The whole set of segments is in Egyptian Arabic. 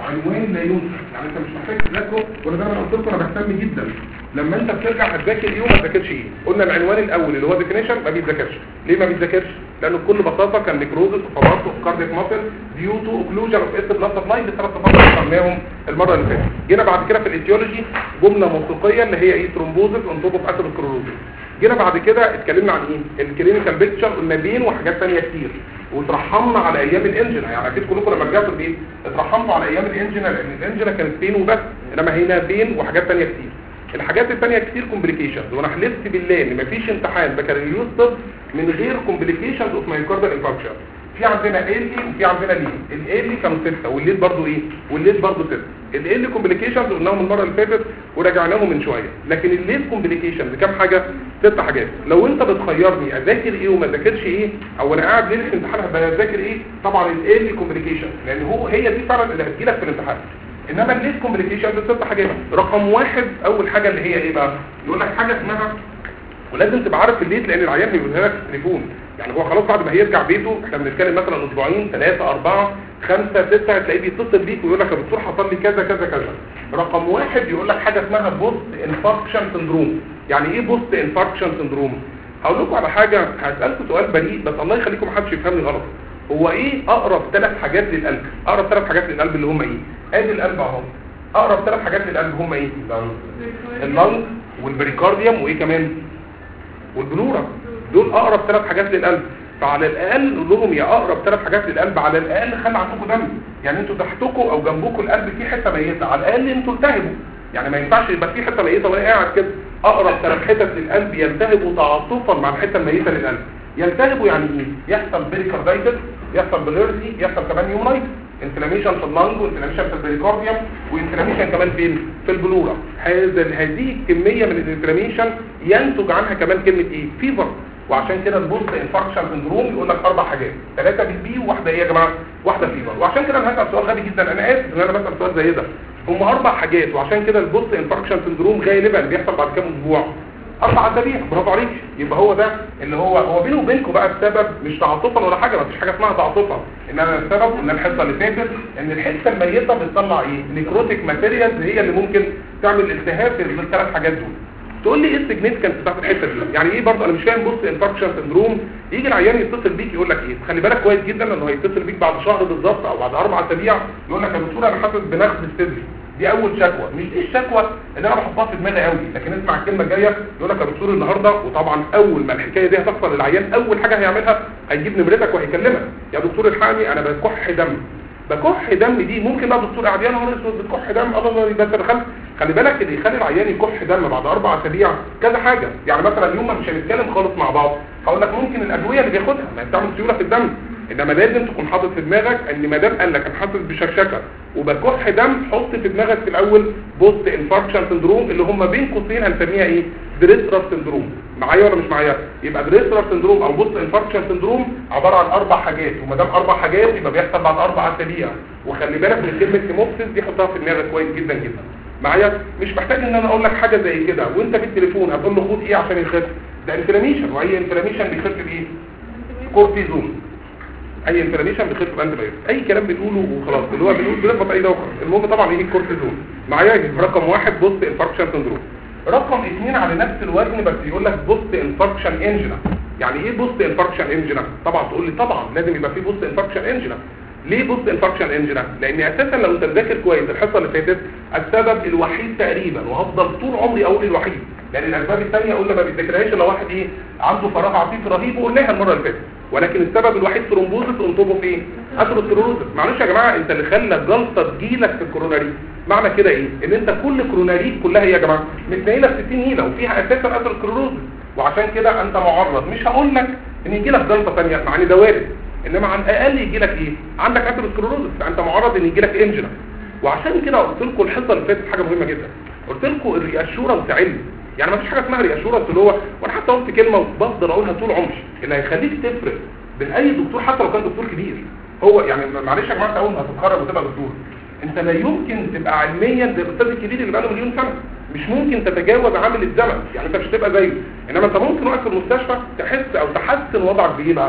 عنوان لا ينسى يعني انت مش محتاج تذاكره وانا زي ما أنا قلت لكم انا بهتم جدا لما انت بترجع هتذاكر ايه وما تذاكرش ايه قلنا العنوان الاول اللي هو ديفينيشن ما بيتذاكرش ليه ما بيتذاكرش لانه بكل بساطه كان نيكروزس وفبارت وكارديك ماسل ديو تو اوكلوجن اوف اس بلس سبلاي بثلاث صفات اللي قلناهم المره اللي فاتت جينا بعد كده في الايتيولوجي جمله موسيقيه اللي هي ايه ثرومبوزس اون توب اوف اثيروسكلروزس جينا بعد كده اتكلمنا عن ايه الكلينيكال بيكتشر قلنا بين وحاجات ثانيه كتير وترحمنا على ايام الانجنا يعني اكيد كلكم لما رجعتوا البيت اترحمتوا على ايام الانجنا لان الانجنا كانت بين وبس انما هنا بين وحاجات ثانيه كتير الحاجات الثانيه كتير كومبليكيشنز وانا حلفت بالله ان مفيش امتحان بكالوريوس طب من غير كومبليكيشنز اوف مايوكاردال انفاركشن في عندنا ايلي وفي عندنا ليه الايلي كانوا ستة والليل برضو ايه والليل برضو ستة الايلي كومبليكيشنز قلناهم المره اللي فاتت وراجعناهم من شويه لكن الليل كومبليكيشنز كام حاجه ست حاجات لو انت بتخيرني اذاكر ايه وما اذاكرش ايه او انا قاعد ليله امتحان هبقى اذاكر ايه طبعا الايلي كومبليكيشن لان هو هي دي فعلا اللي هتجيلك في الامتحان انما الليل كومبليكيشن دي ست حاجات رقم واحد اول حاجه اللي هي ايه بقى يقول لك حاجه اسمها ولازم تبقى عارف الليت لان العيان هيقولها لك في التليفون يعني هو خلاص بعد ما هيرجع بيته احنا بنتكلم مثلا اسبوعين ثلاثة أربعة خمسة ستة هتلاقيه بيتصل بيك ويقول لك يا دكتور حصل لي كذا كذا كذا رقم واحد يقول لك حاجة اسمها بوست انفاركشن سندروم يعني ايه بوست انفاركشن سندروم هقول لكم على حاجة هسألكم سؤال بريء بس الله يخليكم محدش يفهمني غلط هو ايه اقرب ثلاث حاجات للقلب اقرب ثلاث حاجات للقلب اللي هم ايه ادي القلب اهو اقرب ثلاث حاجات للقلب هم ايه اللنج والبريكارديوم وايه كمان والبلورة دول اقرب ثلاث حاجات للقلب فعلى الاقل نقول لهم يا اقرب ثلاث حاجات للقلب على الاقل خلي عندكم دم يعني انتوا تحتكم او جنبكم القلب فيه حته ميته على الاقل انتوا التهبوا يعني ما ينفعش يبقى في حته ميته وانا قاعد كده اقرب ثلاث حتت للقلب يلتهبوا تعاطفا مع الحته الميته للقلب يلتهبوا يعني ايه يحصل بريكاردايتس يحصل بليرسي يحصل كمان يومنايت انفلاميشن في اللنج وانفلاميشن في البريكارديوم وانفلاميشن كمان فين في البلورا هذا هذه الكميه من الانفلاميشن ينتج عنها كمان كلمه ايه فيفر وعشان كده البوست انفاركشن سندروم يقول لك اربع حاجات ثلاثه بي بي وواحده ايه يا جماعه واحده فيفر وعشان كده انا هسال سؤال غبي جدا انا اسف ان انا بسال سؤال زي ده هم اربع حاجات وعشان كده البوست انفاركشن سندروم غالبا بيحصل بعد كام اسبوع اربع اسابيع برافو عليك يبقى هو ده اللي هو هو بينه وبينكم بقى السبب مش تعاطفا ولا حاجه ما فيش حاجه اسمها تعاطفا انما السبب ان الحصه اللي فاتت ان الحته الميته بتطلع ايه نيكروتيك ماتيريالز هي اللي ممكن تعمل التهاب في الثلاث حاجات دول تقول لي ايه السيجنيفيكانس بتاعت الحته دي يعني ايه برضه انا مش فاهم بص انفاركشن سندروم يجي العيان يتصل بيك يقول لك ايه خلي بالك كويس جدا انه هيتصل بيك بعد شهر بالظبط او بعد اربع اسابيع يقول لك يا دكتور انا حاسس بنخز الصدر دي اول شكوى مش دي الشكوى اللي انا بحطها في دماغي قوي لكن اسمع الكلمه الجايه يقول لك يا دكتور النهارده وطبعا اول ما الحكايه دي هتحصل للعيان اول حاجه هيعملها هيجيب نمرتك وهيكلمك يا دكتور الحقني انا بكح دم بكح دم دي ممكن بقى دكتور قاعد يا نهار اسود بتكح دم الله يبقى انت دخلت خلي بالك اللي يخلي العيان يكح دم بعد اربع اسابيع كذا حاجه يعني مثلا يوم ما مش هنتكلم خالص مع بعض هقول لك ممكن الادويه اللي بياخدها ما بتعمل سيوله في الدم انما لازم تكون حاطط في دماغك ان ما دام قال لك انا حاسس بشرشكه وبكح دم حط في دماغك في الاول بوست انفاركشن سندروم اللي هم بين قوسين هنسميها ايه دريسرر سندروم معايا ولا مش معايا يبقى دريسرر سندروم او بوست انفاركشن سندروم عباره عن اربع حاجات وما دام اربع حاجات يبقى بيحصل بعد اربع اسابيع وخلي بالك من كلمه هيموبسيس دي حطها في دماغك كويس جدا جدا معايا مش محتاج ان انا اقول لك حاجه زي كده وانت في التليفون هتقول له خد ايه عشان يخف ده انفلاميشن واي انفلاميشن بيخف بايه كورتيزون اي انفلاميشن بيخف بانتي بايوتيك اي كلام بنقوله وخلاص اللي هو بنقول بنخبط اي دوخه المهم طبعا ايه الكورتيزون معايا رقم واحد بوست انفاركشن سندروم رقم اثنين على نفس الوزن بس يقول لك بوست انفاركشن انجنا يعني ايه بوست انفاركشن انجنا طبعا تقول لي طبعا لازم يبقى في بوست انفاركشن انجنا ليه بوست انفاركشن انجنا لان اساسا لو انت مذاكر كويس الحصه اللي فاتت السبب الوحيد تقريبا وهفضل طول عمري اقول الوحيد لان الاسباب الثانيه قلنا ما بيتذكرهاش الا واحد ايه عنده فراغ عاطفي رهيب وقلناها المره اللي فاتت ولكن السبب الوحيد ثرومبوزس انطبه فين اثيروسكلروزس معلش يا جماعه انت اللي خلى جلطه تجيلك في الكوروناري معنى كده ايه ان انت كل كوروناريك كلها يا جماعه متنيله في 60 نيله وفيها اساسا اثيروسكلروزس وعشان كده انت معرض مش هقول لك ان يجي لك جلطه ثانيه مع ان ده وارد انما على الاقل يجي لك ايه عندك اثيروسكلروزس فانت معرض ان يجي لك انجنا وعشان كده قلت لكم الحصه اللي فاتت حاجه مهمه جدا قلت لكم الرياشورنس علم يعني ما فيش حاجه اسمها رياشورنس اللي هو وانا حتى قلت كلمه وبفضل اقولها طول عمري اللي هيخليك تفرق بين اي دكتور حتى لو كان دكتور كبير هو يعني معلش يا جماعه انت اول ما هتتخرج وتبقى دكتور انت لا يمكن تبقى علميا زي الاستاذ الكبير اللي بقاله مليون سنه مش ممكن تتجاوز عامل الزمن يعني انت مش هتبقى زيه انما انت ممكن وقت في المستشفى تحس او تحسن وضعك بايه بقى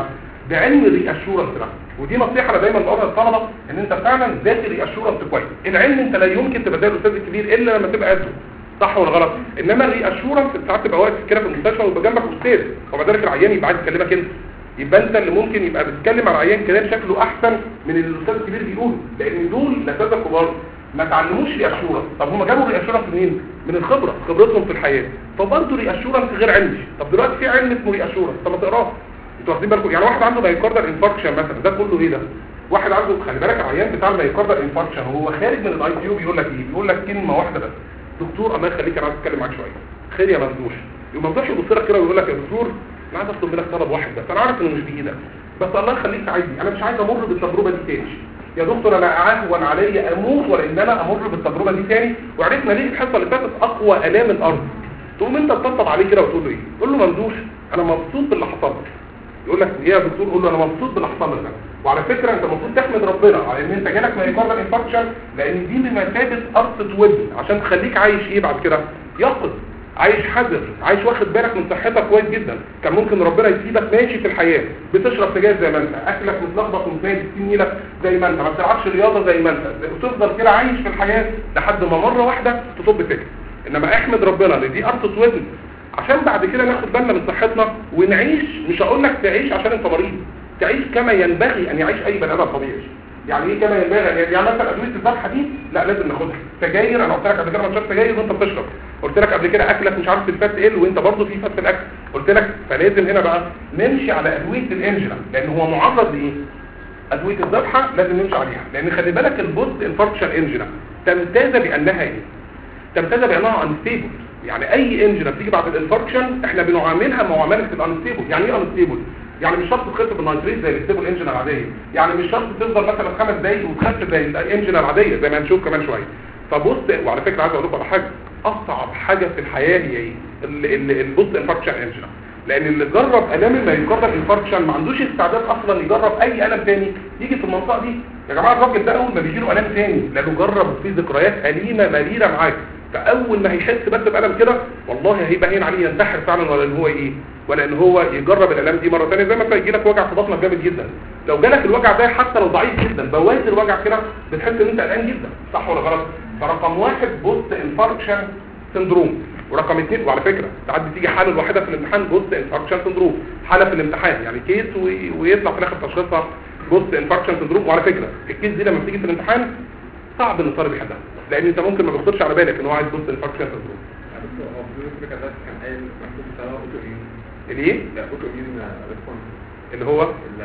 بعلم الرياشورنس ده ودي نصيحه انا دايما بقولها للطلبه ان انت فعلا ذاكر رياشورنس كويس العلم انت لا يمكن تبقى زي الاستاذ الكبير الا لما تبقى قده صح ولا غلط انما الرياشورنس ساعات تبقى واقف كده في المستشفى ويبقى جنبك استاذ وبعد ذلك العيان يبقى عايز يكلمك انت يبقى انت اللي ممكن يبقى بتتكلم على عيان كلام شكله احسن من اللي الاستاذ الكبير بيقوله لان دول الاساتذه الكبار ما تعلموش رياشورنس طب هم جابوا رياشورنس منين من الخبره خبرتهم في الحياه فبرضه رياشورنس غير علمي طب دلوقتي في علم اسمه رياشورنس طب ما تقراه انتوا واخدين بالكم يعني واحد عنده مايوكاردال انفاركشن مثلا ده كله ايه ده واحد عنده خلي بالك العيان بتاع المايوكاردال انفاركشن وهو خارج من الاي سي يو بيقول لك ايه بيقول لك كلمه واحده بس دكتور الله يخليك انا عايز اتكلم معاك شويه خير يا ممدوح يوم ممدوح يبص لك كده ويقول لك يا دكتور انا عايز اطلب منك طلب واحد بس انا عارف انه مش بايدك بس الله يخليك عايزني انا مش عايز امر بالتجربه دي تاني يا دكتور انا اهون عليا اموت ولا ان انا امر بالتجربه دي تاني وعرفنا ليه الحصه اللي فاتت اقوى الام الارض تقوم انت تطبطب عليه كده وتقول له ايه تقول له ممدوح انا مبسوط باللي حصل لك يقول لك ايه يا دكتور قول له انا مبسوط باللي حصل لك وعلى فكره انت المفروض تحمد ربنا على ان انت جالك مايوكاردال انفاركشن لان دي بمثابه قرصه ودن عشان تخليك عايش ايه بعد كده يقظ عايش حذر عايش واخد بالك من صحتك كويس جدا كان ممكن ربنا يسيبك ماشي في الحياه بتشرب سجاير زي ما انت اكلك متلخبط ومتناجي نيلك زي ما انت ما بتلعبش رياضه زي ما انت وتفضل كده عايش في الحياه لحد ما مره واحده تصب فكر انما احمد ربنا ان دي قرصه ودن عشان بعد كده ناخد بالنا من صحتنا ونعيش مش هقول لك تعيش عشان انت مريض تعيش كما ينبغي ان يعيش اي بني ادم طبيعي يعني ايه كما ينبغي يعني يعني مثلا ادويه الذبحه دي لا لازم ناخدها سجاير انا قلت لك قبل كده ما تشرب سجاير وانت بتشرب قلت لك قبل كده اكلك مش عارف الفات ايه وانت برضه في فات في الاكل قلت لك فلازم هنا بقى نمشي على ادويه الانجلا لان هو معرض لايه ادويه الذبحه لازم نمشي عليها لان خلي بالك البوست انفاركشن انجلا تمتاز بانها ايه تمتاز بانها انستيبل يعني اي انجن بتيجي بعد الانفاركشن احنا بنعاملها معامله الانستيبل يعني ايه انستيبل يعني مش شرط تخف بالنيتريت زي الستيبل انجن العاديه يعني مش شرط تفضل مثلا خمس دقايق وتخف زي الانجن العاديه زي ما هنشوف كمان شويه فبص وعلى فكره عايز اقول لكم على حاجه اصعب حاجه في الحياه هي ايه البوست انفاركشن انجن لان اللي جرب الام المايوكاردال انفاركشن ما عندوش استعداد اصلا يجرب اي الم تاني يجي في المنطقه دي يا جماعه الراجل ده اول ما بيجي له الم تاني لانه جرب في ذكريات اليمه مريره معاه فاول ما هيحس بس بألم كده والله هيبقى هين عليه ينتحر فعلا ولا ان هو ايه ولا ان هو يجرب الالام دي مره ثانيه زي ما انت يجي لك وجع في بطنك جامد جدا لو جالك الوجع ده حتى لو ضعيف جدا بوادر الوجع كده بتحس ان انت قلقان جدا صح ولا غلط فرقم واحد بوست انفاركشن سندروم ورقم اثنين وعلى فكره ساعات بتيجي حاله الواحده في الامتحان بوست انفاركشن سندروم حاله في الامتحان يعني كيس ويطلع في الاخر تشخيصها بوست انفاركشن سندروم وعلى فكره الكيس دي لما بتيجي في الامتحان صعب ان الطالب يحلها لان انت ممكن ما بيخطرش على بالك ان هو عايز بوست انفاركشن سندروم هو في كده كان قايل مكتوب بتاع اوتو ميون الايه اوتو ميون ريسبونس اللي هو اللي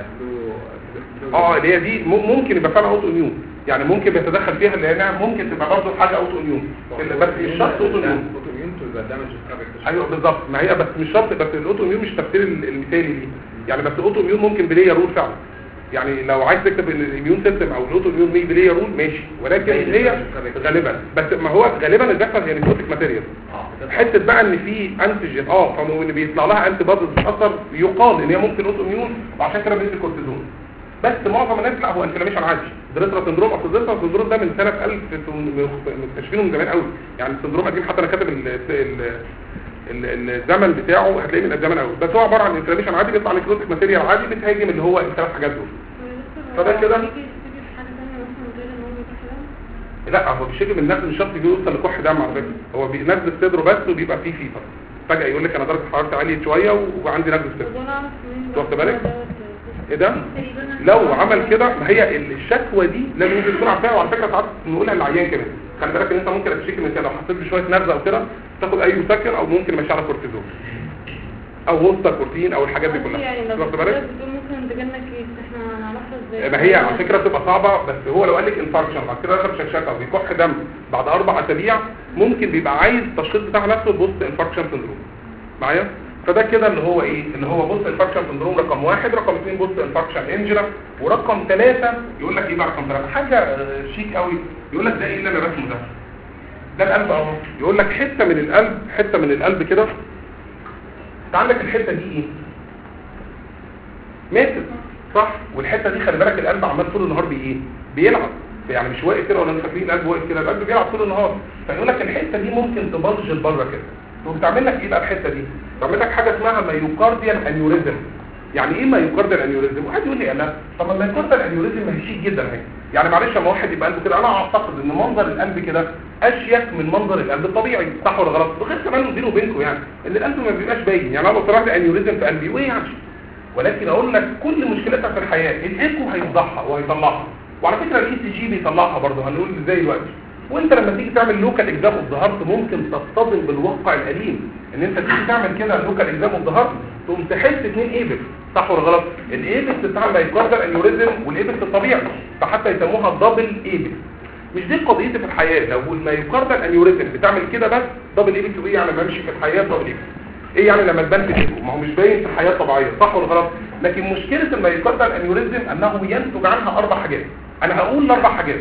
عنده اه اللي هي دي م- ممكن يبقى فعلا اوتو اميون يعني ممكن بيتدخل فيها اللي هي ممكن تبقى برضه حاجه اوتو اميون بس مش شرط اوتو اميون اوتو ميون تو ذا دامج ايوه بالظبط ما هي بس مش شرط بس الاوتو اميون مش تفسير ال- المثالي ليه يعني بس الاوتو اميون ممكن بليه رول فعلا يعني لو عايز تكتب ان الاميون سيستم او الاوتو اميون مي بليه رول ماشي ولكن هي غالبا بس ما هو غالبا الدكتور هي نيكوتيك ماتيريال حته بقى ان في انتيجين اه فهو ان بيطلع لها انتي بوديز بتاثر يقال ان هي ممكن اوتو اميون وعشان كده بيدي كورتيزون بس معظم الناس لا هو انفلاميشن عادي دريترا سندروم اصل دريترا سندروم ده من سنه 1000 مكتشفينه من زمان قوي يعني السندروم قديم حتى انا كاتب ال- ال- ال- الزمن بتاعه هتلاقيه من زمان قوي بس هو عباره عن انفلاميشن عادي بيطلع نيكروتيك ماتيريال عادي بتهاجم اللي هو الثلاث حاجات دول فده كده؟ لا هو بيشتكي من النفس مش شرط يوصل لكح دم على فكره هو بينزل صدره بس وبيبقى فيه فيفر فجاه يقول لك انا درجه حرارتي عاليه شويه وعندي نزل صدر واخد بالك؟ ايه ده لو عمل كده ما هي الشكوى دي لازم ينزل بسرعه فيها وعلى فكره ساعات نقولها للعيان كمان خلي بالك ان انت ممكن تشتكي من كده لو حسيت بشويه نغزه او كده تاخد اي مسكن او ممكن ماشي على كورتيزون او هوستا كورتين او الحاجات دي كلها يعني لو واخد بالك بتقول ممكن تجيلنا كيس احنا هنعرفها ازاي ما هي على فكره بتبقى صعبه بس هو لو قال لك انفاركشن بعد كده دخل شكشكه او بيكح دم بعد اربع اسابيع ممكن بيبقى عايز التشخيص بتاع نفسه بوست انفاركشن سندروم معايا فده كده اللي هو ايه اللي هو بوست انفاركشن سندروم رقم واحد رقم اثنين بوست انفاركشن انجلا ورقم ثلاثة يقول لك ايه بقى رقم ثلاثة حاجه آه، شيك قوي يقول لك ده ايه اللي انا رسمه ده ده القلب اهو يقول لك حته من القلب حته من القلب كده انت عندك الحته دي ايه ماتت صح والحته دي خلي بالك القلب عمال طول النهار بي ايه بيلعب يعني مش واقف كده ولا انت فاكرين القلب واقف كده القلب بيلعب طول النهار فيقول لك الحته دي ممكن تبلج لبره كده وبتعمل لك ايه بقى الحته دي بتعمل لك حاجه اسمها مايوكارديال انيوريزم يعني ايه مايوكاردال انيوريزم واحد يقول لي انا طب ما المايوكاردال انيوريزم ما هي شيك جدا اهي يعني معلش لما واحد يبقى قلبه كده انا اعتقد ان منظر القلب كده اشيك من منظر القلب الطبيعي صح ولا غلط وغير كمان بيني وبينكم يعني ان القلب ما بيبقاش باين يعني انا لو طلعت انيوريزم في قلبي وايه يعني ولكن اقول لك كل مشكلتها في الحياه الايكو هيفضحها وهيطلعها وعلى فكره الاي سي جي بيطلعها برضه هنقول ازاي دلوقتي وانت لما تيجي تعمل لوكال اكزام اوف ذا هارت ممكن تصطدم بالواقع الاليم ان انت تيجي تعمل كده لوكال اكزام اوف ذا هارت تقوم تحس اثنين ايبكس صح ولا غلط الايبكس بتاع المايكاردال انيوريزم والايبكس الطبيعي فحتى يسموها دبل ايبكس مش دي قضيتي في الحياه لو المايكاردال انيوريزم بتعمل كده بس دبل ايبكس وايه يعني بمشي في الحياه دبل ايبكس ايه يعني لما تبان في الايكو ما هو مش باين في الحياه الطبيعيه صح ولا غلط لكن مشكله المايكاردال انيوريزم انه ينتج عنها اربع حاجات انا هقول الاربع حاجات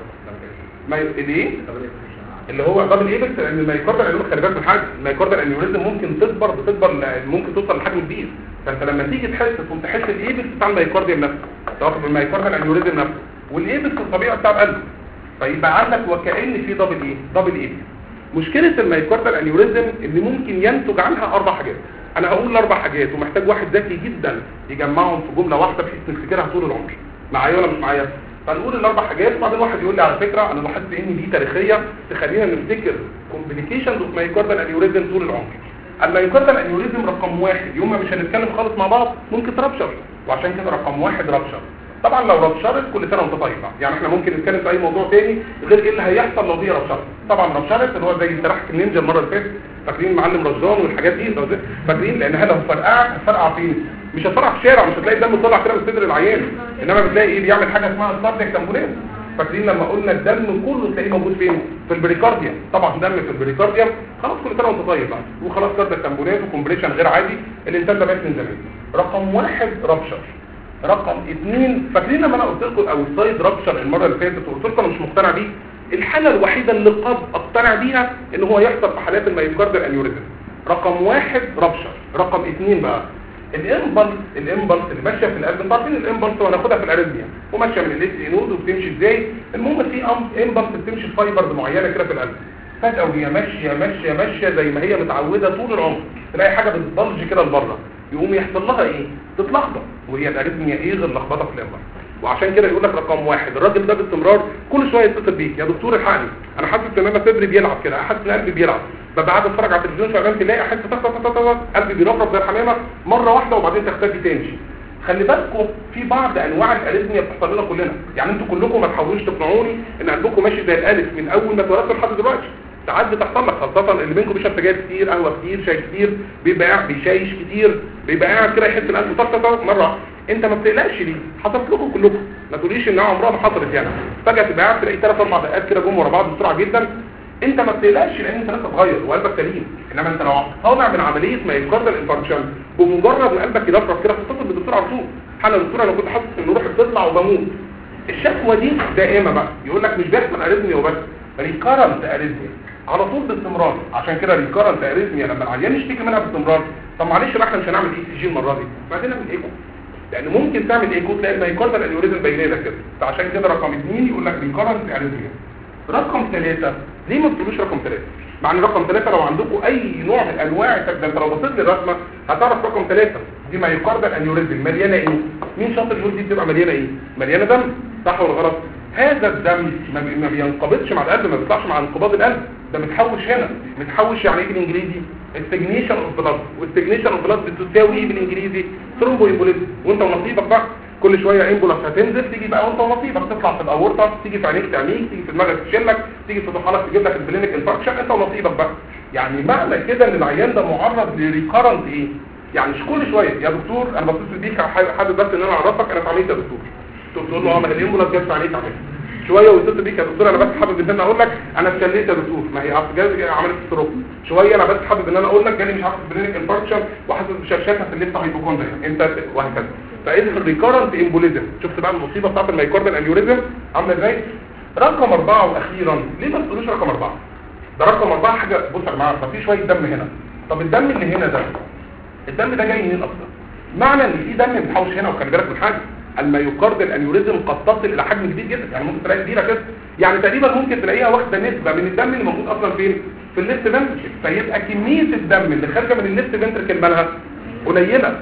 ما الايه اللي هو دبل ايبكس لان المايكاردال انيوريزم خلي بالك من حاجه المايكاردال انيوريزم ممكن تكبر بتكبر ل- ممكن توصل لحجم كبير فانت لما تيجي تحس تقوم تحس الايبكس بتاع المايكارديوم نفسه سواء في المايكاردال انيوريزم نفسه والايبكس الطبيعي بتاع القلب فيبقى عندك وكأن في دبل ايه دبل ايبكس مشكله المايكاردال انيوريزم ان ممكن ينتج عنها اربع حاجات انا هقول الاربع حاجات ومحتاج واحد ذكي جدا يجمعهم في جمله واحده بحيث نفتكرها طول العمر معايا ولا مش معايا فنقول الاربع حاجات وبعدين واحد يقول لي على فكره انا لاحظت ان دي تاريخيه تخلينا نفتكر كومبليكيشنز اوف مايكاردال انيوريزم طول العمر المايكاردال انيوريزم رقم واحد يوم ما مش هنتكلم خالص مع بعض ممكن ترابشر وعشان كده رقم واحد رابشر طبعا لو رابشرت كل سنه وانت طيب يعني احنا ممكن نتكلم في اي موضوع تاني غير ايه اللي هيحصل لو هي رابشرت طبعا رابشرت اللي هو زي سلاحف النينجا المره اللي فاتت فاكرين معلم رزان والحاجات دي لو زي- فاكرين لانها لو فرقعت هتفرقع فين مش هتفرقع في الشارع مش هتلاقي الدم طلع كده من صدر العيان انما بتلاقي ايه بيعمل حاجه اسمها كاردياك تامبوليز فاكرين لما قلنا الدم كله تلاقيه موجود فين في البريكارديا طبعا دم في البريكارديا خلاص كل سنه وانت طيب بقى وخلاص كاردياك تامبوليز وكومبريشن غير عادي الانسان ده مات من زمان رقم واحد رابشر رقم اثنين فاكرين لما انا قلت لكم او السايد رابشر المره اللي فاتت وقلت لكم انا مش مقتنع بيه الحاله الوحيده اللي قد اقتنع بيها ان هو يحصل في حالات المايوكاردال انيوريزم رقم واحد رابشر رقم اثنين بقى الامبلس الامبلس اللي ماشيه في القلب انتوا عارفين الامبلس وهناخدها في الاريثميا وماشيه من الاس نود وبتمشي ازاي المهم في امبلس بتمشي في فايبرز معينه كده في القلب فجاه وهي ماشيه ماشيه ماشيه زي ما هي متعوده طول العمر تلاقي حاجه بتبلج كده لبره يقوم يحصل لها ايه تتلخبط وهي الاريثميا ايه غير لخبطه في الامبلس وعشان كده يقول لك رقم واحد الراجل ده باستمرار كل شويه يتصل بيك يا دكتور الحقني انا حاسس ان انا صدري بيلعب كده حاسس ان قلبي بيلعب ببقى قاعد اتفرج على التلفزيون شغال تلاقي احس طق طق طق طق قلبي بيرفرف زي الحمامه مره واحده وبعدين تختفي تاني خلي بالكم في بعض انواع الاريثميا بتحصل لنا كلنا يعني انتوا كلكم ما تحاولوش تقنعوني ان قلبكم ماشي زي الالف من اول ما اتولدتوا لحد دلوقتي ساعات بتحصل لك خاصه اللي منكم بيشرب سجاير كتير قهوه كتير شاي كتير بيبقى قاعد بيشايش كتير بيبقى قاعد كده يحس ان قلبه طق طق مره انت ما بتقلقش ليه حصلت لكم كلكم ما تقوليش انها عمرها ما حصلت يعني فجاه تبقى قاعد تلاقي ثلاث اربع دقات كده جم ورا بعض بسرعه جدا انت ما بتقلقش لان انت لسه صغير وقلبك سليم انما انت لو طالع من عمليه مايوكاردال انفاركشن بمجرد ما قلبك يدفرف كده تتصل بالدكتور على طول حاله يا دكتور انا كنت حاسس ان روحي بتطلع وبموت الشكوى دي دائمه بقى يقول لك مش بيحصل اريثميا وبس ريكارنت اريثميا على طول باستمرار عشان كده ريكارنت اريثميا لما العيان يشتكي منها باستمرار طب معلش بقى احنا مش هنعمل اي سي جي المره دي بعدين نعمل ايكو لان ممكن تعمل ايكو تلاقي المايوكاردال انيوريزم باينه لك كده فعشان كده رقم اثنين يقول لك ريكارنت اريثميا رقم ثلاثة ليه ما بتقولوش رقم ثلاثة مع ان رقم ثلاثة لو عندكم اي نوع من انواع ده انت لو بصيت للرسمه هتعرف رقم ثلاثة دي مايوكاردال انيوريزم مليانه ايه مين شاطر يقول دي بتبقى مليانه ايه مليانه دم صح ولا غلط هذا الدم ما بي- ما بينقبضش مع القلب ما بيطلعش مع انقباض القلب ده متحوش هنا متحوش يعني ايه بالانجليزي استجنيشن اوف بلاد واستجنيشن اوف بلاد بتساوي ايه بالانجليزي ثرومبو امبوليزم وانت ونصيبك بقى كل شويه امبولاس هتنزل تيجي بقى وانت ونصيبك تطلع في الاورطه تيجي في عينيك تعميك تيجي في دماغك تشلك تيجي في طحالك تجيب لك البلينك انفاركشن انت ونصيبك بقى يعني معنى كده ان العيان ده معرض لريكارنت ايه يعني مش كل شويه يا دكتور انا بتصل بيك حابب بس ان انا اعرفك انا اتعملت يا دكتور تقول له اه ما هي الامبولاس جت في عينيك عملت شويه ويتصل بيك يا دكتور انا بس حابب ان انا اقول لك انا اتشليت يا دكتور ما هي اصل جالي عملت ستروك شويه انا بس حابب ان انا اقول لك جالي مش عارف برينك انفاركشن وحاسس بشرششه في الليفت هايبوكوندريا انت وهكذا فاذا الريكارنت امبوليزم شفت بقى المصيبه بتاعت المايكاردال انيوريزم عامله ازاي رقم أربعة واخيرا ليه ما تقولوش رقم أربعة ده رقم أربعة حاجه بص يا جماعه ففي شويه دم هنا طب الدم اللي هنا ده الدم ده جاي منين اصلا معنى ان في دم متحوش هنا وخلي بالك من حاجه المايوكاردال انيوريزم قد تصل الى حجم كبير جدا يعني ممكن تلاقي كبيره كده يعني تقريبا ممكن تلاقيها واخده نسبه من الدم اللي موجود اصلا فين في الليفت فنتركل فيبقى كميه الدم اللي خارجه من الليفت فنتركل مالها قليله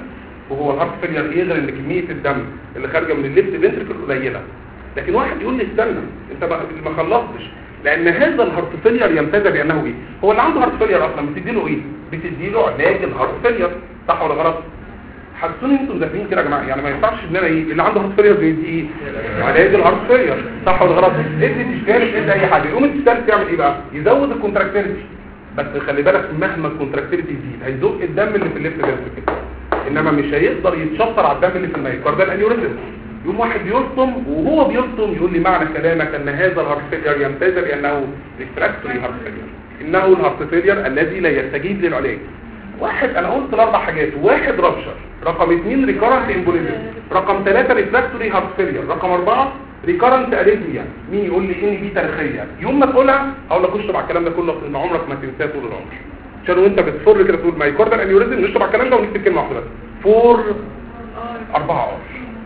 وهو الهارت فيلير ايه غير ان كميه الدم اللي خارجه من الليفت فنتركل قليله لكن واحد يقول لي استنى انت ما ما خلصتش لان هذا الهارت فيلير يمتاز بانه ايه هو اللي عنده هارت فيلير اصلا بتدي له ايه بتدي له علاج الهارت فيلير صح ولا غلط حسوني انتوا ذاكرين كده يا جماعه يعني ما ينفعش ان انا ايه اللي عنده هارت فيلير بيدي ايه علاج الهارت فيلير صح ولا غلط ادي تشتغل ادي اي حاجه يقوم التشتغل تعمل ايه بقى يزود الكونتراكتيليتي بس خلي بالك مهما الكونتراكتيليتي تزيد هيزق الدم اللي في الليفت فنتركل انما مش هيقدر يتشطر على الدم اللي في الميوكاردال انيوريزم يوم واحد بيلطم وهو بيلطم يقول لي معنى كلامك ان هذا الهارت فيلير يمتاز بانه ريفراكتوري هارت فيلير انه الهارت فيلير الذي لا يستجيب للعلاج واحد انا قلت الاربع حاجات واحد رابشر رقم اثنين ريكارنت امبوليزم رقم ثلاثة ريفراكتوري هارت فيلير رقم اربعة ريكارنت اريثميا مين يقول لي ان دي تاريخيه يوم ما تقولها اقول لك اشرب على الكلام ده كله ان عمرك ما تنساه طول العمر عشان وانت بتفر كده تقول مايكاردال انيوريزم نشرب على الكلام ده ونكتب كلمه واحده بس فور أربعة ار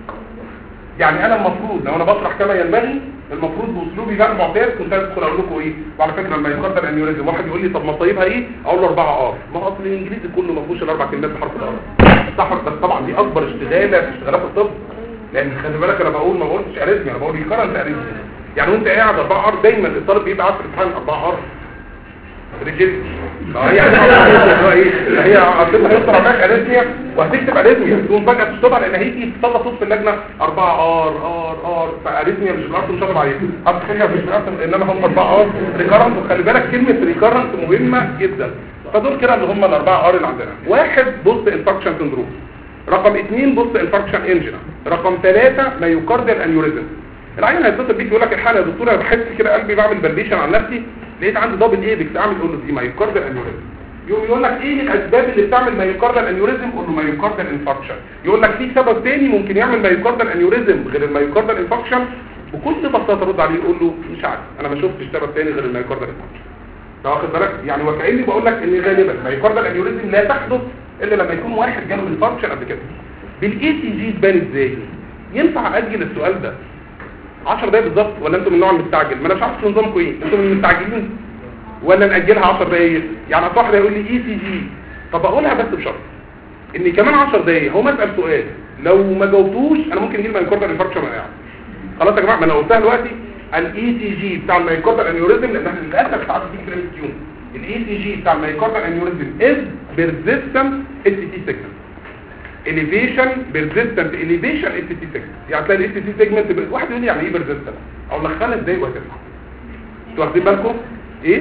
يعني انا المفروض لو انا بشرح كما ينبغي المفروض باسلوبي بقى المعتاد كنت ادخل اقول لكم ايه وعلى فكره لما يقدر انيوريزم واحد يقول لي طب مصايبها ايه اقول له 4 ار ما هو اصل الانجليزي كله ما فيهوش الاربع كلمات بحرف الار صح بس طبعا دي اكبر اشتغاله في اشتغالات الطب لان خلي بالك انا بقول ما بقولش اريزمي انا بقول ريكارنت اريزمي يعني وانت قاعد 4 ار دايما الطالب بيبقى عارف الامتحان 4 ار ريجيت هي هي هي اصل هيطلع معاك اريزميا وهتكتب اريزميا تقوم فجاه تشطبها لان هيجي تصلى صوت في اللجنه 4 ار ار ار فاريزميا مش الارض مش هتطلع عليها هارت فيلير مش الارض انما هم 4 ار ريكارنت وخلي بالك كلمه ريكارنت مهمه جدا فدول كده اللي هم الاربعه ار اللي عندنا واحد بوست انفكشن سندروم رقم اثنين بوست انفكشن انجنا رقم ثلاثة مايوكارديال انيوريزم العين هيتصل بيك يقول لك الحاله يا دكتور انا بحس كده قلبي بعمل بلبيشن عن نفسي لقيت عندي دبل ايبكس اعمل اقول له دي مايوكارديال انيوريزم يقوم يقول لك ايه الاسباب اللي بتعمل مايوكارديال انيوريزم قول له مايوكارديال انفكشن يقول لك في سبب تاني ممكن يعمل مايوكارديال انيوريزم غير المايوكارديال انفكشن بكل بساطه رد عليه يقول له مش عارف انا ما شفتش سبب تاني غير المايوكارديال انفكشن ده واخد بالك يعني وكاني بقول لك ان غالبا مايوكارديال انيوريزم لا تحدث الا لما يكون واحد جاله انفكشن قبل كده بالاي سي جي تبان ازاي ينفع اجل السؤال ده 10 دقايق بالظبط ولا انتم من النوع المستعجل ما انا مش عارف نظامكم ايه انتم من المستعجلين ولا ناجلها 10 دقايق يعني اصل واحد يقول لي اي سي جي طب اقولها بس بشرط ان كمان 10 دقايق هو اسال سؤال لو ما جاوبتوش انا ممكن يجي لي مايكاردال انفاركشن وانا قاعد خلاص يا جماعه ما انا قلتها دلوقتي الاي سي جي بتاع المايكاردال انيوريزم لان احنا للاسف ساعات بتيجي في الام كيو الاي سي جي بتاع المايكاردال انيوريزم از بيرزيستنت اس تي سيجنال elevation persistent elevation اس تي سيجمنت يعني تلاقي الاس تي سيجمنت واحد يقول لي يعني ايه persistent او لخلها ازاي وهتطلع انتوا واخدين بالكم ايه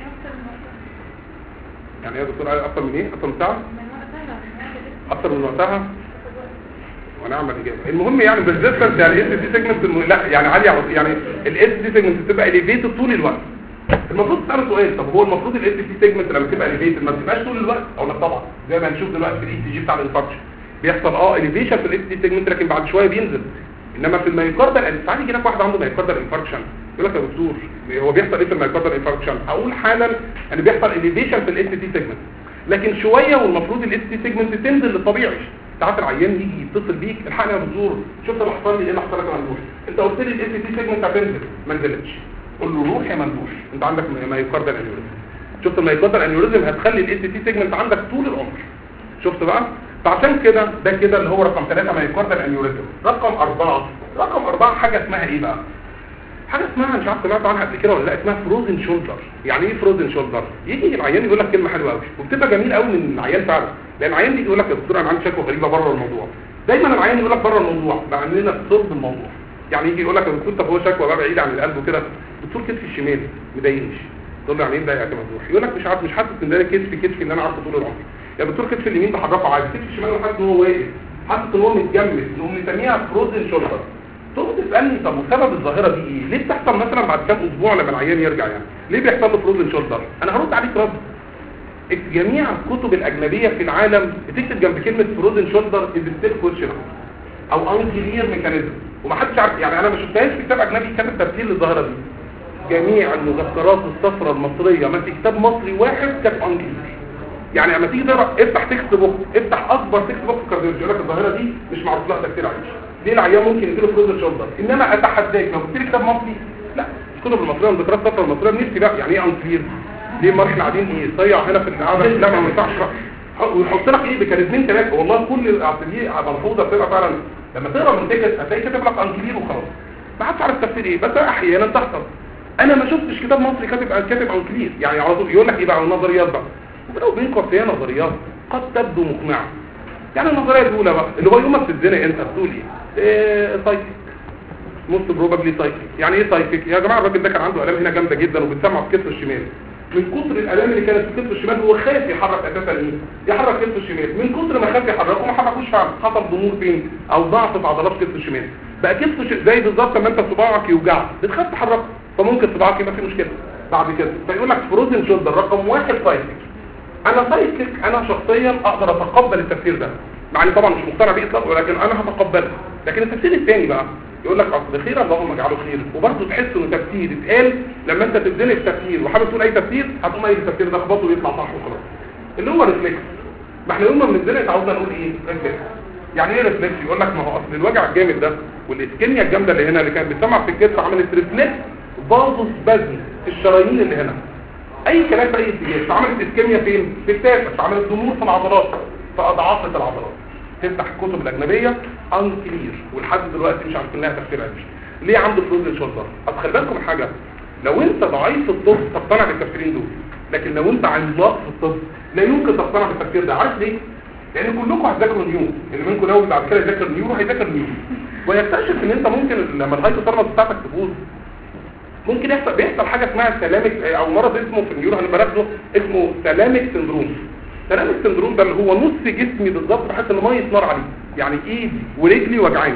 يعني ايه يا دكتور اكتر من ايه اكتر من ساعه اكتر من وقتها ونعمل اجابه المهم يعني persistent يعني اس تي سيجمنت لا يعني عاليه على- يعني الاس تي سيجمنت بتبقى elevated طول الوقت المفروض تسأل سؤال طب هو المفروض الاس تي سيجمنت لما تبقى elevated ما بتبقاش طول الوقت او لا طبعا زي ما هنشوف دلوقتي في الاي سي جي بتاع الانفكشن بيحصل اه elevation في الاس تي سيجمنت لكن بعد شويه بينزل انما في المايوكاردال ساعات يجي لك واحد عنده مايوكاردال انفاركشن يقول لك يا دكتور هو بيحصل ايه في المايوكاردال انفاركشن اقول حالا ان بيحصل elevation في الاس تي سيجمنت لكن شويه والمفروض الاس تي سيجمنت تنزل للطبيعي ساعات العيان يجي يتصل بيك الحقني يا دكتور شفت اللي حصل لي ايه اللي حصل لك يا مندوش انت قلت لي الاس تي سيجمنت هتنزل ما نزلتش قول له روح يا مندوش انت عندك مايوكاردال انيوريزم شفت المايوكاردال انيوريزم هتخلي الاس تي سيجمنت عندك طول العمر شفت بقى فعشان كده ده كده اللي هو رقم 3 مايوكاردال انيوريزم رقم 4 رقم 4 حاجه اسمها ايه بقى حاجه اسمها مش عارف سمعت عنها قبل كده ولا لا اسمها فروزن شولدر يعني ايه فروزن شولدر يجي العيان يقول لك كلمه حلوه قوي وبتبقى جميل قوي من العيان فعلا لان العيان بيجي يقول لك يا دكتور انا عندي شكوى غريبه بره الموضوع دايما العيان يقول لك بره الموضوع مع اننا في صلب الموضوع يعني يجي يقول لك يا دكتور طب هو شكوى بقى بعيد عن القلب وكده دكتور كتفي الشمال مضايقنيش تقول له يعني ايه مضايقك يا ممدوح يقول لك مش عارف مش حاسس ان ده كتفي كتفي اللي انا عارفه طول العمر يا دكتور كتفي اليمين بحركه عادي كتفي الشمال حاسس ان هو واقف حاسس ان هو متجمد نقوم نسميها فروزن شولدر تقوم تسالني طب وسبب الظاهره دي ايه ليه بتحصل مثلا بعد كام اسبوع لما العيان يرجع يعني ليه بيحصل له فروزن شولدر انا هرد عليك رد جميع الكتب الاجنبيه في العالم بتكتب جنب كلمه فروزن شولدر از ستيل كويشن او انكلير ميكانيزم ومحدش عارف يعني انا ما شفتهاش في كتاب اجنبي كاتب تفسير للظاهره دي جميع المذكرات الصفراء المصريه ما في كتاب مصري واحد كتب انكلير يعني اما تيجي تقرا افتح تكست بوك افتح اكبر تكست بوك في الكارديولوجي يقول لك الظاهره دي مش معروف لها تفسير عايش ليه العيان ممكن يجيله فروزن شولدر انما اتحداك لو قلت لي كتاب مصري لا الكتب المصريه المذكرات الصفراء المصريه نفسي بقى يعني ايه انكلير ليه ما احنا قاعدين ايه صيع هنا في القعده لا ما ينفعش بقى ويحط لك ايه بكاريزمين ثلاثه والله كل اصل دي ملحوظه بتبقى فعلا لما تقرا من تيكت هتلاقي كاتب لك انكلير وخلاص ما حدش عارف تفسير ايه بس احيانا تحصل انا ما شفتش كتاب مصري كاتب كاتب انكلير يعني على طول يقول لك ايه بقى النظريات بقى ولو بين قوسين نظريات قد تبدو مقنعه يعني النظريه الاولى بقى اللي هو يوم ما بتتزنق انت بتقول ايه, إيه سايكيك موست بروبابلي سايكيك يعني ايه سايكيك يا جماعه الراجل ده كان عنده الام هنا جامده جدا وبتسمع في كتفه الشمال من كتر الالام اللي كانت في كتفه الشمال هو خايف يحرك اساسا ايه يحرك كتفه الشمال من كتر ما خاف يحركه ما حركوش فعلا حصل ضمور فين او ضعف في عضلات كتفه الشمال بقى كتفه ش- زي بالظبط لما انت صباعك يوجعك بتخاف تحركه فممكن صباعك يبقى فيه مشكله بعد كده فيقول لك فروزن شولدر رقم واحد سايكيك انا سايكيك انا شخصيا اقدر اتقبل التفسير ده مع اني طبعا مش مقتنع بيه اطلاقا ولكن انا هتقبله لكن التفسير الثاني بقى يقول لك اصل خير اللهم اجعله خير وبرضه تحس انه تفسير اتقال لما انت تبذل في تفسير وحابب تقول اي تفسير هتقوم قايل التفسير ده خبطه ويطلع صح وخلاص اللي هو ريفلكس ما احنا يوم ما بننزل اتعودنا نقول ايه ريفلكس يعني ايه ريفلكس يقول لك ما هو اصل الوجع الجامد ده والاسكيميا الجامده اللي هنا اللي كانت بتسمع في الكتف عملت ريفلكس فازوس بازم في الشرايين اللي هنا اي كلام في اي اتجاه فعملت اسكيميا فين في الكتف فعملت ضمور في العضلات فاضعفت العضلات تفتح الكتب الاجنبيه انكلير ولحد دلوقتي مش عارفين لها تفسير علمي ليه عنده فلوز شولدر اصل خلي بالكم من حاجه لو انت ضعيف في الطب تقتنع بالتفسيرين دول لكن لو انت عملاق في الطب لا يمكن تقتنع بالتفسير ده عارف ليه لان كلكم هتذاكروا نيو اللي منكم ناوي بعد كده يذاكر نيو هيذاكر نيو ويكتشف ان انت ممكن لما الهايبوثالاموس بتاعتك تبوظ ممكن يحصل بيحصل حاجه اسمها سلامك او مرض اسمه في النيورو هنبقى ناخده اسمه سلامك سندروم سلامك سندروم ده اللي هو نص جسمي بالظبط بحس ان ميه نار عليه يعني ايدي ورجلي وجعاني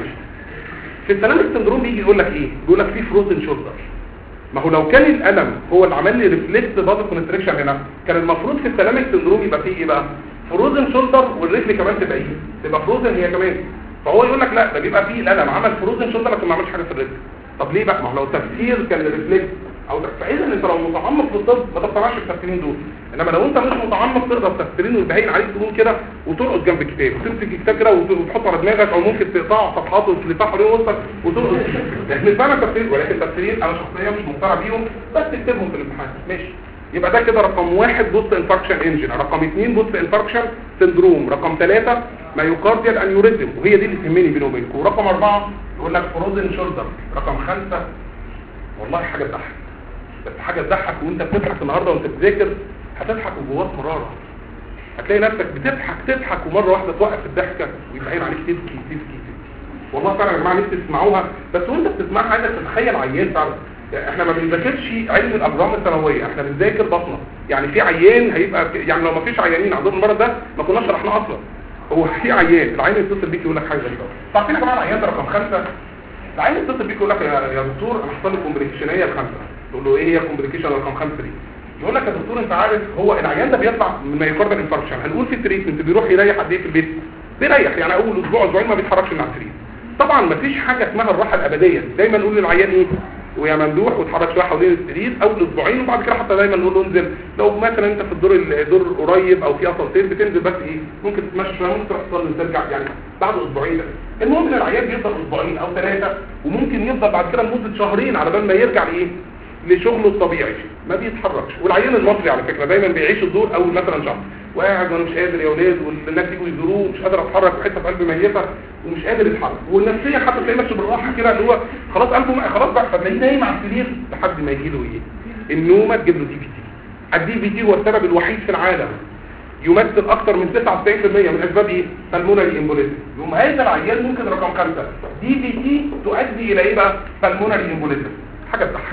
في السلامك سندروم بيجي يقول لك ايه بيقول لك في فروزن شولدر ما هو لو كان الالم هو اللي عمل لي ريفلكس بادي كونستريكشن هنا كان المفروض في السلامك سندروم يبقى فيه ايه بقى فروزن شولدر والرجل كمان تبقى ايه تبقى فروزن هي كمان فهو يقول لك لا ده بيبقى فيه الالم عمل فروزن شولدر لكن ما عملش حاجه في الرجل طب ليه بقى ما هو لو تفسير كان ريفلكس او فاذا انت لو متعمق في الطب ما تقتنعش بالتفسيرين دول انما لو انت مش متعمق تقدر تفسيرين ويبين عليك تقول كده وترقص جنب الكتاب وتمسك الكتاب كده وت- وتحطه على دماغك او ممكن تقطع صفحات وتلفها حوالين وسطك وترقص لان فعلا تفسير ولكن تفسيرين انا شخصيا مش مقتنع بيهم بس تكتبهم في الامتحان ماشي يبقى ده كده رقم واحد بوست انفاركشن انجن رقم اثنين بوست انفاركشن سندروم رقم ثلاثة مايوكارديال انيوريزم وهي دي اللي تهمني بيني وبينكم ورقم اربعة يقول لك فروزن شولدر رقم خمسة والله حاجة تضحك بس حاجة تضحك وانت بتضحك النهاردة وانت بتذاكر هتضحك وجواك مرارة هتلاقي نفسك بتضحك تضحك ومرة واحدة توقف الضحكة ويبقى عين عليك تبكي تبكي تبكي والله فعلا يا جماعة نفسي تسمعوها بس وانت بتسمعها عايزك تتخيل عيان فعلا يعني احنا ما بنذاكرش علم الابرام الثانويه احنا بنذاكر بطنه يعني في عيان هيبقى يعني لو ما فيش عيانين عندهم المرض ده ما كناش شرحناه اصلا هو في عيان العيان يتصل بيك يقول لك حاجه زي كده تعرفين يا جماعه العيان ده رقم خمسة العيان يتصل بيك يقول لك يا يا دكتور انا حصل لي كومبليكيشنيه بخمسه تقول له ايه هي الكومبليكيشن رقم خمسة دي يقول لك يا دكتور انت عارف هو العيان ده بيطلع من مايوكاردال انفاركشن هنقول في التريتمنت بيروح يريح قد ايه في البيت بيريح يعني اول اسبوع اسبوعين ما بيتحركش من على السرير طبعا ما فيش حاجه اسمها الراحه الابديه دايما نقول للعيان ايه ويا ممدوح وتحرك شويه حوالين السرير اول اسبوعين وبعد كده حتى دايما نقول له انزل لو مثلا انت في الدور الدور قريب او في اسانسير بتنزل بس ايه ممكن تتمشى شويه ممكن تروح تصلي وترجع يعني بعد اسبوعين ده المهم ان العيان بيفضل اسبوعين او ثلاثه وممكن يفضل بعد كده لمده شهرين على بال ما يرجع لايه لشغله الطبيعي ما بيتحركش والعيان المصري على فكره دايما بيعيش الدور اول مثلا شهر وقاعد وانا مش قادر يا ولاد والناس يجوا يزوروه مش قادر اتحرك وحته في قلبي ميته ومش قادر يتحرك والنفسيه حتى تلاقيه ماشي بالراحه كده اللي هو خلاص قلبه ما- خلاص بقى فتلاقيه نايم على السرير لحد ما يجي له ايه النومه تجيب له دي في تي الدي في تي هو السبب الوحيد في العالم يمثل اكثر من 99% من اسباب ايه بالمونري امبوليزم يوم هذا العيان ممكن رقم خمسة دي في تي تؤدي الى ايه بقى بالمونري امبوليزم حاجه تضحك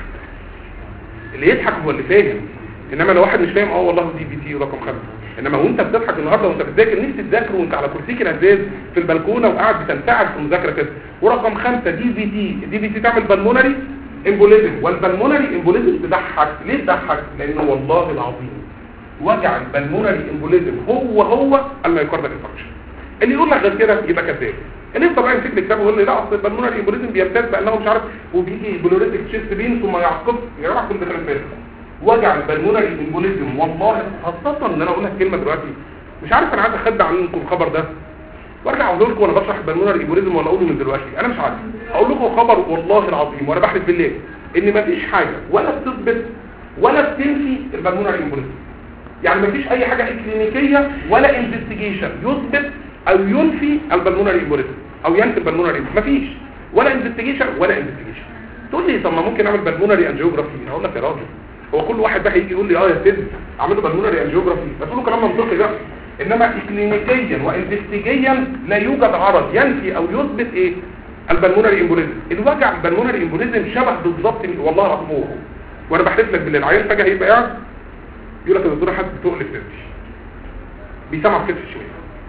اللي يضحك هو اللي فاهم انما لو واحد مش فاهم اه والله دي بي تي رقم خمسة انما وانت بتضحك النهارده وانت بتذاكر نفسي تذاكر وانت على كرسيك الهزاز في البلكونه وقاعد بتنفعل في المذاكره كده ورقم خمسة دي بي تي دي بي تي تعمل بالمونري امبوليزم والبلمونري امبوليزم تضحك ليه تضحك لانه والله العظيم وجع البلمونري امبوليزم هو هو المايوكاردال انفاركشن اللي يقول لك غير كده يبقى كذاب اللي يفضل بقى يمسك لي كتاب ويقول لي لا اصل البلمونري امبوليزم بيمتاز بانه مش عارف وبيجي بلوريتك تشيست بين ثم يعقب يا جماعه كل ده كلام فارغ وجع البلمونري امبوليزم والله خاصه ان انا اقول لك كلمه دلوقتي مش عارف انا عايز اخدع عنكم الخبر ده وارجع اقول لكم وانا بشرح البلمونري امبوليزم ولا اقوله من دلوقتي انا مش عارف هقول لكم خبر والله العظيم وانا بحلف بالله ان مفيش حاجه ولا بتثبت ولا بتنفي البلمونري امبوليزم يعني مفيش اي حاجه اكلينيكيه ولا انفستيجيشن يثبت او ينفي البلمونري امبوليزم او ينفي البلمونري مفيش ولا انفستيجيشن ولا انفستيجيشن تقول لي طب ما ممكن اعمل بالمونري انجيوجرافي اقول لك يا راجل هو كل واحد بقى هيجي يقول لي اه يا سيدي اعمل له بالمونري انجيوجرافي بس له كلام منطقي بقى انما اكلينيكيا وانفستيجيا لا يوجد عرض ينفي او يثبت ايه البلمونري امبوليزم الوجع البلمونري امبوليزم شبه بالظبط والله العظيم هو هو. وانا بحلف لك بالله العيان فجاه هيبقى قاعد يقول لك يا دكتور حاسس بتقل في كتفي بيسمع في كتف الشمال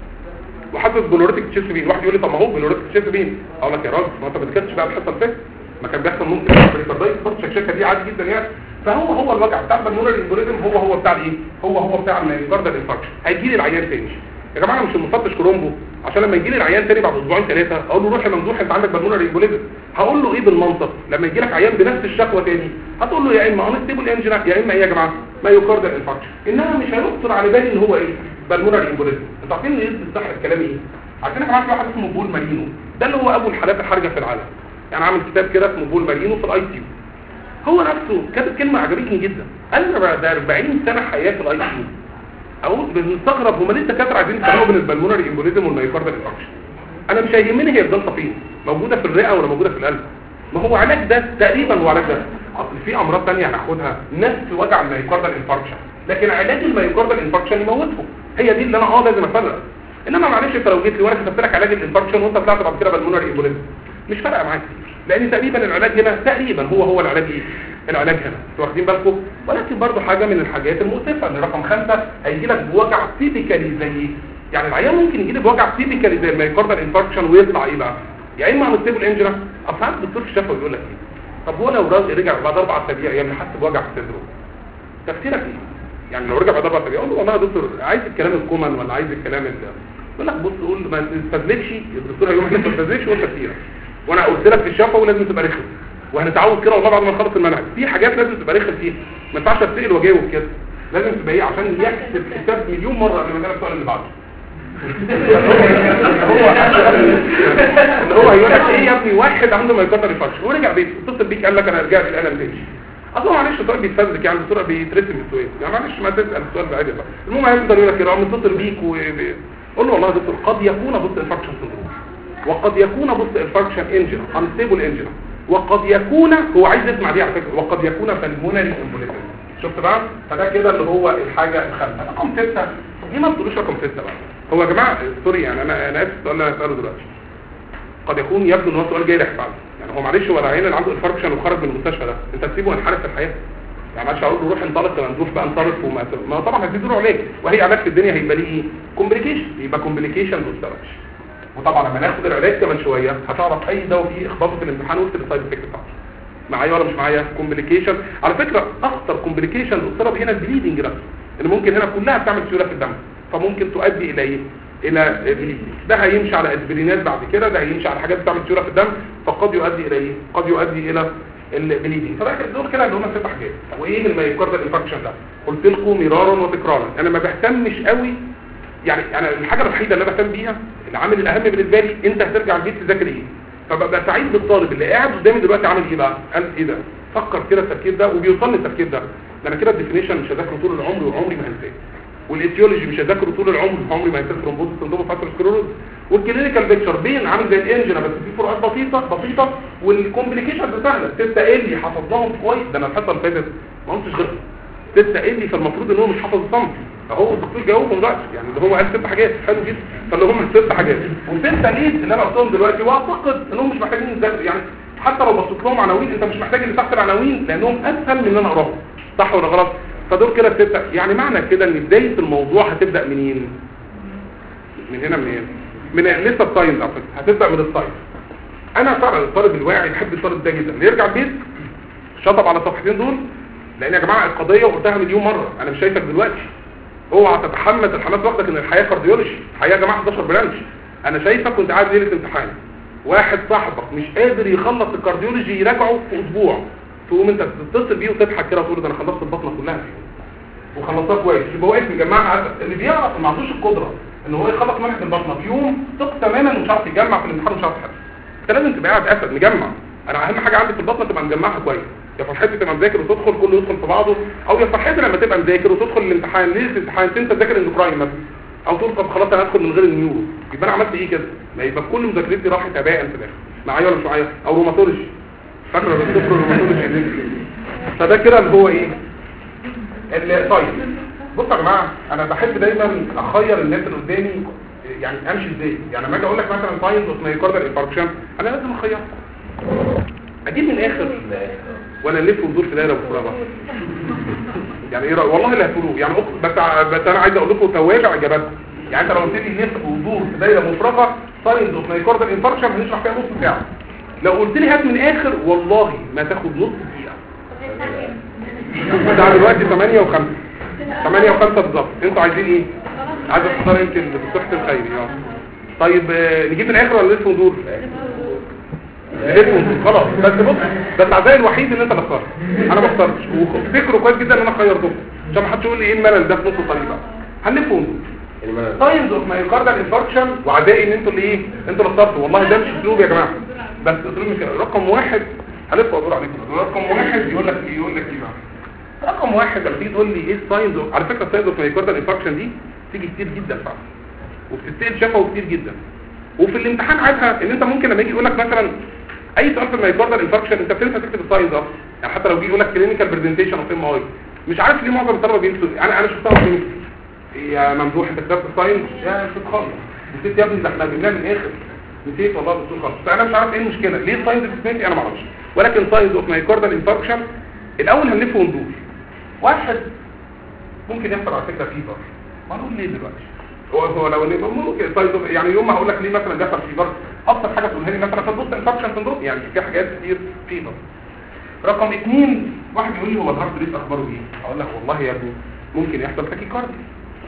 وحاسس بلوريتك تشيست بين واحد يقول لي طب ما هو بلوريتك تشيست بين اقول لك يا راجل ما انت ما بتكتش بقى الحصه اللي فاتت ما كان بيحصل ممكن بريكاردايت برضه الشكشكه دي عادي جدا يعني فهو هو الوجع بتاع البلمونري امبوليزم هو هو بتاع الايه هو هو بتاع الميوكاردال انفاركشن هيجي لي العيان تاني يا جماعه أنا مش المفتش كرومبو عشان لما يجي لي العيان تاني بعد اسبوعين ثلاثه اقول له روح يا ممدوح انت عندك بالمونري امبوليزم هقول له ايه بالمنطق لما يجي لك عيان بنفس الشكوى تاني هتقول له يا اما انستيبل انجينا يا اما ايه يا جماعه مايوكاردال انفاركشن انما مش هيخطر على بالي ان هو ايه بالمونري امبوليزم انتوا عارفين ايه صح الكلام ايه عارفين يا جماعه في واحد اسمه بول مارينو ده اللي هو ابو الحالات الحرجه في العالم يعني عامل كتاب كده اسمه بول مارينو في الاي سي هو نفسه كاتب كلمه عجبتني جدا قال لي بعد 40 سنه حياه في الاي سي اقول بنستغرب هما ليه الدكاتره عايزين يفرقوا بين البلمونري امبوليزم والمايوكاردال انفاركشن انا مش هيهمني هي الجلطه فين موجوده في الرئه ولا موجوده في القلب ما هو علاج ده تقريبا هو علاج ده اصل في امراض ثانيه هناخدها نفس وجع المايوكاردال انفاركشن لكن علاج المايوكاردال انفاركشن يموتهم هي دي اللي انا اه لازم افرق انما معلش انت لو جيت لي وانا كتبت لك علاج الانفاركشن وانت طلعت بعد كده بالمونري امبوليزم مش فارقه معاك كتير لان تقريبا العلاج هنا تقريبا هو هو العلاج ايه العلاج هنا انتوا واخدين بالكم ولكن برضو حاجه من الحاجات المؤسفه ان رقم خمسة هيجي لك بوجع تيبيكالي زي ايه يعني العيان ممكن يجي لي بوجع تيبيكالي زي المايوكاردال انفاركشن ويطلع ايه بقى يا اما انستيبل انجرا اصل ساعات الدكتور في الشفا بيقول لك ايه طب هو لو راجل رجع بعد اربع اسابيع يعني حس بوجع في صدره تفسيرك ايه يعني لو رجع بعد اربع اسابيع اقول له والله يا دكتور عايز الكلام الكومن ولا عايز الكلام اللي يقول لك بص قول ما تستذلكش الدكتور هيقول لك ما تستذلكش وانت تفسيرك وانا قلت لك في الشفا ولازم تبقى رخم وهنتعود كده والله بعد ما نخلص المنهج في حاجات لازم تبقى رخم فيها ما ينفعش اتسال واجاوب كده لازم تبقى ايه عشان يحسب حساب مليون مره قبل ما يجي السؤال اللي بعده هو اللي هو هيقول لك ايه يا ابني واحد عنده مايوكاردال انفاركشن ورجع بيته اتصل بيك قال لك انا رجعت الان تمشي اصلا معلش السؤال بيتفزلك يعني الدكتور بيترسم السؤال يعني معلش ما تسال السؤال ده عادي بقى المهم هيفضل يقول لك كده متصل بيك وقول له والله يا دكتور قد يكون بص انفاركشن سندروم وقد يكون بص انفاركشن انجن انستيبل انجن وقد يكون هو عايز يسمع دي على فكره وقد يكون بالمونري امبوليزم شفت بقى فده كده اللي هو الحاجه الخامسه رقم 6 دي ما تقولوش رقم 6 بقى هو يا جماعه سوري يعني انا انا اسف السؤال اللي انا هساله دلوقتي قد يكون يبدو ان هو سؤال جارح فعلا يعني هو معلش هو العيان اللي عنده انفاركشن وخرج من المستشفى ده انت تسيبه ينحرف في الحياه يعني معلش اقول له روح انطلق لما نروح بقى انطلق وما ما طبعا هتدي له علاج وهي علاج في الدنيا هيبقى ليه ايه كومبليكيشن يبقى كومبليكيشن والسرش وطبعا لما ناخد العلاج كمان شويه هتعرف اي دواء فيه اخباطه في الامتحان واكتب السايد افكت بتاعته معايا ولا مش معايا كومبليكيشن على فكره اخطر كومبليكيشن للضرب هنا البليدنج نفسه ان ممكن هنا كلها بتعمل سيوله في الدم فممكن تؤدي الى ايه الى بليدنج ده هيمشي على اسبرينات بعد كده ده هيمشي على حاجات بتعمل سيوله في الدم فقد يؤدي الى ايه قد يؤدي الى البليدنج فده دول كده اللي هم ست حاجات وايه المايوكاردال انفاركشن ده قلت لكم مرارا وتكرارا انا ما بهتمش قوي يعني انا الحاجه الوحيده اللي انا بهتم بيها العامل الاهم بالنسبه لي انت هترجع البيت تذاكر ايه فببقى سعيد بالطالب اللي قاعد قدامي دلوقتي عامل ايه بقى قال ايه ده فكر كده التفكير ده وبيوصلني التفكير ده ده انا كده الديفينيشن مش هذاكره طول العمر وعمري ما هنساه والايتيولوجي مش هذاكره طول العمر وعمري ما هنساه ثرومبوز سندروم فاتر سكليروز والكلينيكال بيكتشر بين عامل زي الانجنا بس في فروقات بسيطه بسيطه والكومبليكيشن سهله ستة اللي حفظناهم كويس ده انا الحصه اللي فاتت ما قلتش غيرهم ستة اللي فالمفروض ان هو مش حافظ الصمت اهو الدكتور جاوبهم دلوقتي يعني ده هو قال ست حاجات حلو جدا فاللي هم ست حاجات وستة ليد اللي انا قلتهم دلوقتي واعتقد انهم مش محتاجين يذاكروا يعني حتى لو بصيت لهم عناوين انت مش محتاج اللي تحت العناوين لانهم اسهل من ان انا اقراهم صح ولا غلط فدول كده الستة يعني معنى كده ان بداية الموضوع هتبدأ منين من هنا من هنا من لسه الساينس على فكره هتبدأ من الساينس انا فعلا الطالب الواعي بحب الطالب ده جدا اللي يرجع البيت شطب على الصفحتين دول لان يا جماعه القضيه وقلتها مليون مره انا مش شايفك دلوقتي اوعى تتحمس الحماس واخدك ان الحياه كارديولوجي الحياه يا جماعه 11 برانش انا شايفك كنت قاعد ليله امتحان واحد صاحبك مش قادر يخلص الكارديولوجي يراجعه في اسبوع تقوم انت تتصل بيه وتضحك كده وتقول ده انا خلصت البطنه كلها في يوم وخلصتها كويس يبقى واقف مجمعها اسد اللي بيعرف ما عندوش القدره ان هو يخلص منهج البطنه في يوم ثق تماما ومش عارف يجمع في الامتحان ومش عارف يحل انت لازم تبقى قاعد اسد مجمع انا اهم حاجه عندي في البطنه تبقى مجمعها كويس يا فرحتي تبقى مذاكر وتدخل كله يدخل في بعضه او يا فرحتي لما تبقى مذاكر وتدخل الامتحان ليله الامتحان انت تذاكر اندوكراين مثلا او تقول طب خلاص انا هدخل من غير النيورو يبقى انا عملت ايه كده ما يبقى كل مذاكرتي راحت هباء في الاخر معايا ولا مش معايا او روماتولوجي فاكره الدكتور الروماتولوجي فده كده اللي هو ايه ال- طيب بصوا يا جماعه انا بحب دايما اخير الناس اللي قدامي يعني امشي ازاي يعني لما اجي اقول لك مثلا ساينز اوف مايوكاردال انفاركشن انا لازم اخيرها اجيب من الاخر ولا نلف وندور في دايره بكره يعني ايه رأي والله اللي هتقولوه يعني أقسم- بس بس انا عايز اقول لكم توابع اجاباتكم يعني انت لو قلت لي نلف وندور في دايره مفرغه ساينز اوف مايوكاردال انفاركشن هنشرح فيها نص ساعه لو قلت لي هات من الاخر والله ما تاخد نص دقيقه ده دلوقتي 8 و5 8 و5 بالظبط انتوا عايزين ايه عايز تختار انت الصحه الخيري اه طيب آه، نجيب من الاخر ولا نلف وندور نلف وندور خلاص بس بص بس عزائي الوحيد ان انت اللي اخترت انا ما اخترتش وفكروا كويس جدا ان انا خيرتكم عشان ما حدش يقول لي ايه الملل ده في نص الطريق بقى هنلف وندور ساينز اوف مايوكاردال انفاركشن وعدائي ان انتوا اللي ايه انتوا اللي اخترتوا والله ده مش اسلوب يا جماعه بس اسلوب مش كده. رقم واحد هلف وادور عليكم رقم واحد يقول لك ايه يقول لك ايه بقى رقم واحد لما تيجي تقول لي ايه الساينز على فكره الساينز اوف مايوكاردال انفاركشن دي تيجي كتير جدا فعلا وبتتسال شفوي كتير جدا وفي الامتحان عادها ان انت ممكن لما يجي يقول لك مثلا اي سؤال في المايوكاردال انفاركشن انت بتنسى تكتب الساينز اصلا يعني حتى لو جه يقول لك كلينيكال برزنتيشن اوف ام اي مش عارف ليه معظم الطلبه بينسوا انا انا شفتها في يا ممدوح انت كتبت الساينز يا نسيت خالص نسيت يا ابني ده احنا جبناه من الاخر نسيت والله بتقول خالص فانا مش عارف ايه المشكله ليه الساينز بتنسي انا ما اعرفش ولكن ساينز اوف مايوكاردال انفاركشن الاول هنلف وندور واحد ممكن يحصل على فكره فيبر ما نقول ليه دلوقتي هو هو لو ليه ممكن طيب يعني يوم ما هقول لك ليه مثلا بيحصل فيبر ابسط حاجه تقولها لي مثلا في البوست انفكشن سندروم يعني في حاجات كتير فيبر رقم اثنين واحد يقول لي هو الهارت ريت اخباره ايه اقول لك والله يا ابني ممكن يحصل تاكيكارديا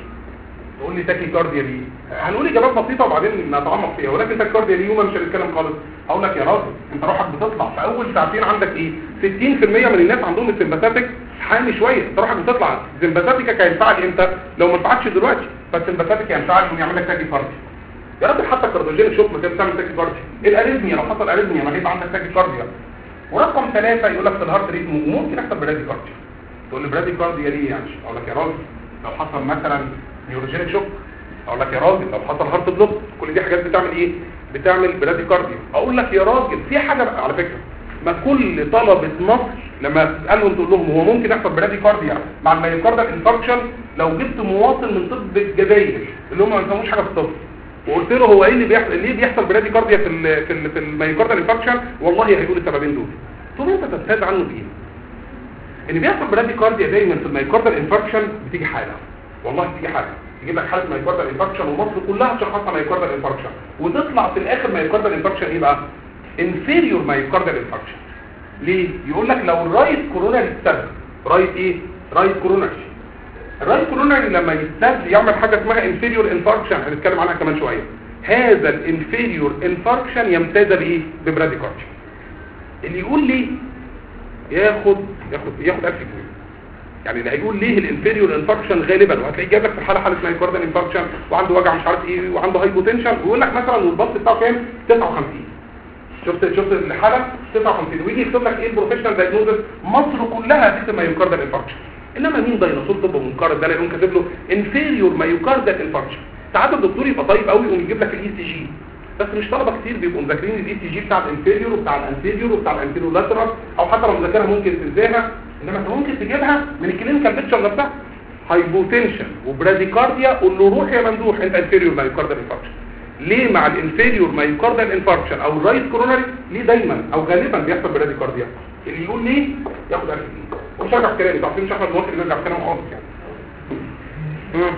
تقول لي تاكيكارديا ليه هنقول اجابات بسيطه وبعدين نتعمق فيها ولكن تاكيكارديا ليه يوم مش هنتكلم خالص هقول لك يا راجل انت روحك بتطلع في اول ساعتين عندك ايه 60% من الناس عندهم السمباثيك حامي شويه انت روحك بتطلع سمباثيكك هينفعل امتى لو ما نفعتش دلوقتي فالسمباثيك هينفعل انه يعمل لك تاكيكارديا يا راجل حتى الكارديوجين شوف ما كانت بتعمل تاكيكارديا الاريثميا لو حصل اريثميا ما هيبقى عندك تاكيكارديا ورقم ثلاثة يقول لك في الهارت ريت ممكن يحصل براديكارديا تقول لي براديكارديا ليه يعني اقول لك يا راجل لو حصل مثلا نيوروجينيك شوك اقول لك يا راجل لو حصل هارت بلوك كل دي حاجات بتعمل ايه بتعمل براديكارديا اقول لك يا راجل في حاجه بقى على فكره ما كل طلبه مصر لما تسالهم تقول لهم هو ممكن يحصل براديكارديا مع المايوكاردال انفاركشن لو جبت مواطن من طب الجزائر اللي هم ما يفهموش حاجه في الطب وقلت له هو ايه اللي بيحصل ليه بيحصل براديكارديا في ال في ال في المايوكاردال انفاركشن والله هيقول السببين دول طب انت تستفاد عنه بايه ان بيحصل براديكارديا دايما في المايوكاردال انفاركشن بتيجي حاله والله بتيجي حاله يجيب لك حاله مايوكاردال انفاركشن ومصر كلها تشخصها مايوكاردال انفاركشن وتطلع في الاخر مايوكاردال انفاركشن ايه بقى انفيريور مايوكاردال انفاركشن ليه يقول لك لو الرايت كوروناري اتسد رايت ايه رايت كوروناري الرايت كوروناري لما يتسد يعمل حاجه اسمها انفيريور انفاركشن هنتكلم عنها كمان شويه هذا الانفيريور انفاركشن يمتاز بايه ببراديكارديا اللي يقول لي ياخد ياخد ياخد 1000 جنيه يعني اللي هيقول ليه الانفيريور انفاركشن غالبا وهتلاقيه جاب لك في الحاله حاله مايكاردال انفاركشن وعنده وجع مش عارف ايه وعنده هايبوتنشن ويقول لك مثلا والبلس بتاعه كام 59 شفت شفت الحاله 59 ويجي يكتب لك ايه البروفيشنال دايجنوزس مصر كلها دي مايوكاردال انفاركشن انما مين ديناصور طب منقرض ده اللي يقوم كاتب له انفيريور مايوكاردال انفاركشن ساعات الدكتور يبقى طيب قوي ويقوم يجيب لك الاي سي جي بس مش طلبه كتير بيبقوا مذاكرين الاي سي جي بتاع الانفيريور وبتاع الانتيريور وبتاع الانتيريور لاترال او حتى لو مذاكرها ممكن تنساها انما انت ممكن تجيبها من الكلينيكال بيكتشر نفسها هايبوتنشن وبراديكارديا قول له روح يا ممدوح انت انفيريور مايوكاردال انفاركشن ليه مع الانفيريور مايوكاردال انفاركشن او الرايت كوروناري ليه دايما او غالبا بيحصل براديكارديا اللي يقول ليه ياخد 1000 جنيه ومش هرجع في كلامي تعرفين مش احمد موافق نرجع في كلامه خالص يعني مم.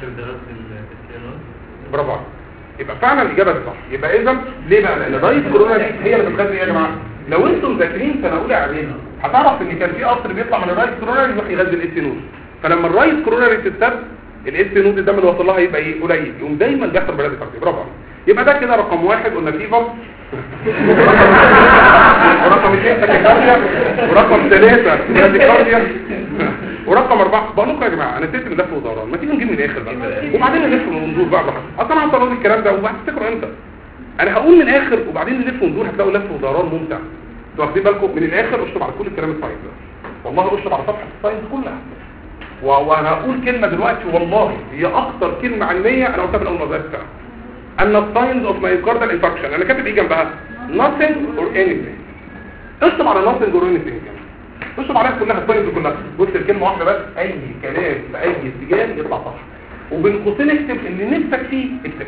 برافو عليك يبقى فعلا الاجابه دي صح يبقى اذا ليه بقى لان الرايت كوروناري هي اللي بتغذي ايه يا جماعه لو انتم ذاكرين سنه اولى اعدادي هتعرف ان كان في قطر بيطلع من الرايت كوروناري يروح يغذي الاس نود فلما الرايت كوروناري تتسد الاس نود الدم اللي وصل لها يبقى ايه قليل يقوم دايما بيحصل برادي كارديا برافو عليك يبقى ده كده رقم واحد قلنا فيفر ورقم اثنين تاكيكارديا ورقم ثلاثة براديكارديا ورقم أربعة بقول لكم يا جماعة أنا نسيت نلف ودوران ما تيجي نجيب من الآخر بقى وبعدين نلف وندور بقى براحتك أصلا أنا هطلع الكلام ده وهتفتكروا إمتى أنا هقول من الآخر وبعدين نلف وندور هتلاقوا لف ودوران ممتع انتوا واخدين بالكم من الاخر اشطب على كل الكلام الساينس ده والله اشطب على صفحه الساينس كلها و- وانا هقول كلمه دلوقتي والله هي اكتر كلمه علميه انا قلتها في الاول ما بدات ان الساينز اوف مايوكاردال انفكشن انا كاتب ايه جنبها nothing or anything اشطب على nothing or anything اشطب عليها كلها الساينز كلها بص الكلمه واحده بس اي كلام في اي اتجاه يطلع صح وبين قوسين اكتب اللي نفسك فيه اكتب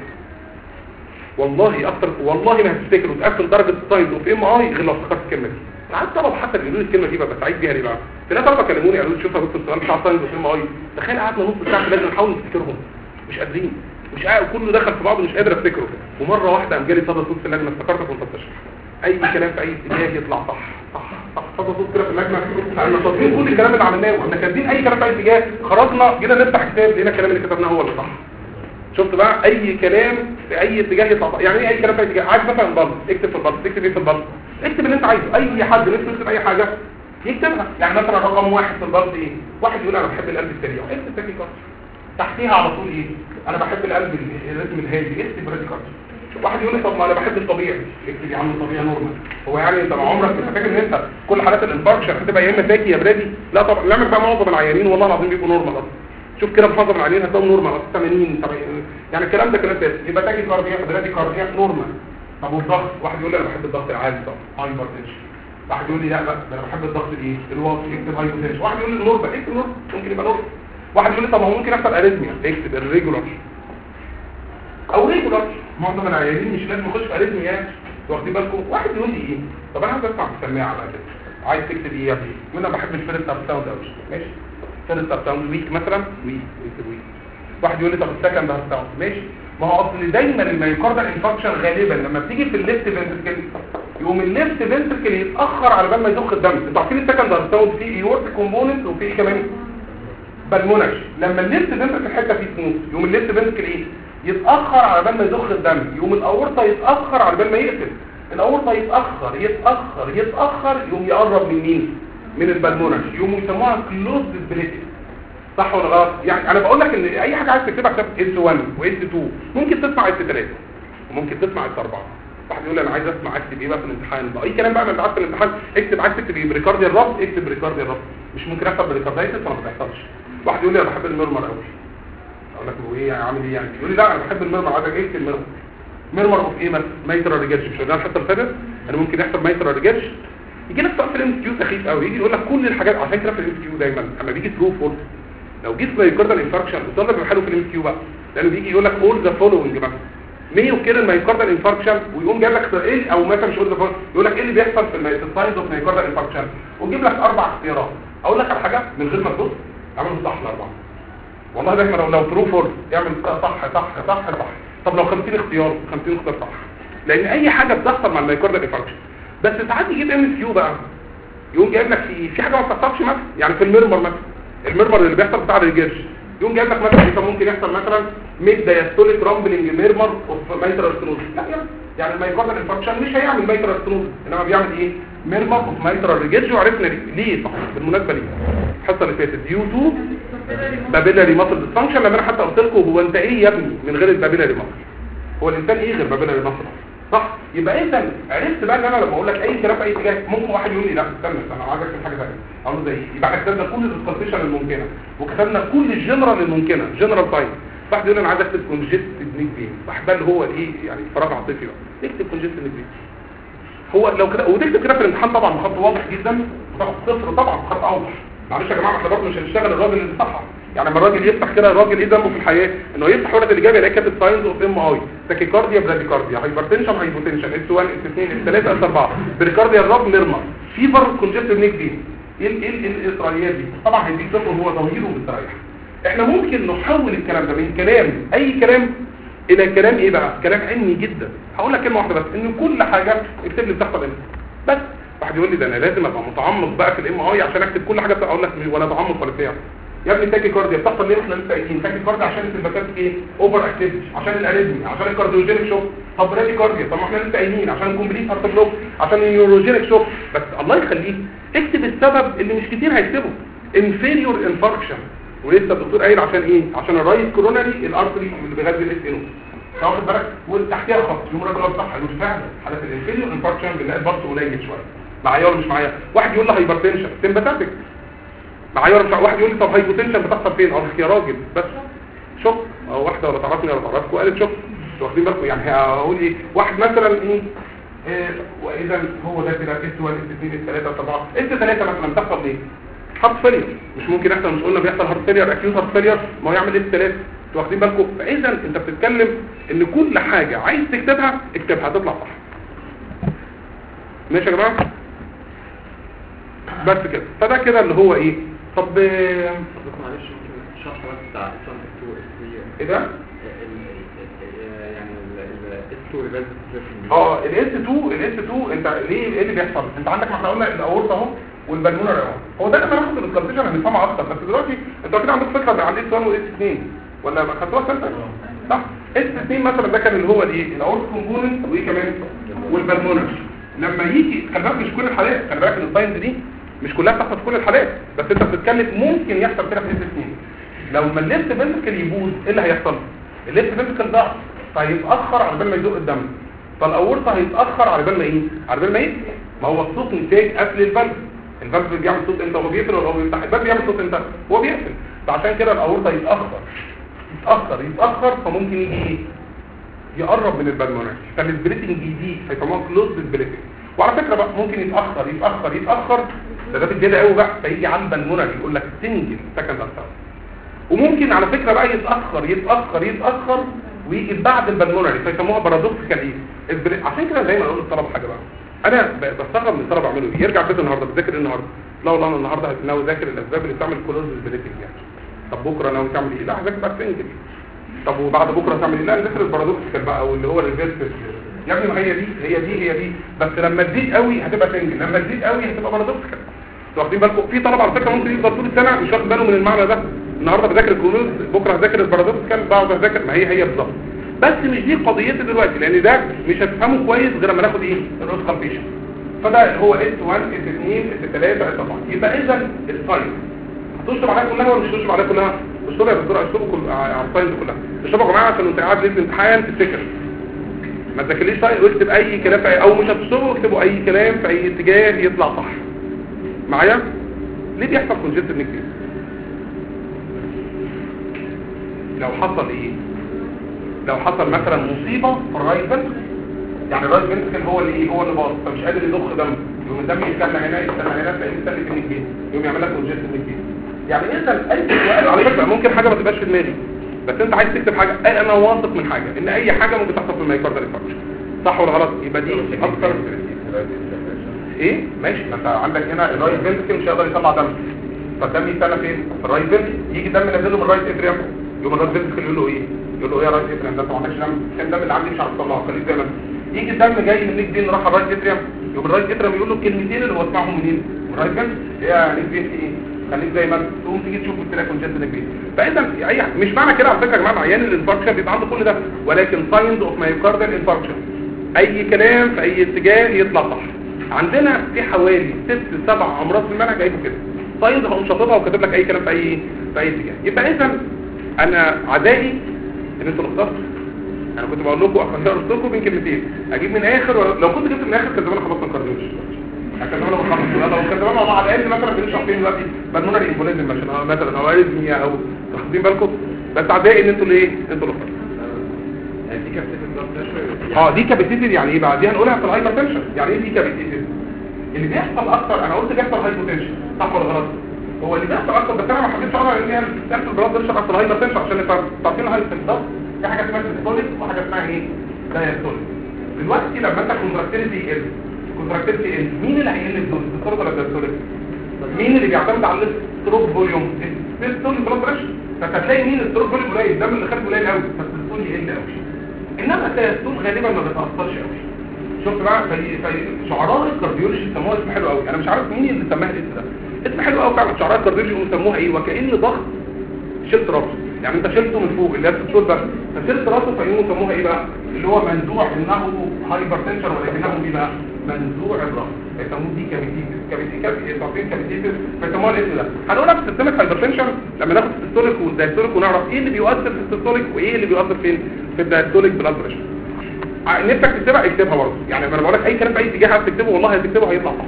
والله اكتر والله ما هتفتكر وتقفل درجه الساينز اوف ام اي غير لو افتكرت الكلمه دي ساعات طلبه حتى بيقولوا لي الكلمه دي ببقى سعيد بيها ليه بقى في ناس طلبه كلموني قالوا لي شوف يا دكتور السؤال بتاع ساينز اوف ام اي تخيل قعدنا نص ساعه لازم نحاول نفتكرهم مش قادرين مش قاعد كله دخل في بعضه مش قادر افتكره ومره واحده قام جالي صدى صوت في اللجنه افتكرتك وانت بتشرح اي كلام في اي اتجاه يطلع صح صح صح صدى صوت كده في اللجنه احنا صادقين كل الكلام اللي عملناه واحنا كاتبين اي كلام في اي اتجاه خرجنا جينا نفتح كتاب لقينا الكلام اللي كتبناه هو اللي صح شفت بقى اي كلام في اي اتجاه يطلع صح. يعني ايه اي كلام في اي اتجاه عايز مثلا بلط اكتب في البلط تكتب ايه في البلط اكتب اللي انت عايزه اي حد نفسه يكتب اي حاجه يكتبها يعني مثلا رقم واحد في البلط ايه واحد يقول انا بحب القلب السريع اكتب تاكي كارت تحتيها على طول ايه انا بحب القلب ال- الريتم الهادي اكتب رادي كارت واحد يقول لي طب ما انا بحب الطبيعي اكتب يا عم الطبيعي نورمال هو يعني انت مع عمرك انت فاكر ان انت كل حالات الانفاركشن هتبقى يا اما تاكي يا برادي لا طبعا نعمل بقى معظم العيانين والله العظيم بيبقوا نورمال اصلا شوف كده معظم العيانين هتلاقيهم نورمال اصلا 80 70 يعني الكلام ده كلام ثابت يبقى تاكي كارديا برادي كارديا نورمال طب والضغط واحد يقول لي انا بحب الضغط العالي طبعا هايبر تنشن واحد يقول لي لا لا ده انا بحب الضغط الايه الواطي اكتب هايبر تنشن واحد يقول لي نورمال اكتب نورمال ممكن يبقى نورمال واحد يقول لي طب هو ممكن يحصل اريثميا اكتب الريجولار او ريجولار معظم العيانين مش لازم يخش في اريثميا يعني واخدين بالكم واحد يقول لي ايه طب انا عايز اسمع بالسماعه بقى كده عايز تكتب ايه يا ابني انا بحب الفيرست اب ساوند قوي ماشي فيرست اب ساوند ويك مثلا ويك ويك ويك واحد يقول لي طب السكند اب ساوند ماشي ما هو اصل دايما الميوكاردال انفكشن غالبا لما بتيجي في الليفت فنتركل يقوم الليفت فنتركل يتاخر على بال ما يضخ الدم انتوا عارفين السكند اب ساوند فيه ايورت كومبوننت وفيه ايه كمان بالمونش لما الليفت فنتركل الحته فيه سموث يقوم الليفت فنتركل ايه يتاخر على بال ما يضخ الدم يقوم الاورطه يتاخر على بال ما يقفل الاورطه يتاخر يتاخر يتاخر يقوم يقرب من مين من البالمونش يقوموا يسموها كلوز بليتد صح ولا غلط يعني انا بقول لك ان اي حاجه عايز تكتبها كتاب اس 1 واس 2 ممكن تسمع اس 3 وممكن تسمع اس 4 واحد يقول لي انا عايز اسمع اكتب ايه بقى في الامتحان بقى اي كلام بقى ما انت عارف في الامتحان اكتب عايز تكتب ايه بريكارديا الرب اكتب بريكارديا الرب مش ممكن اكتب بريكاردايتس ولا ما بتحصلش واحد يقول لي انا بحب المرمر قوي اقول لك هو ايه عامل ايه يعني يقول لي لا انا بحب المرمر عايز اكتب المرمر ميرمر اوف ايه مثلا ميترا ريجرش مش قلنا الحته اللي فاتت انا ممكن يحصل ميترا ريجرش يجي لك سؤال في الام كيو سخيف قوي يجي يقول لك كل الحاجات عشان كده في الام كيو دايما اما بيجي ترو فولس لو جيت مايوكاردال انفاركشن الطالب بيبقى حلو في الام كيو بقى لانه بيجي يقول لك اول ذا فولوينج مثلا ميو كده المايوكاردال انفاركشن ويقوم جايب لك ايه او مثلا مش اول ذا فولوينج يقول لك ايه اللي بيحصل في الساينز اوف مايوكاردال انفاركشن ويجيب لك اربع اختيارات اقول لك على حاجه من غير ما تبص اعمل صح الاربعه والله دايما لو لو ترو فولس اعمل صح صح صح صح صح طب لو 50 اختيار 50 اختيار صح لان اي حاجه بتحصل مع المايوكاردال انفاركشن بس ساعات يجيب ام كيو بقى يقوم جايب لك في في حاجه ما بتحصلش مثلا يعني في الميرمر مثلا الميرمر اللي بيحصل بتاع الريجيرش يقوم جايب لك مثلا كان ممكن يحصل مثلا ميد دايستوليك رامبلنج ميرمر اوف مايترال ستنوز لا يعني يعني المايوكاردال انفاركشن مش هيعمل مايترال ستنوز انما بيعمل ايه ميرمر اوف مايترال ريجيرش وعرفنا ليه ليه طبعا بالمناسبه ليه الحصه اللي فاتت ديو تو بابيلاري ماسل ديسفانكشن لما انا حتى قلت لكم هو انت ايه يا ابني من غير البابيلاري ماسل هو الانسان ايه غير بابيلاري ماسل صح يبقى انت عرفت بقى ان انا لما اقول لك اي كلام في اي اتجاه ممكن واحد يقول لي لا استنى استنى انا عايزك في حاجه ثانيه اقول له زي ايه يبقى احنا كتبنا كل الكونسيشن الممكنه وكتبنا كل الجنرال الممكنه جنرال تايب واحد يقول لي انا عايز اكتب كونجستد نيك بين صح ده اللي هو الايه يعني فراغ عاطفي بقى اكتب كونجستد نيك بين هو لو كده وتكتب كده في الامتحان طبعا بخط واضح جدا وتاخد صفر طبعا بخط اوضح معلش يا جماعه احنا برضه مش هنشتغل الراجل اللي صح يعني لما الراجل يفتح كده الراجل ايه ذنبه في الحياه انه يفتح ورقه الاجابه يلاقي كاتب ساينز اوف ام اي تاكيكارديا براديكارديا هايبرتنشن هايبوتنشن اس 1 اس 2 اس 3 اس 4 بريكارديا الرب ميرمر فيبر كونجستيف نيك دي ايه ال- ايه ال- ايه الاسرائيليات دي طبعا هيديك صفر وهو ضمير ومستريح احنا ممكن نحول الكلام ده من كلام اي كلام الى كلام ايه بقى كلام علمي جدا هقول لك كلمه واحده بس ان كل حاجه اكتب لي بتحصل امتى بس واحد يقول لي ده انا لازم ابقى متعمق بقى في الام اي عشان اكتب كل حاجه اقول لك ولا تعمق ولا فيها يا ابني تاكي كارديا بتحصل ليه احنا لسه قايلين تاكي كارديا عشان السلبكات ايه اوفر اكتيفيتي عشان الاريزمي عشان الكارديوجينيك شوك طب برادي كارديا طب ما احنا لسه قايلين عشان الكومبليت هارت بلوك عشان النيوروجينيك شوك بس الله يخليك اكتب السبب اللي مش كتير هيكتبه انفيريور انفاركشن ولسه الدكتور قايل عشان ايه عشان الرايت كوروناري الارتري اللي بيغذي الاس انو واخد بالك وتحتيها خط يوم راجل صح قالوا فعلا حالات الانفيريور انفاركشن بنلاقي البلط قليل شويه معايا ولا مش معايا واحد يقول لي هايبرتنشن سمباثيك معايا ولا مش معايا واحد يقول لي طب هايبوتنشن بتحصل فين اقول لك يا راجل بس شوك او واحده ولا تعرفني ولا تعرفكم قالت شوك انتوا واخدين بالكم يعني هقول ايه واحد مثلا ايه إيه، واذا هو ده كده اس 1 اس 2 اس 3 اس 4 اس 3 مثلا بتحصل ليه هارت فيلير مش ممكن يحصل مش قلنا بيحصل هارت فيلير اكيوت هارت فيلير ما هو يعمل اس 3 انتوا واخدين بالكم فاذا انت بتتكلم ان كل حاجه عايز تكتبها اكتبها هتطلع صح ماشي يا جماعه بس كده فده كده اللي هو ايه طب آه، حضرتك معلش ممكن الشرح بس بتاع اس 1 اس 2 اس 3 ايه ده يعني الاس 2 ريفيرس ديبريشن اه الاس 2 الاس 2 انت ليه ايه اللي بيحصل انت عندك ما احنا قلنا الاورطه اهو والبلمونر اهو هو ده لما ناخد الكالكوليشن هنفهمها اكتر بس دلوقتي انتوا اكيد عندكم فكره عن الاس 1 والاس 2 ولا ما خدتوها ثالثه صح اس 2 مثلا ده كان اللي هو الايه الاورط كومبوننت وايه كمان والبلمونر لما يجي خلي بالك مش كل الحالات خلي بالك ان الساينز دي مش كلها بتحصل في كل الحالات بس انت بتتكلم ممكن يحصل كده في اس 2 لو ما الليفت فينتركل يبوظ ايه اللي هيحصل الليفت فينتركل ضعف فهيتاخر على بال ما يزق الدم فالاورطه هيتاخر على بال ما ايه على بال ما يقفل ما هو الصوت نتاج قفل الفالف الفالف بيعمل صوت امتى هو بيقفل ولا هو بيفتح الفالف بيعمل صوت امتى هو بيقفل فعشان كده الاورطه يتاخر يتاخر يتاخر فممكن يجي ايه يقرب من البلمونري فالسبليتنج يزيد فيسموها كلوز سبليتنج وعلى فكره بقى ممكن يتاخر يتاخر يتاخر ده ده بالجد قوي بقى فيجي على البلمونري يقول لك سنجل سكند اكتر وممكن على فكره بقى يتاخر يتاخر يتاخر ويجي بعد البلمونري فيسموها بارادوكسيكال ايه السبليت- عشان كده دايما اقول للطلبه حاجه بقى انا ب- بستغرب من الطلبه بيعملوا ايه يرجع البيت النهارده بتذاكر ايه النهارده لا والله انا النهارده ناوي اذاكر الاسباب اللي بتعمل كلوز سبليتنج يعني طب بكره ناوي تعمل ايه لا هذاكر بقى سنجل طب وبعد بكره تعمل ايه لا نذاكر البارادوكسيكال بقى او اللي هو الريفيرس يا ابني ما هي دي هي دي هي دي بس لما تزيد قوي هتبقى سنجل لما تزيد قوي هتبقى بارادوكسيكال انتوا واخدين بالكم في طلبه على فكره ممكن يفضل طول السنه مش واخد باله من المعنى ده النهارده بذاكر الكلوز بكره هذاكر البارادوكسيكال بعد اذاكر ما هي هي بالظبط بس مش دي قضيتي دلوقتي لان ده مش هتفهمه كويس غير لما ناخد ايه الاوسكالبيشن فده اللي هو اس 1 اس 2 اس 3 اس 4 يبقى اذا الساين هتشرب عليها كلها ولا مش هتشرب عليها كلها اشرب يا دكتور اشربوا كل على الساين دي كلها اشربوا يا جماعه عشان انت قاعد ليله الامتحان تفتكر ما تذاكرليش ساين واكتب اي كلام في أي او مش هتشربوا اكتبوا اي كلام في اي اتجاه يطلع صح معايا ليه بيحصل كونجكتيف نيكليس لو حصل ايه لو حصل مثلا مصيبه في الرايت فنتركل يعني الرايت فنتركل هو اللي ايه هو اللي باظ فمش قادر يضخ دم يقوم الدم يستنى هنا يستنى هنا تلاقيه مستني في النكبين يقوم يعمل لك كونجكتيف نيكليس يعني انت اي سؤال على فكره ممكن حاجه ما تبقاش في دماغي بس انت عايز تكتب حاجه أي انا واثق من حاجه ان اي حاجه ممكن تحصل في المايكاردال انفاركشن صح ولا غلط يبقى دي اكتر ايه ماشي ما انت عندك هنا الرايت فنتركل مش هيقدر يطلع دم فالدم يستنى فين في الرايت فنتركل يجي الدم ينزله من الرايت اتريوم يقوم الرايت فنتركل يقول له ايه يقول له ايه يا رايت اتريوم ده انت ما عندكش دم كان الدم اللي عندي مش عارف اطلعه خليك زي ما انت. يجي الدم جاي من نيك بين راح الرايت اتريوم يقوم الرايت اتريوم يقول له الكلمتين اللي هو سمعهم منين من الرايت فنتركل ايه يا نيك بين في ايه خليك زي ما انت تقوم تيجي تشوف تلاقي كونجنت نيك بين فاذا اي مش معنى كده على فكره يا جماعه عيان الانفاركشن بيبقى عنده كل ده ولكن ساينز اوف مايوكاردال انفاركشن اي كلام في اي اتجاه يطلع صح عندنا في حوالي ست سبع امراض في المنهج جايبه كده ساينز هقوم شاطبها وكاتب لك اي كلام في اي في اي اتجاه يبقى اذا انا عدائي ان انتوا اللي اخترتوا انا كنت بقول لكم اخترت لكم بين كلمتين اجيب من اخر ولا لو كنت جبت من اخر كان زمان خلصنا الكارديولوجي كان زمان خلصنا لو كان زمان مع الاقل مثلا بنشرح فين دلوقتي بالمونري امبوليزم مثلا مثلا او اريزميا او واخدين بالكم بس عدائي ان انتوا اللي ايه انتوا اللي اخترتوا دي كابتن البلاد بريشر اه دي كابيتيتد يعني ايه بقى دي هنقولها في الهايبر تنشن يعني ايه دي كابيتيتد اللي بيحصل اكتر انا قلت بيحصل هايبوتنشن صح ولا غلط هو اللي بيحصل اكتر بس انا ما حبيتش اقرا ان هي بتحصل البلاد بريشر اكتر هايبر تنشن عشان نفهم تعرفين الهايبر تنشن في حاجه اسمها سيستوليك وحاجه اسمها ايه دايستوليك دلوقتي لما انت كونتراكتيليتي يقل كونتراكتيليتي يقل مين اللي هيقل في دول السيستوليك ولا الدايستوليك مين اللي بيعتمد على الستروك فوليوم السيستوليك بلاد بريشر فهتلاقي مين الستروك فوليوم قليل الدم اللي خارج قليل قوي فالسيستول يقل قوي انما التيستول غالبا ما بتاثرش قوي شفت بقى في في شعراء الكارديولوجي سموها اسم حلو قوي انا مش عارف مين اللي سماها الاسم ده اسم حلو قوي فعلا شعراء الكارديولوجي سموها ايه وكأن ضغط شلت راسه يعني انت شلته من فوق اللي هي السيستول بس فشلت راسه فيقوموا سموها ايه بقى اللي هو منزوع انه هايبرتنشن ولكنه ايه بقى منزوع الراس فيسموه دي كابيتيتس كابيتيتس تعرفين كابيتيتس فيسموها الاسم ده هنقولها في سيستمك هايبرتنشن لما ناخد السيستوليك والدايستوليك ونعرف ايه اللي بيؤثر في السيستوليك وايه اللي بيؤثر فين في الدايستوليك بلاد بريشر نفسك تكتبها اكتبها برضه يعني لما انا بقول لك اي كلام في اي اتجاه عايز تكتبه والله هتكتبه هيطلع صح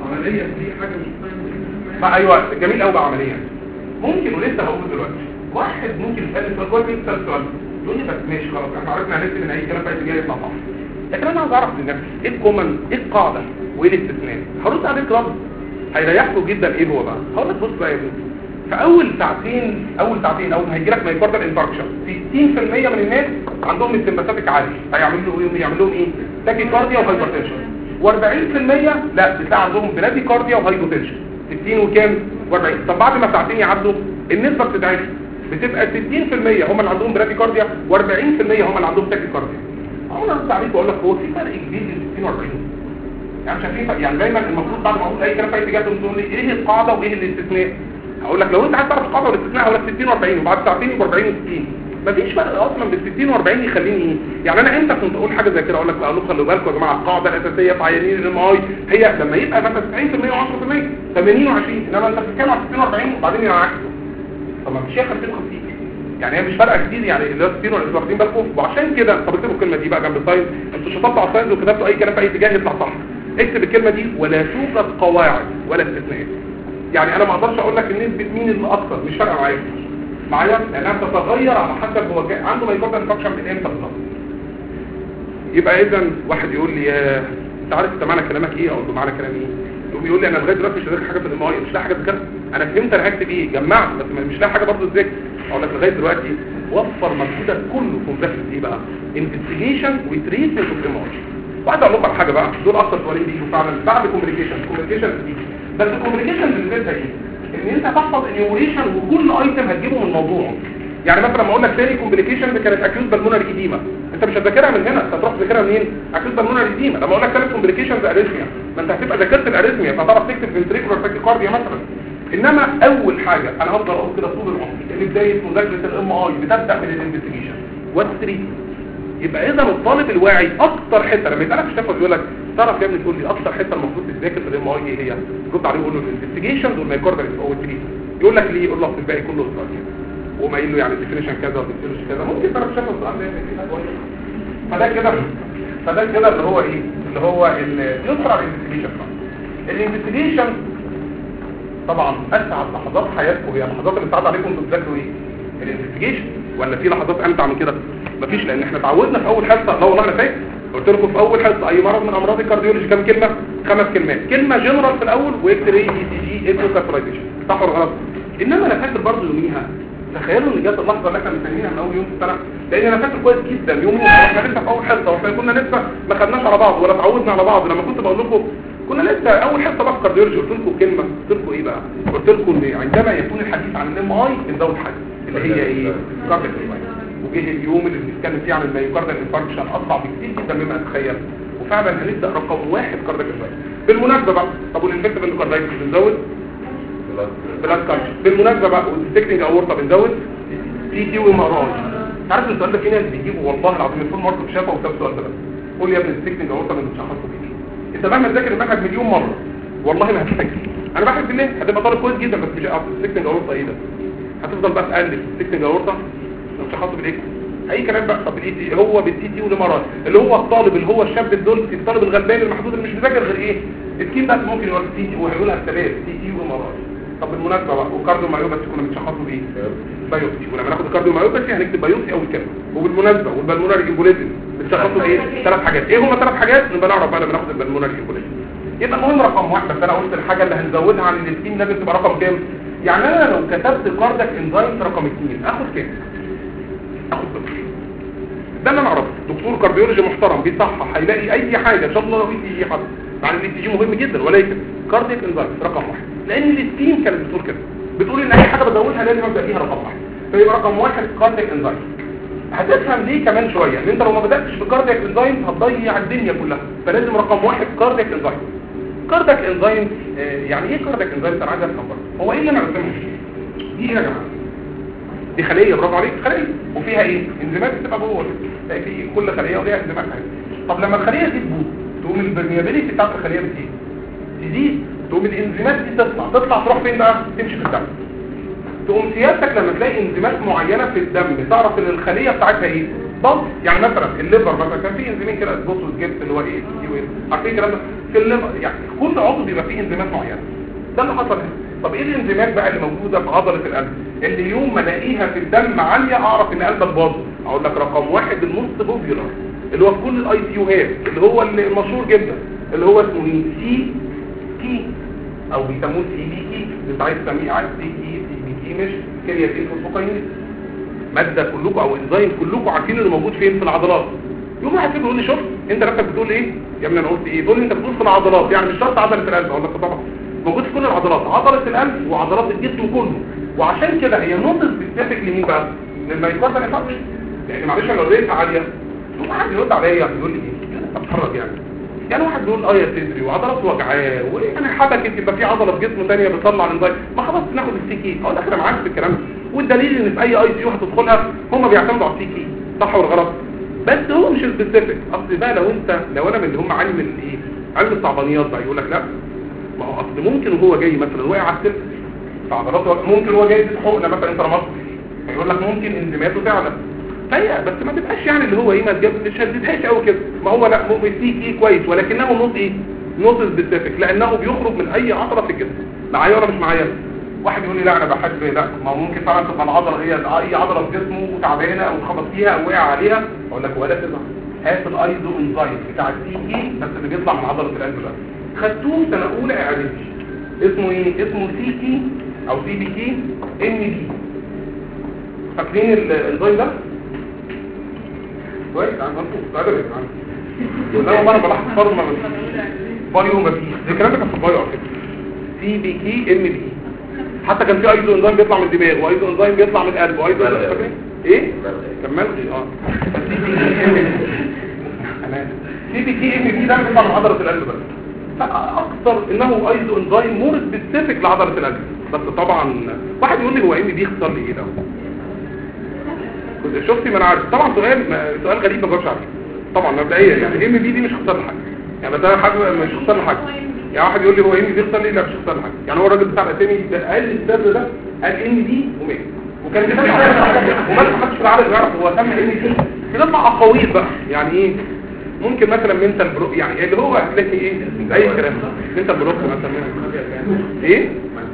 عملية دي حاجة مش فاهم ما ايوه جميل قوي بقى عمليا ممكن ولسه هقول دلوقتي واحد ممكن يسال سؤال كويس يسال سؤال يقول لي بس ماشي خلاص احنا عرفنا هنكتب ان اي كلام في اي جاي يطلع صح لكن انا عاوز اعرف لنفسي ايه الكومن ايه القاعده وايه الاستثناء هرد عليك رد هيريحكم جدا ايه هو بقى هقول لك بص بقى يا ابني في اول ساعتين اول ساعتين اول ما هيجي لك مايكاردال انفاركشن 60% من الناس عندهم السمباثيك عالي هيعملوا ايه يعمل لهم ايه تاكي كارديا وهايبرتنشن و40% لا بتلاقي عندهم برادي كارديا وهايبوتنشن 60 وكام و40 طب بعد ما ساعتين يعدوا النسبه بتتعرف بتبقى 60% هم اللي عندهم برادي كارديا و40% هم اللي عندهم تاكي كارديا انا ارد عليك واقول لك هو في فرق كبير بين 60 و40 يعني شايفين فرق؟ يعني دايما المفروض بعد ما اقول اي كلام في اي اتجاه تقول لي ايه القاعده وايه الاستثناء هقول لك لو انت عايز تعرف القاعده والاستثناء هقول لك 60 و40 وبعد ساعتين يبقى 40 و60 مفيش فرق اصلا بين 60 و40 يخليني ايه يعني انا امتى كنت اقول حاجه زي كده اقول لك لا خلوا بالكم يا جماعه القاعده الاساسيه في عيانين الام اي هي لما يبقى مثلا 90% و10% 80 و20 انما انت بتتكلم على 60 و40 وبعدين ينعكسوا طب ما مش هي 50 50 يعني هي مش فارقه كتير يعني اللي هو 60 ولا انتوا واخدين بالكم وعشان كده طب اكتبوا الكلمه دي بقى جنب السايد انتوا شطبتوا على السايد وكتبتوا اي كلام في اي اتجاه يطلع صح اكتب الكلمه دي ولا توجد قواعد ولا استثناءات يعني انا ما اقدرش اقول لك نسبه مين اللي اكتر مش فارقه معايا معايا لانها بتتغير على حسب هو جاي عنده مايكروبيال انفكشن من امتى بالظبط يبقى اذا واحد يقول لي يا انت عارف انت معنى كلامك ايه اقول له معنى كلامي ايه يقوم يقول لي انا لغايه دلوقتي مش لاقي حاجه في الام مش لاقي حاجه ذكرت انا فهمت انا هكتب ايه جمعت بس مش لاقي حاجه برضه تذاكر اقول لك لغايه دلوقتي وفر مجهودك كله في مذاكره ايه بقى انفستيجيشن وتريتمنت اوف ام واحد اقول لكم على حاجه بقى دول اكتر سؤالين بيجوا فعلا بعد كوميونيكيشن كوميونيكيشن بس الكوميونيكيشن بالنسبه ايه ان انت تحفظ انيوريشن وكل ايتم هتجيبه من موضوعه يعني مثلا لما اقول لك تاني كومبليكيشن دي كانت اكيوت بالمونري ايديما انت مش هتذاكرها من هنا انت هتروح تذاكرها منين اكيوت بالمونري ايديما لما اقول لك ثلاث كومبليكيشنز اريثميا ما انت هتبقى ذاكرت الاريثميا فتعرف تكتب فنتريكولار تاكيكارديا مثلا انما اول حاجه انا هفضل اقول كده طول العمر ان بدايه مذاكره الام اي بتبدا من الانفستيجيشن والتريتمنت يبقى اذا الطالب الواعي اكتر حته لما يسالك في يقول لك تعرف يا ابني تقول لي اكتر حته المفروض تذاكر في الام اي ايه هي رد عليه وقول له الانفستيجيشن والمايكاردال او التريتمنت يقول لك ليه يقول لك الباقي كله استراتيجي وما قايل له يعني الديفينيشن كذا والديفينيشن كذا ممكن تعرف شكل السؤال ده كده كويس فده كده فده كده اللي هو ايه اللي هو اليسرى الانفستيجيشن الانفستيجيشن طبعا اسعد لحظات حياتكم هي اللحظات اللي بتعدي عليكم انتوا بتذاكروا ايه الانفستيجيشن ولا في لحظات امتع من كده مفيش لان احنا اتعودنا في اول حصه لا والله انا فاكر قلت لكم في اول حصه اي مرض من امراض الكارديولوجي كام كلمه خمس كلمات كلمه جنرال في الاول واكس راي اي سي جي ايكو كاترايزيشن صح ولا غلط انما انا فاكر برضه يوميها تخيلوا ان جت اللحظه اللي احنا مستنيينها من اول يوم في السنه لان انا فاكر كويس جدا يوم احنا لسه في اول حصه واحنا كنا لسه ما خدناش على بعض ولا اتعودنا على بعض لما كنت بقول لكم كنا لسه اول حصه بقى في كارديولوجي قلت لكم كلمه قلت لكم ايه بقى قلت لكم ان عندما يكون الحديث عن الام اي بنزود حاجه اللي هي ايه كارديك وجه اليوم اللي بنتكلم فيه عن المايوكاردال انفاركشن اصعب بكتير جدا مما اتخيل وفعلا هنبدا رقم واحد كارديك انفاركشن بالمناسبه بقى طب والانفكتيف اندوكاردايتس بنزود بلاد كالتشر بالمناسبه بقى والديتكتنج اورطه بنزود تي تي وام ار اي عارف السؤال ده في ناس بيجيبوا والله العظيم الفول مارك شافه وساب السؤال ده بس قول لي يا ابني الديتكتنج اورطه من بتشخصه بايه انت مهما تذاكر المنهج مليون مره والله ما هتفتكر انا بحب بالله هتبقى طالب كويس جدا بس مش هتعرف الديتكتنج اورطه ايه ده هتفضل بقى تقلب الديتكتنج اورطه لو شخصته بالاكس اي كلام بقى طب بالاي تي هو بالتي تي والامارات اللي هو الطالب اللي هو الشاب الدول الطالب الغلبان المحدود اللي مش مذاكر غير ايه التيم بس ممكن يقول تي تي وهيقولها الثبات تي تي وامارات طب بالمناسبه بقى وكارديو مايوباثي كنا بنشخصه بايه بايوبسي ولما ناخد الكارديو مايوباثي هنكتب بايوبسي اول كلمه وبالمناسبه والبلمونري امبوليزم بنشخصه بايه ثلاث حاجات ايه هم ثلاث حاجات نبقى نعرف بقى لما ناخد البلمونري امبوليزم يبقى المهم رقم واحد بس انا قلت الحاجه اللي هنزودها عن الاثنين لازم تبقى رقم كام يعني انا لو كتبت كاردك انزايم رقم اثنين اخد كام اخد صفر ده اللي انا اعرفه دكتور كارديولوجي محترم بيصحح هيلاقي اي حاجه ان شاء الله لو اي تي جي حصل مع ان الاي تي جي مهم جدا ولكن كارديك انزايم رقم واحد لان الاثنين كانت بتقول كده بتقول ان اي حاجه بزودها لازم ابدا فيها رقم واحد فيبقى رقم واحد كارديك انزايم هتفهم ليه كمان شويه ان انت لو ما بداتش بكارديك انزايم هتضيع الدنيا كلها فلازم رقم واحد كارديك انزايم كارديك انزايم آه يعني ايه كارديك انزايم انا عايز افهم برضه هو ايه اللي انا رسمه دي ايه يا جماعه دي خليه برافو عليك خليه وفيها ايه انزيمات بتبقى جوه تلاقي في كل خليه وليها انزيمات طب لما الخليه دي تبوظ تقوم البرميابيليتي بتاعت الخليه بتزيد تزيد تقوم الانزيمات دي تطلع تطلع تروح فين بقى تمشي في الدم تقوم سيادتك لما تلاقي انزيمات معينه في الدم تعرف ان الخليه بتاعتها ايه بص يعني مثلا الليفر مثلا كان في انزيمين كده بص وتجبت اللي هو ايه سي ويل عارفين الكلام ده في الليفر يعني كل عضو بيبقى فيه انزيمات معينه ده اللي حصل هنا طب ايه الانزيمات بقى اللي موجوده في عضله القلب اللي يوم ما الاقيها في الدم عاليه اعرف ان قلبك باظ اقول لك رقم واحد الموست بوبيولار اللي هو في كل الاي سي يوهات اللي هو اللي المشهور جدا اللي هو اسمه ايه سي كي او بيسموه سي بي كي انت عايز تسميه عايز سي كي سي بي كي مش كرياتين فوسفوكاينيز ماده كلكم او انزيم كلكم عارفين انه موجود فين في العضلات يوم واحد فيكم يقول لي شوف انت نفسك بتقول ايه يا ابني انا قلت ايه تقول لي انت بتقول في العضلات يعني مش شرط عضله القلب اقول لك طبعا موجود في كل العضلات عضله القلب وعضلات الجسم كله وعشان كده هي نقطه سبيسيفيك لمين بقى للمايكاردال انفكشن يعني معلش لو ريت عاليه يوم واحد يرد عليا يقول لي ايه انت بتتحرك يعني يعني واحد بيقول اه يا صدري وعضلات وجعاه وانا حبكت يبقى في عضله في جسمه ثانيه بتطلع الانزيم ما خلاص ناخد السي كي اقول لك انا معاك في الكلام ده والدليل ان في اي اي سي يو هتدخلها هم بيعتمدوا على السي كي صح ولا غلط بس هو مش سبيسيفيك اصل بقى لو انت لو انا من اللي هم علم الايه علم الصعبانيات بقى يقول لك لا ما هو اصل ممكن وهو جاي مثلا واقع على السلك في عضلاته ممكن هو جاي يدي حقنه مثلا انت رمضت فيقول لك ممكن انزيماته تعلى فهي بس ما تبقاش يعني اللي هو ايه ما تجيب مش هتديهاش قوي كده ما هو لا ممكن سي كي كويس ولكنه نوت ايه نوت سبيسيفيك لانه بيخرج من اي عضله في الجسم معايا ولا مش معايا واحد يقول لي لا انا بحب لا ما هو ممكن فعلا تبقى العضله هي اي عضله في جسمه وتعبانه او اتخبط فيها او وقع عليها اقول لك ولا تزعل هات الايزو انزايم بتاع السي كي بس اللي بيطلع من عضله القلب بقى خدتوه سنه اولى اعدادي اسمه ايه اسمه سي كي او سي بي كي ام بي فاكرين الانزايم ده كويس عم انتوا ادرس عم انا مره بلاحظ فرض ما فيش بايو ما فيش الكلام ده كان في البايو على فكره سي بي كي ام بي حتى كان في ايزو انزيم بيطلع من الدماغ وايزو انزيم بيطلع من القلب وايزو فاكرين ايه كان ملغي اه سي بي كي ام بي ده بيطلع من عضله القلب بس فاكثر انه ايزو انزيم مور سبيسيفيك لعضله القلب بس طبعا واحد يقول لي هو ام بي يخسر لي ايه ده كنت شفتي ما انا عارف طبعا سؤال سؤال غريب ما جاوبش عليه طبعا مبدئيا يعني ام بي دي مش هتخسر لي حاجه يعني ده حاجه مش هتخسر لي حاجه يعني واحد يقول لي هو ام بي يخسر لي لا مش هيخسر لي حاجه يعني هو الراجل بتاع الاسامي ده قال السر ده قال ام بي ومات وكان كده وما حدش في العالم يعرف هو سمى ام بي بنطلع اقاويل بقى يعني ايه ممكن مثلا منتال برو يعني اللي هو هتلاقي ايه اي كلام منتال بروك مثلا ايه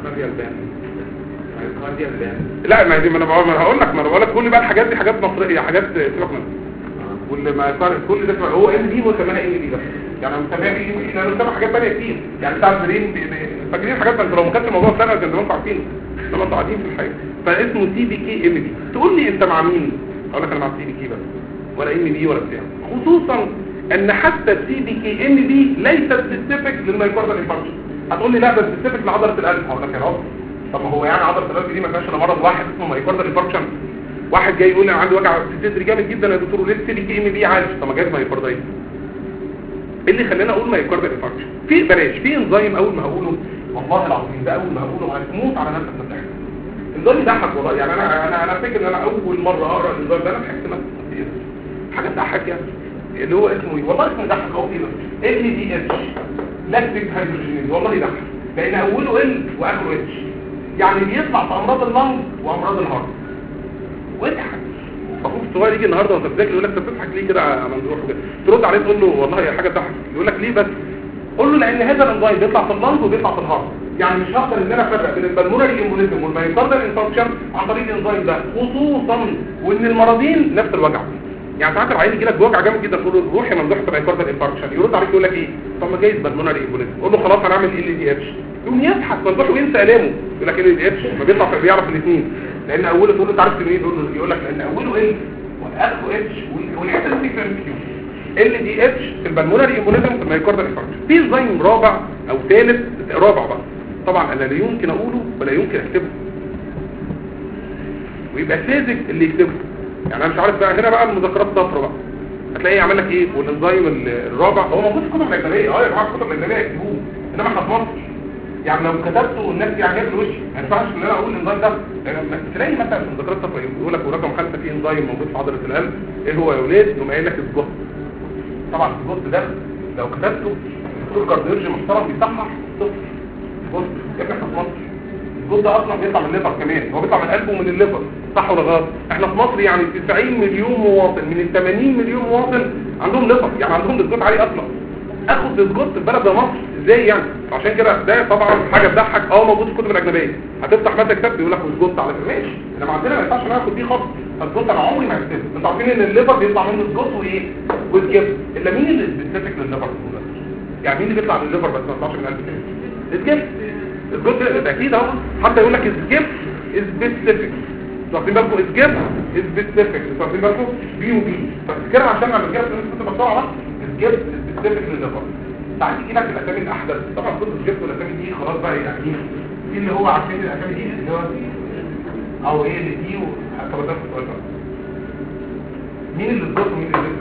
لا ما دي ما انا بقول ما انا هقول لك ما انا بقول لك كل بقى الحاجات دي حاجات مصريه حاجات سيبك منها واللي ما صار كل ده هو ام دي وسماها ام دي بس يعني انا مسميها ام دي لانه سمى حاجات ثانيه كتير يعني بتاع البرين فاكرين حاجات انت لو ما كانتش الموضوع سنه كان زمان عارفين لما انتوا قاعدين في الحقيقه فاسمه سي بي كي ام دي تقول لي انت مع مين اقول لك انا مع سي بي كي بس ولا ام دي ولا بتاع خصوصا ان حتى السي بي كي ام دي ليست سبيسيفيك للمايكاردال انفاركشن هتقول لي لا ده سبيسيفيك لعضله القلب هقول لك يا رب طب ما هو يعني عضله القلب دي ما فيهاش الا مرض واحد اسمه مايكاردال انفاركشن واحد جاي يقول لي انا عندي وجع في صدري جامد جدا يا دكتور ليه السي كي ام بي عالي طب ما جاز مايكاردايت ايه اللي خلاني اقول مايكاردال انفاركشن في بلاش في انزيم اول ما هقوله والله العظيم ده اول ما هقوله هتموت على نفسك من الضحك الانزيم يضحك والله يعني انا انا انا فاكر ان انا اول مره اقرا الانزيم ده انا ضحكت نفسي حاجه تضحك يعني اللي هو اسمه ايه والله اسمه يضحك اهو كده ال دي اتش لاكتيك هيدروجينيز والله يضحك لان اوله ال واخره اتش يعني بيطلع في امراض اللنج وامراض الهارت واضحك اخوك الصغير يجي النهارده وانت بتذاكر يقول لك انت بتضحك ليه كده يا ممدوح كده ترد عليه تقول له والله هي حاجه تضحك يقول لك ليه بس قول له لان هذا الانزيم بيطلع في اللنج وبيطلع في الهارت يعني مش هقدر ان انا افرق بين البلمونري امبوليزم والمايوكاردال انفاركشن عن طريق الانزيم ده خصوصا وان المرضين نفس الوجع يعني ساعات العيان يجي لك بوجع جامد جدا تقول له روح يا ممدوح تبقى مايوكاردال انفاركشن يرد عليك يقول لك ايه طب ما جايز بالمونري امبوليزم قول له خلاص هنعمل ال دي اتش يقوم يضحك ممدوح وينسى الامه يقول لك ال دي اتش ما بيطلع بيعرف الاثنين لان اوله تقول له انت عارف منين يقول له يقول لك لان اوله ال واخره اتش والحته دي في كيو ال دي اتش في البلمونري امبوليزم في المايوكاردال انفاركشن في انزيم رابع او ثالث رابع بقى طبعا انا لا يمكن اقوله ولا يمكن اكتبه ويبقى ساذج اللي يكتبه يعني انا مش عارف بقى هنا بقى المذكرات صفرا بقى هتلاقيه يعمل لك ايه والانزيم الرابع هو موجود في كتب الاجنبيه اه يا جماعه في كتب الاجنبيه يكتبوه انما احنا في مصر يعني لو كتبته والناس يعني هي في وشي ما ينفعش ان انا اقول الانزيم ده لما تلاقي مثلا في المذكرات صفرا يقول لك ورقم خمسه في انزيم موجود في عضله القلب ايه هو يا اولاد يقوم قايل لك الجهد طبعا الجهد ده لو كتبته دكتور كارديولوجي محترم بيصحح صفر جهد يا ابني احنا في مصر الجلد ده اصلا بيطلع من الليفر كمان هو بيطلع من القلب ومن الليفر صح ولا غلط احنا في مصر يعني 90 مليون مواطن من ال 80 مليون مواطن عندهم ليفر يعني عندهم الجلد عالي اصلا اخد الجلد في بلد زي مصر ازاي يعني عشان كده ده طبعا حاجه تضحك اه موجود في الكتب الاجنبيه هتفتح مثلا كتاب بيقول لك الجلد على فكره ماشي انما عندنا ما ينفعش ناخد بيه خالص فالجلد انا عمري ما هكتبه انتوا عارفين ان الليفر بيطلع منه الجلد وايه والجبن الا مين اللي سبيسيفيك للليفر يعني مين اللي بيطلع من الليفر بس ما يطلعش من القلب تاني الجبن الجزء ده اكيد اهو حتى يقول لك الجبن سبيسيفيك واخدين بالكم الجبن سبيسيفيك واخدين بالكم بي وبي فافتكرها عشان لما الجبن كنت بسرعه بقى الجبن سبيسيفيك للليفر ساعات يجي لك الاسامي الاحدث طبعا كل الجبن والاسامي دي خلاص بقى يعني ايه في اللي هو عارفين الاسامي دي اللي هو او ايه اللي دي حتى بدات السؤال ده مين اللي الضغط ومين اللي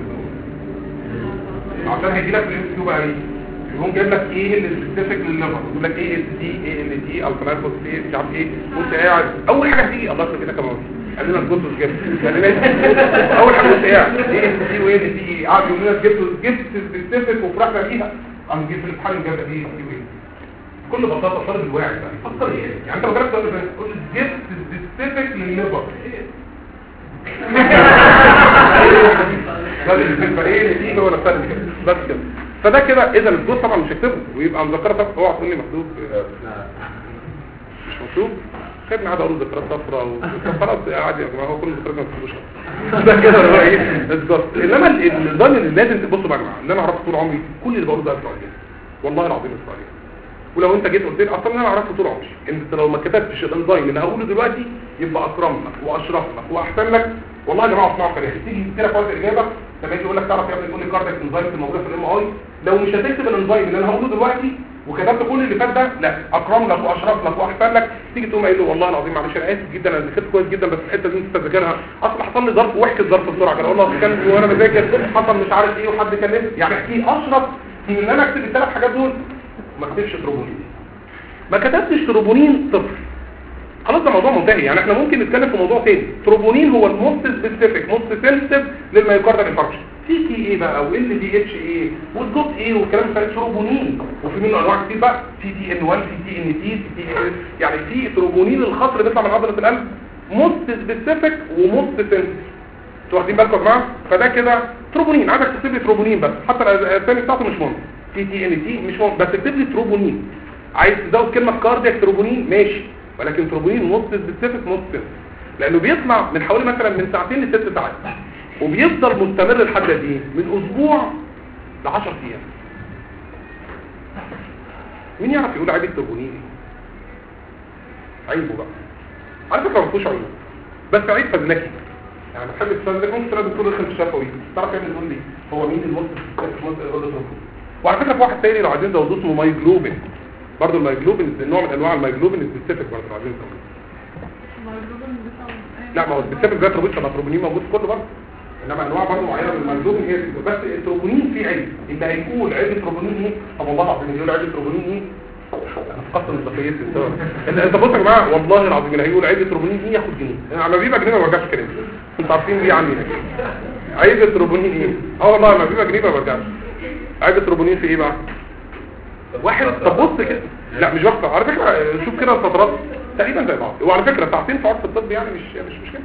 عشان هيجي لك في الام كيو بقى ايه يقوم جايب لك ايه اللي سبيسيفيك للليفر يقول لك ايه اس دي ايه ال دي الفلايفوس ايه مش عارف ايه وانت قاعد اول حاجه هتيجي الله يخليك كده كمان قال لنا الجزء الجبت يعني اول حاجه وانت قاعد ايه اس دي وايه ال دي قاعد يقول لنا جبت جبت سبيسيفيك وفرحنا بيها قام جه في الامتحان جاب ايه دي وايه بكل بساطه الطالب الواعي بقى يفكر ايه يعني انت لو جالك سؤال زي تقول جبت سبيسيفيك للليفر ده بالنسبه ايه دي هو نفسها كده بس كده فده كده اذا الدور طبعا مش هكتبه ويبقى مذكره طب اوعى تقول لي مكتوب آه، مش مكتوب خدنا عاد اقول ذكريات صفراء وخلاص عادي يا جماعه هو كل الذكريات ما بتكتبوش ده كده اللي هو ايه بالظبط انما ال- النظام اللي لازم تبصوا بقى يا جماعه اللي انا عرفته طول عمري كل اللي بقوله ده اسرائيلي والله العظيم اسرائيلي ولو انت جيت قلت لي اصلا انا عرفت طول عمري ان انت لو ما كتبتش الانزيم اللي هقوله دلوقتي يبقى اكرم لك واشرف لك واحسن لك والله يا جماعه اسمعوا كلامي تيجي كده في وقت الاجابه لما يجي يقول لك تعرف يا ابني تقول لي كاردياك انزيم الموجوده في الام اي لو مش هتكتب الانزيم اللي انا هقوله دلوقتي وكتبت كل اللي فات ده لا اكرم لك واشرف لك واحسن لك تيجي تقوم قايل له والله العظيم معلش انا اسف جدا انا ذاكرت كويس جدا بس الحته دي انت تذاكرها اصل حصل لي ظرف واحكي الظرف بسرعه كده والله كان وانا بذاكر حصل مش عارف ايه وحد كلمني يعني احكي اشرف من ان انا اكتب الثلاث حاجات دول ما اكتبش تروبونين ما كتبتش تروبونين صفر خلاص ده موضوع منتهي يعني احنا ممكن نتكلم في موضوع تاني تروبونين هو الموست سبيسيفيك موست سنسيتيف للمايوكاردال انفاركشن في تي ايه بقى وال دي اتش ايه والجوت ايه والكلام ده تروبونين وفي منه انواع كتير بقى في تي ان 1 في تي ان تي في تي ان يعني في تروبونين الخطر اللي بيطلع من عضله القلب موست سبيسيفيك وموست سنسيتيف انتوا واخدين بالكم يا جماعه فده كده تروبونين عايزك تكتب لي تروبونين بس حتى الاسامي بتاعته مش مهم تي تي ان تي مش مهم بس اكتب لي تروبونين عايز تزود كلمه كاردياك تروبونين ماشي ولكن تروبونين نص سبيسيفيك نص لانه بيطلع من حوالي مثلا من ساعتين لست ساعات وبيفضل مستمر لحد قد ايه من اسبوع ل 10 ايام مين يعرف يقول عيب التروبونين ايه عيبه بقى على فكره ما فيهوش عيوب بس عيب فزلكي يعني بتحب تفزلك ممكن تلاقي دكتور يدخل الشفوي تعرف يعمل يقول لي هو مين المصري المصري يقول له وعلى فكره في واحد تاني لو عايزين زودوه اسمه مايجلوبين برضه المايجلوبين نوع من انواع المايجلوبين سبيسيفيك برضه لو عايزين زودوه لا ما هو السبيسيفيك ده تروبين طب التروبونين موجود في كله برضه انما انواع برضه معينه من المايجلوبين هي دي. بس التروبونين فيه عيب اللي هيقول عيب التروبونين ايه طب والله العظيم يقول عيب التروبونين ايه انا فقدت مصداقيتي السبب انت انت بص يا جماعه والله العظيم اللي هيقول عيب التروبونين ايه ياخد جنيه انا لما بيبقى جنيه ما برجعش كلام انتوا عارفين ليه عني عيب التروبونين ايه اه والله لما بيبقى جنيه ما برجعش عيب التروبونين في ايه بقى واحد طب بص كده لا مش بقطع على فكره شوف كده الفترات تقريبا زي بعض وعلى فكره ساعتين في عرف الطب يعني مش مش مشكله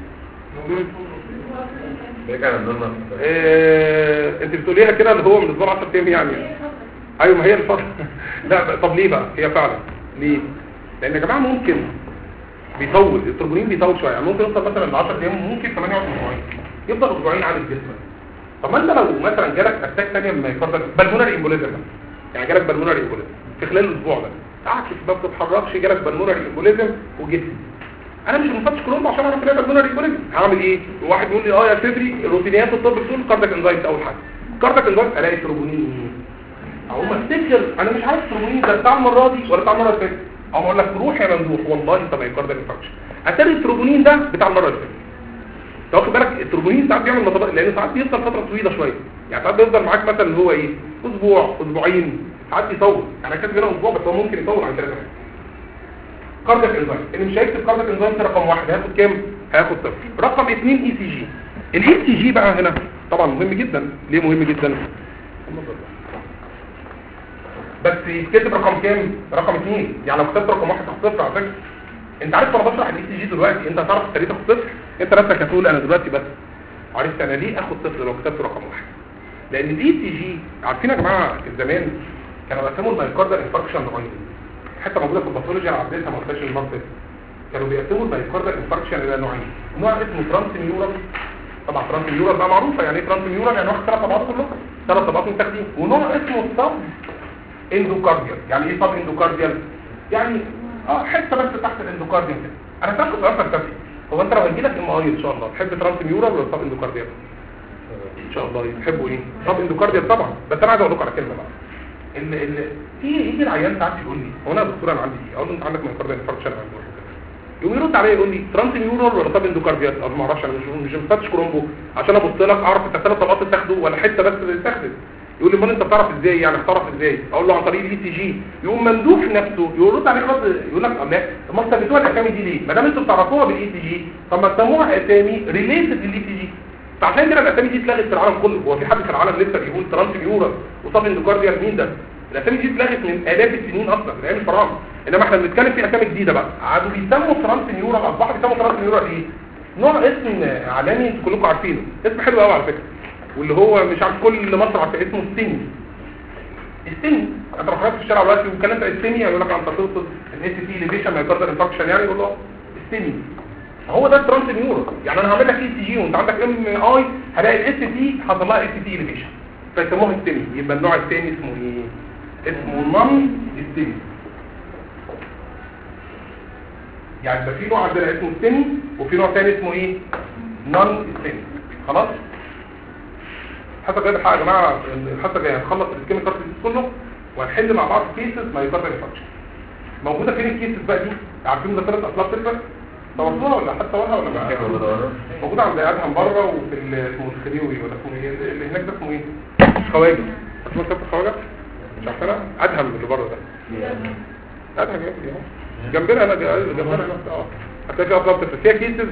ده كان عندنا إيه انت بتقوليها كده اللي هو من اسبوع 10 ايام يعني ايوه ما هي الفتره لا طب ليه بقى هي فعلا ليه لان يا جماعه ممكن بيطول التربونين بيطول شويه يعني ممكن يوصل مثلا ل 10 ايام ممكن 8 اسبوعين يفضل اسبوعين على الجسم طب ما انت لو مثلا جالك اتاك ثانيه من مايكاردال بالمونري امبوليزم يعني جالك بالمونري امبوليزم في خلال الاسبوع ده قعدت ما بتتحركش جالك بالمونري امبوليزم وجيت انا مش مفتش كلهم عشان اعرف ان انا بالمونري امبوليزم هعمل ايه واحد يقول لي اه يا صدري روتينيات الطب بتقول كاردك انزايت اول حاجه كاردك انزايت الاقي تروبونين ايه اقوم افتكر انا مش عارف التروبونين ده بتاع المره دي ولا بتاع المره اللي فاتت اقوم اقول لك روح يا ممدوح والله انت مايكاردال انفكشن اتاري التروبونين ده بتاع المره اللي فاتت انت واخد بالك التروبونين ساعات بيعمل مطبق لان ساعات بيفضل فتره طويله شويه يعني ساعات بيفضل معاك مثلا اللي هو ايه اسبوع اسبوعين ساعات يطول يعني كاتب هنا اسبوع بس هو ممكن يطول عن ثلاثه كاردياك انزايم اللي مش هيكتب كاردياك انزايم رقم واحد هياخد كام هياخد صفر رقم اثنين اي سي جي الاي سي جي بقى هنا طبعا مهم جدا ليه مهم جدا بس يتكتب رقم كام رقم اثنين يعني لو كتبت رقم واحد تحت صفر على فكره انت عارف وانا بشرح الاي سي جي دلوقتي انت هتعرف ابتديت تاخد صفر انت نفسك هتقول انا دلوقتي بس عرفت انا ليه اخد صفر لو كتبت رقم واحد لان الاي سي جي عارفين يا جماعه زمان كانوا بيقسموا المايكاردال انفاركشن نوعين حته موجوده في الباثولوجي انا عديتها ما قلتهاش المره كانوا بيقسموا المايكاردال انفاركشن الى نوعين نوع اسمه ترانس ميورال طبعا ترانس ميورال بقى معروفه يعني ايه ترانس ميورال يعني واخد ثلاث طبقات كلهم ثلاث طبقات متاخدين ونوع اسمه سب اندوكارديال يعني ايه سب اندوكارديال يعني اه حته بس تحت الاندوكارديال كده انا هسالكم سؤال فلسفي هو انت لو هيجي لك ام اي ان شاء الله تحب ترانس ميورال ولا سب اندوكارديال ان شاء الله تحبوا ايه سب اندوكارديال طبعا بس انا عايز اقول لكم على كلمه بقى ان ان تيجي يجي العيان ساعات يقول لي هو انا يا دكتور انا عندي ايه اقول له انت عندك مايكارديال انفاركشن انا عندي يقوم يرد عليا يقول لي ترانس نيورال ولا طب اندوكارديال انا ما اعرفش انا مش مش مفتش كرومبو عشان ابص لك اعرف انت ثلاث طلقات تاخده ولا حته بس اللي تاخده يقول لي امال انت بتعرف ازاي يعني بتعرف ازاي اقول له عن طريق الاي سي جي يقوم مندوب نفسه يرد عليك رد يقول لك الله ما سميتوها الاسامي دي ليه ما دام انتوا بتعرفوها بالاي سي جي طب ما تسموها اسامي ريليتد للاي سي جي فعشان كده الاسامي دي اتلغت في العالم كله هو في حد في العالم لسه بيقول ترانس نيورال وطب اندوكارديال مين ده الاسامي دي اتلغت من الاف السنين اصلا من ايام الفراعنه انما احنا بنتكلم في اسامي جديده بقى قعدوا بيسموا ترانس نيورال اصبحوا بيسموا ترانس نيورال ايه نوع اسم عالمي انتوا كلكم عارفينه اسم حلو قوي على فكره واللي هو مش عارف كل مصر عارفه اسمه ستيني ستيني انت لو خرجت في الشارع دلوقتي واتكلمت عن ستيني يقول لك انت تقصد الاس تي ليفيشن مايكاردال انفكشن يعني يقول له ستيني هو ده الترانس نيورال يعني انا هعمل لك اي سي جي وانت عندك ام اي هلاقي الاس تي حصل لها اس تي ليفيشن فيسموها ستيني يبقى النوع الثاني اسمه ايه اسمه نون ستيمي يعني ده في نوع عندنا اسمه ستيمي وفي نوع تاني اسمه ايه نون ستيمي خلاص حتى جايب الحلقه يا جماعه الحلقه جايه هنخلص السكيم كارت كله وهنحل مع بعض كيسز ما يقدر يفكر موجوده فين الكيسز بقى دي عارفين مذكره اطلاق تكبر صورتوها ولا حتى صورها ولا ما موجوده عند ادهم بره وفي ال- اسمه الخديوي ولا اسمه ايه اللي هناك ده اسمه ايه خواجه اسمه كتاب الخواجه مش عارفينها ادهم اللي بره ده ادهم يا ابني اهو جنبنا انا جنبنا أنا. اه هتلاقي فيها اطلاق تكبر فيها كيسز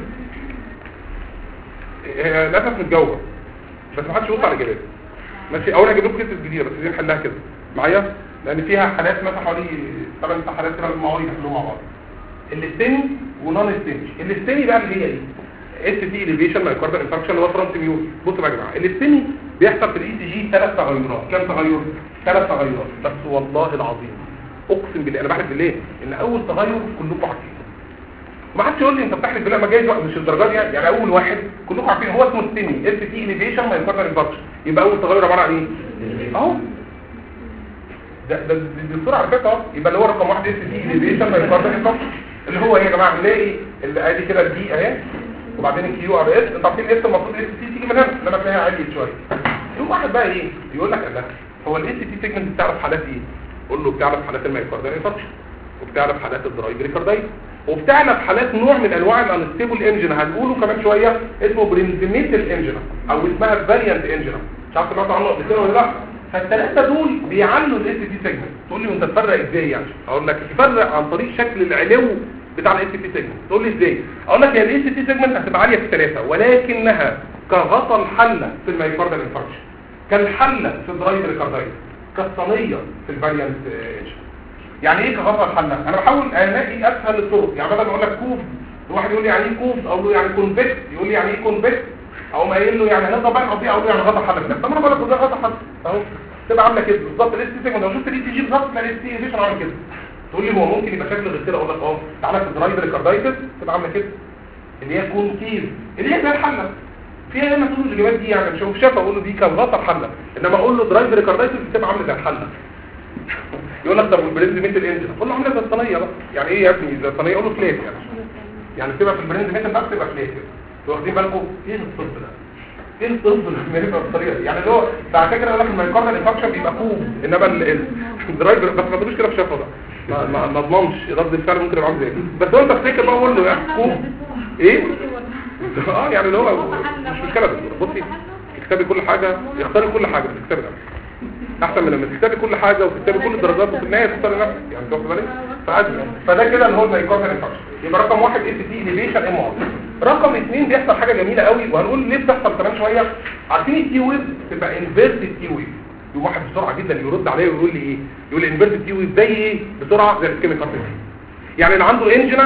هي للاسف متجوه بس ما حدش يبص على الاجابات ماشي اولا اجيب لكم كيسز جديده بس دي نحلها كده معايا لان فيها حالات مثلا حوالي 8 حالات كده المواعيد يحلوها مع بعض الاستني ونون استني الاستني بقى اللي هي ايه اس تي اليفيشن مايكاردال انفكشن اللي هو ترانس ميول بصوا بقى يا جماعه الاستني بيحصل في الاي سي جي ثلاث تغيرات كام تغير ثلاث تغيرات بس والله العظيم اقسم بالله انا بحلف بالله ان اول تغير كلكم عارفينه ما حدش يقول لي انت بتحلف بالله ما جايز مش الدرجات دي يعني اول واحد كلكم عارفين هو اسمه ستيني اس تي اليفيشن مايكاردال انفكشن يبقى اول تغير عباره عن ايه اهو ده ده دي الصوره على فكره اهو. يبقى اللي هو رقم واحد اس تي اليفيشن مايكاردال انفكشن اللي هو ايه يا جماعه نلاقي اللي ادي كده الدي اهي وبعدين الكيو ار اس انتوا عارفين الاس المفروض الاس تي تيجي من هنا انما تلاقيها عاليه شويه يوم واحد بقى ايه يقول لك لا هو الاس تي سيجمنت بتعرف حالات ايه قول له بتعرف حالات المايكاردال انفكشن وبتعرف حالات الدرايف ريكاردايت وبتعرف حالات نوع من انواع الانستيبل انجن هنقوله كمان شويه اسمه برينزيميتال انجن او اسمها فاريانت انجن مش عارف سمعت عنه قبل كده ولا لا فالثلاثه دول بيعلوا الاس تي سيجمنت تقول لي وانت تفرق ازاي يعني اقول لك تفرق عن طريق شكل العلو بتاع الاس تي سيجمنت تقول لي ازاي اقول لك هي الاس تي سيجمنت هتبقى عاليه في الثلاثه ولكنها كغطى الحله في المايكاردال انفاركشن كالحله في الدرايف ريكاردايت كالصينيه في الفاريانت انجن يعني ايه كغطى الحله انا بحاول الاقي اسهل الطرق يعني بدل ما اقول لك كوف الواحد يقول لي يعني ايه كوف اقول له يعني كونفكس يقول لي يعني ايه كونفكس او ما قايل له يعني هنضرب بقى القضيه اقول له يعني غطى حله طب انا بقول لك ده غطى حله اهو تبقى عامله كده بالظبط الاس تي لو شفت الاي تي جي بالظبط تلاقي الاس تي فيشن عامل كده تقول لي هو ممكن يبقى شكل غير كده اقول لك اه تعالى في الدرايف ريكاردايتس تبقى عامله كده اللي هي كونكيف اللي هي زي الحله فيها هنا تقول الاجابات دي يعني شوف شاف اقول له دي كان غطى الحله انما اقول له درايف ريكاردايتس بتبقى عامله زي الحله يقول لك طب والبرنز ميتال انجن اقول له عامله زي الصينيه بقى يعني ايه يا ابني زي الصينيه اقول له فلات يعني يعني تبقى في البرنز ميتال بقى تبقى فلات كده انتوا واخدين بالكم ايه الطب ده ايه الطب اللي بيبقى بالطريقه دي يعني اللي هو على فكره يقول لك المايكاردال انفكشن بيبقى كوب انما ال- ال- الدرايفر بس ما تقولوش كده في شفه بقى ما ما ما اضمنش رد الفعل ممكن يبقى عامل زي كده بس هو انت افتكر بقى قول له يعني كوب ايه اه يعني اللي هو مش مشكله دكتور بصي اكتبي كل حاجه اختاري كل حاجه في الكتاب ده احسن من لما تكتبي كل حاجه وتكتبي كل الدرجات وفي النهايه تختاري نفسك يعني تاخد بالك فأد- فده كده اللي هو المايكاردال انفكشن يبقى رقم واحد اس تي انيبيشن ام ار رقم اثنين بيحصل حاجه جميله قوي وهنقول ليه بتحصل كمان شويه عارفين التي ويف تبقى انفيرتد تي ويف يقوم واحد بسرعه جدا يرد عليا ويقول لي ايه يقول لي انفيرتد تي ويف زي ايه بسرعه زي الكيميكال يعني اللي عنده انجنا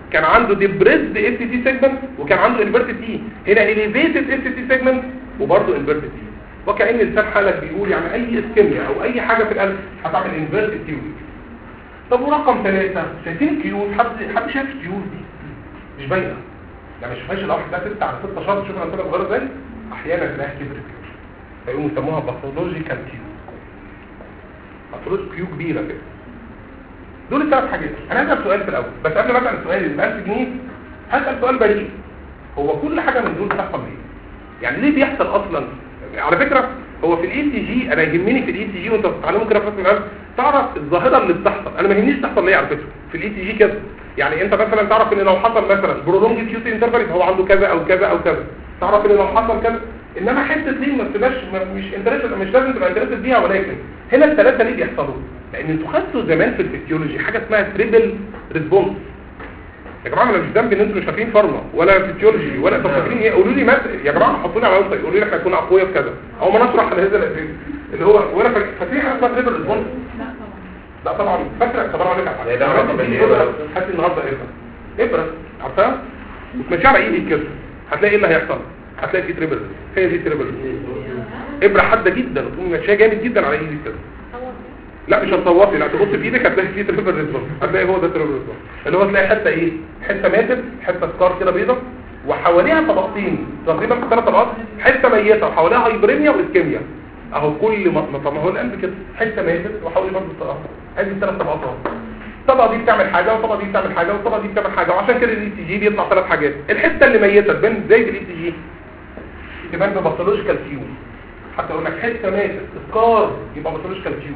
كان عنده ديبريسد اس تي سيجمنت وكان عنده انفيرتد تي هنا اليفيتد اس تي سيجمنت وبرضه انفيرتد تي وكأن لسان حالك بيقول يعني اي اسكيميا او اي حاجه في القلب هتعمل انفيرتد تي طب ورقم ثلاثة شايفين الكيوز حد حد شايف الكيوز دي مش باينه يعني مش فاش الامر ده 6 على 6 شهر شوف انا كده صغيره ازاي احيانا تلاقيها كبرت كده فيقوموا يسموها باثولوجيكال كيو باثولوجيكال كيو كبيره كده دول الثلاث حاجات انا هسال سؤال في الاول بس قبل ما اسال السؤال ال 1000 جنيه هسال سؤال بريء هو كل حاجه من دول بتحصل ليه يعني ليه بيحصل اصلا على فكره هو في الاي سي جي انا يهمني في الاي سي جي وانت بتتعلموا كده في راس القلب تعرف الظاهره اللي بتحصل انا ما يهمنيش تحصل ليه على فكره في الاي سي جي كده يعني انت مثلا تعرف ان لو حصل مثلا برولونج كيوت انترفال يبقى هو عنده كذا او كذا او كذا تعرف ان لو حصل كذا انما حته ليه ما بتبقاش ما- مش انترستد مش لازم تبقى انترستد بيها ولكن هنا الثلاثه ليه بيحصلوا لان انتوا خدتوا زمان في الفسيولوجي حاجه اسمها تريبل ريسبونس يا جماعه انا مش ذنبي ان انتوا مش فاكرين فارما ولا فيسيولوجي ولا طب فاكرين ايه قولوا لي مثلا يا جماعه حطوني على وسط قولوا لي احنا كنا اقوياء في كذا او ما نشرح على هذا الاساس اللي هو وانا فاكر فاكرين حاجه اسمها تريبل ريسبونس لا طبعا لا طبعا فاكره طب انا اقول لك على هي ده حاجه علاقة دلوقتي في بالإبرة. إبرة، هات النهارده ابره ابره عارفها وتمشي على ايدك كده هتلاقي ايه اللي هيحصل هتلاقي في تريبل هي دي تريبل ابره حاده جدا وتقوم ماشيه جامد جدا على ايدك كده هو لا مش هتصوتي لا تبص في ايدك هتلاقي فيه تريبل ريزبون هتلاقي هو ده تريبل ريزبون اللي هو تلاقي حته ايه حته ماتت حته سكار كده بيضه وحواليها طبقتين تقريبا ثلاث طبقات حته ميته وحواليها هايبريميا واسكيميا اهو كل ما ما- طب ما هو القلب كده حته ماتت وحوالي برضه طبقات ادي الثلاث طبقات اهو الطبقه دي بتعمل حاجه والطبقه دي بتعمل حاجه والطبقه دي بتعمل حاجه وعشان كده الاي سي جي بيطلع ثلاث حاجات الحته اللي ميته تبان ازاي بالاي سي جي تبان بباثولوجيكال كيو حتى اقول لك حته ماتت سكار يبقى باثولوجيكال كيو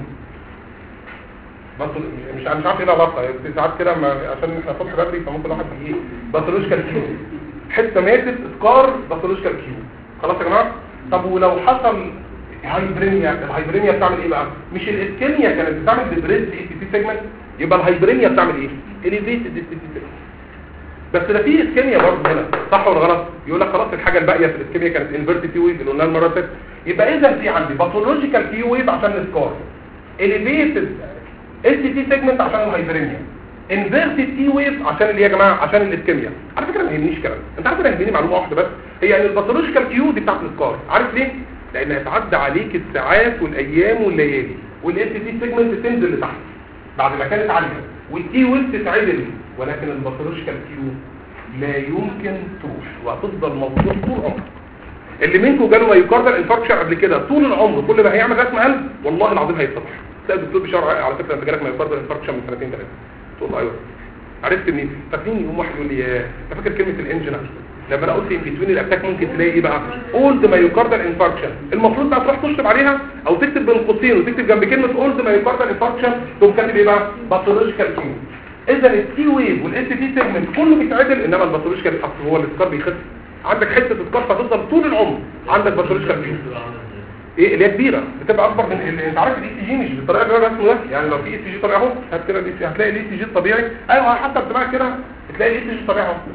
بطل مش مش عارف ايه العلاقه يعني ساعات كده ما- عشان احنا الصبح بدري فممكن واحد ايه باثولوجيكال كيو حته ماتت سكار باثولوجيكال كيو خلاص يا جماعه طب ولو حصل هايبرينيا الهايبرينيا بتعمل ايه بقى مش الاسكيميا كانت بتعمل ديبريس اي تي سي سيجمنت يبقى الهايبرينيا بتعمل ايه اليفيتد اي تي سي سيجمنت بس ده في اسكيميا برضه هنا صح ولا غلط يقول لك خلاص الحاجه الباقيه في الاسكيميا كانت انفيرتد تي ويف اللي قلناها المره اللي فاتت يبقى اذا في عندي باثولوجيكال تي ويف عشان السكار اليفيتد اس تي سيجمنت عشان الهايبرينيا انفيرتد تي ويف عشان اللي يا جماعه عشان الاسكيميا على فكره ما يهمنيش كلام انت عارف انا يهمني معلومه واحده بس هي ان الباثولوجيكال كيو دي بتاعت السكار عارف ليه لان هتعدي عليك الساعات والايام والليالي والاس تي سيجمنت تنزل لتحت بعد ما كانت عاليه والتي ويف تتعدل ولكن الباثولوجيكال كيو لا يمكن تروح وهتفضل موجود طول عمرك اللي منكم جاله مايوكاردال انفاركشن قبل كده طول العمر كل ما هيعمل رسم قلب والله العظيم هيتصلح تلاقي الدكتور بيشرح على فكره انت جالك مايوكاردال انفاركشن من سنتين ثلاثه تقول له ايوه عرفت منين فاكرين يوم واحد يقول لي ياه انت فاكر كلمه الانجن لما انا قلت ان بتوين الاتاك ممكن تلاقي ايه بقى اولد مايوكاردال انفاركشن المفروض بقى تروح تشطب عليها او تكتب بين قوسين وتكتب جنب كلمه اولد مايوكاردال انفاركشن تقوم كاتب ايه بقى باثولوجيكال كيو اذا التي ويف والاس تي سيجمنت كله بيتعدل انما الباثولوجيكال اصل هو السكار بيخف عندك حته سكار فتفضل طول العمر عندك باثولوجيكال كيو ايه اللي هي كبيره بتبقى اكبر من ال- انت عارف الاي سي جي مش بالطريقه اللي انا رسمه ده يعني لو في اي سي جي طبيعي اهو هات كده الاي سي هتلاقي الاي سي جي الطبيعي ايوه حتى بتبقى كده بتلاقي الاي سي جي الطبيعي اهو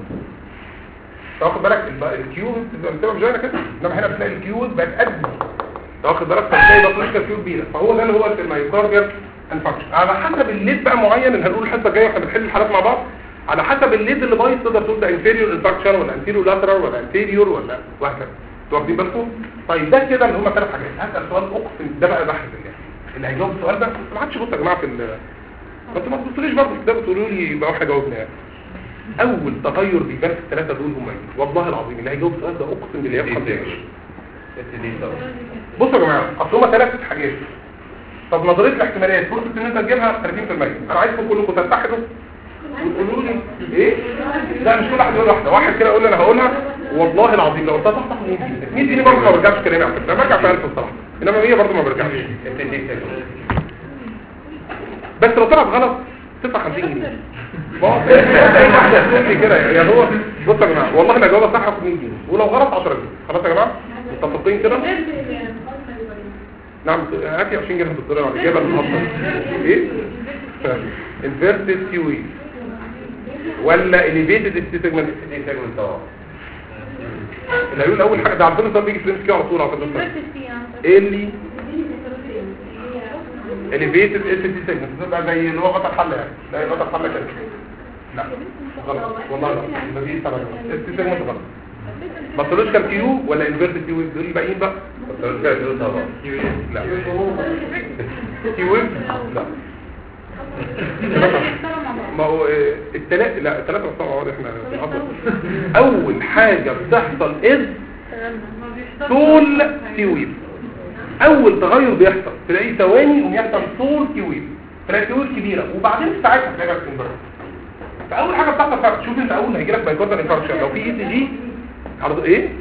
انت واخد بالك الب- الكيو بتبقى بتبقى مش باينه كده انما هنا بتلاقي الكيو بقت قد انت واخد بالك فتلاقي باثولوجيكال كيو كبيره فهو ده اللي هو المايوكارديال انفكشن على حسب الليد بقى معين اللي هنقول الحصه الجايه واحنا بنحل الحالات مع بعض على حسب الليد اللي بايظ تقدر تقول ده انفيريور انفكشن ولا انتيريور لاترال ولا انتيريور ولا وهكذا انتوا واخدين بالكم طيب ده كده اللي هم ثلاث حاجات هسال سؤال اقسم ده بقى بحث الله اللي هيجاوب السؤال ده ما حدش بص يا جماعه في ال ما انتوا ما تبصوليش برضه في الكتاب وتقولوا لي يبقى احنا جاوبنا يعني اول تغير بيبان في الثلاثه دول هم ايه والله العظيم اللي هيجاوب السؤال ده اقسم بالله يفهم دي تاني. ست دي طبعا بصوا يا جماعه اصل هما ثلاث حاجات طب نظريه الاحتمالات فرصه ان انت تجيبها 30% انا عايزكم كلكم تتحدوا وتقولوا لي ايه لا مش كل واحد يقول واحده واحد كده يقول لي انا هقولها والله العظيم لو قلتها صح 100 جنيه 100 جنيه برضه ما برجعش كلامي على فكره أنا برجع في 1000 الصراحه انما 100 برضه ما برجعش ست دي طبعا بس لو طلعت غلط تدفع 50 جنيه ما هو اي واحده تقول لي كده يعني هو بصوا يا جماعه والله الاجابه صح هاخد 100 جنيه ولو غلط 10 جنيه خلاص يا جماعه متفقين كده نعم هاتي 20 جنيه بالدولار على الاجابه المحطه ايه انفيرتد كيوي ولا اليفيتد سيجمنت ست دي سيجمنت طبعا اللي هيقول اول حاجه ده عندنا سؤال بيجي في الام كيو على طول على فكره انفرتد فيها ايه اللي اليفيتد اس تي سيجمنت تبقى زي اللي هو غطا الحله يعني لا غطا الحله كده لا غلط والله غلط ما فيش سبب السي سيجمنت غلط باثولوجيكال كيو ولا انفيرتد كيو دول الباقيين بقى لا كيو لا ما هو آه، التلاتة لا التلاتة مش طبعا واضح احنا بنقدر. اول حاجة بتحصل از طول كيويب اول تغير بيحصل تلاقيه ثواني ويحصل طول كيويب تلاقي كيويب كبيرة وبعدين ساعتها تلاقي لك انفرت فاول حاجة بتحصل فعلا شوف انت اول ما هيجي لك بايكوردال انفاركشن لو في اي تي جي عرض ايه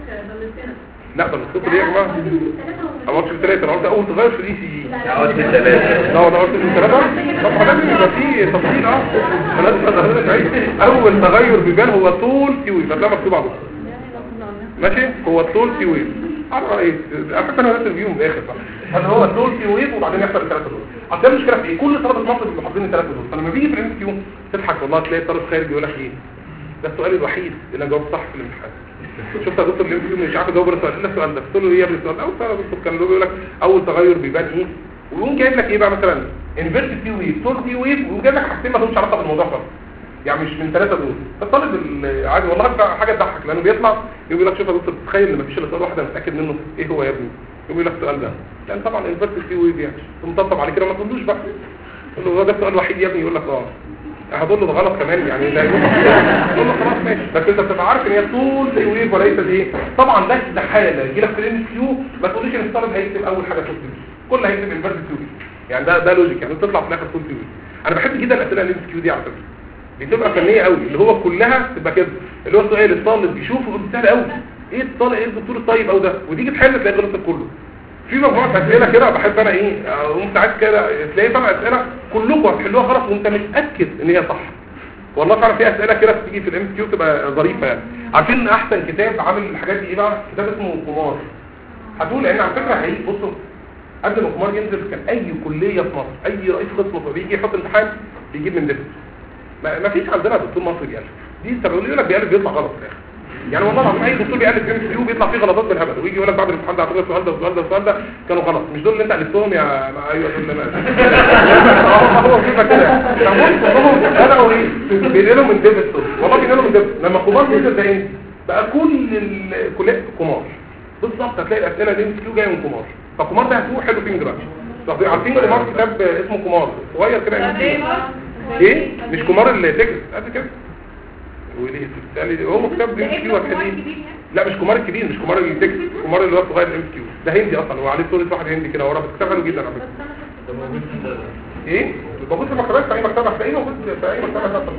لا ده الصوت ليه يا جماعه انا قلت الثلاثه انا قلت اول تغير في الاي سي جي لا قلت الثلاثة لا انا قلت الثلاثه طب ما لازم يبقى في تفصيل اه ما لازم أبقى بعيد. اول تغير بيبان هو طول كيوي فتلاقي مكتوب على الوسط. ماشي هو الطول في ويف على رأيك على فكره انا راسم فيهم بالاخر صح هذا هو الطول في ويف وبعدين يحصل الثلاثه دول اصل هي المشكله في ايه كل طلبه مصر بيبقوا حافظين الثلاثه دول فلما بيجي في الام كيو تضحك والله تلاقي طالب خارج يقول لك ايه ده السؤال الوحيد اللي انا جاوبت صح في الامتحان شفت يا دكتور الام كيو مش عارف اجاوب السؤال الا السؤال ده قلت له ايه يا ابني السؤال ده اول سؤال يا دكتور كان بيقول لك اول تغير بيبان ايه ويقوم جايب لك ايه بقى مثلا انفيرت في ويف طول في ويف ويقوم جايب لك حاجتين ما لهمش علاقه بالموضوع خالص يعني مش من ثلاثة دول الطالب ال- عادي والله بتاع حاجة تضحك لأنه بيطلع يقول لك شوف يا دكتور تخيل ان مفيش الا سؤال واحد انا متأكد منه ايه هو يا ابني يقول لك السؤال ده لأن طبعا انفرت في ويف يعني تقوم مطبطب عليه كده ما تقولوش بقى تقول له هو ده السؤال الوحيد يا ابني يقول لك اه هتقول له ده غلط كمان يعني ده يقول تقول له خلاص ماشي بس انت بتبقى عارف ان هي طول زي ويف وليست ايه طبعا ده ده حاله يجي لك في الام كيو ما تقوليش ان الطالب هيكتب اول حاجه طول كيو كل هيكتب انفرت كيو يعني ده ده لوجيك يعني تطلع في الاخر طول كيو انا بحب جدا الاسئله الام كيو دي على فكره بتبقى فنيه قوي اللي هو كلها تبقى كده اللي هو السؤال الطالب بيشوفه يقول سهل قوي ايه الطالب ايه الدكتور الطيب او ده وتيجي تحل تلاقي غلطت كله في مجموعه اسئله كده بحب انا ايه اقوم ساعات كده تلاقي طبعا اسئله كلكم هتحلوها غلط وانت متاكد ان هي صح والله فعلا في اسئله كده بتيجي في الام كيو تبقى ظريفه يعني عارفين ان احسن كتاب عامل الحاجات دي ايه بقى كتاب اسمه قمار هتقول لان على فكره هي بصوا قبل ما قمار ينزل كان اي كليه في مصر اي رئيس قسم بيجي يحط امتحان بيجيب من دفت ما ما فيش عندنا دكتور مصري بيألف دي السبب يقول لك بيألف بيطلع غلط في الاخر يعني والله العظيم اي دكتور بيألف ام كيو بيطلع فيه غلطات بالهبل ويجي يقول لك بعد الامتحان ده اعتبر السؤال ده والسؤال ده والسؤال ده كانوا غلط مش دول اللي انت الفتهم يا ما ايوه دول اللي انا هو كيف كده فهم كلهم بدأوا ايه بينقلوا من ديفيد والله بينقلوا من ديفيد لما كبار نزل ده ايه بقى كل الكليات كمار بالظبط هتلاقي الاسئله دي ام كيو جايه من كمار فكمار ده هتروح حلو فين دلوقتي طب عارفين كمار كتاب اسمه كمار صغير كده ام كيو ايه مش كمار التكست قد كده وليه بتسالي هو كتاب ام كيو هتلاقيه لا مش كمار الكبير مش كمار التكست كمار اللي هو الصغير الام كيو ده هندي اصلا هو عليه صوره واحد هندي كده ورا بس كتاب حلو جدا على فكره ايه موجود في المكتبات في اي مكتبه هتلاقيه موجود في اي مكتبه هتلاقيه.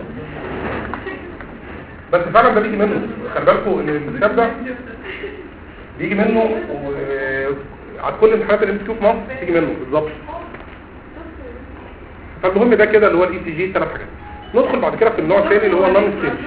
بس فعلا ده بيجي منه خلي بالكم ان الكتاب ده بيجي منه و... على كل امتحانات الام كيو في مصر بيجي منه بالظبط فالمهم ده كده اللي هو الاي تي جي ثلاث حاجات ندخل بعد كده في النوع الثاني اللي هو النون ستيج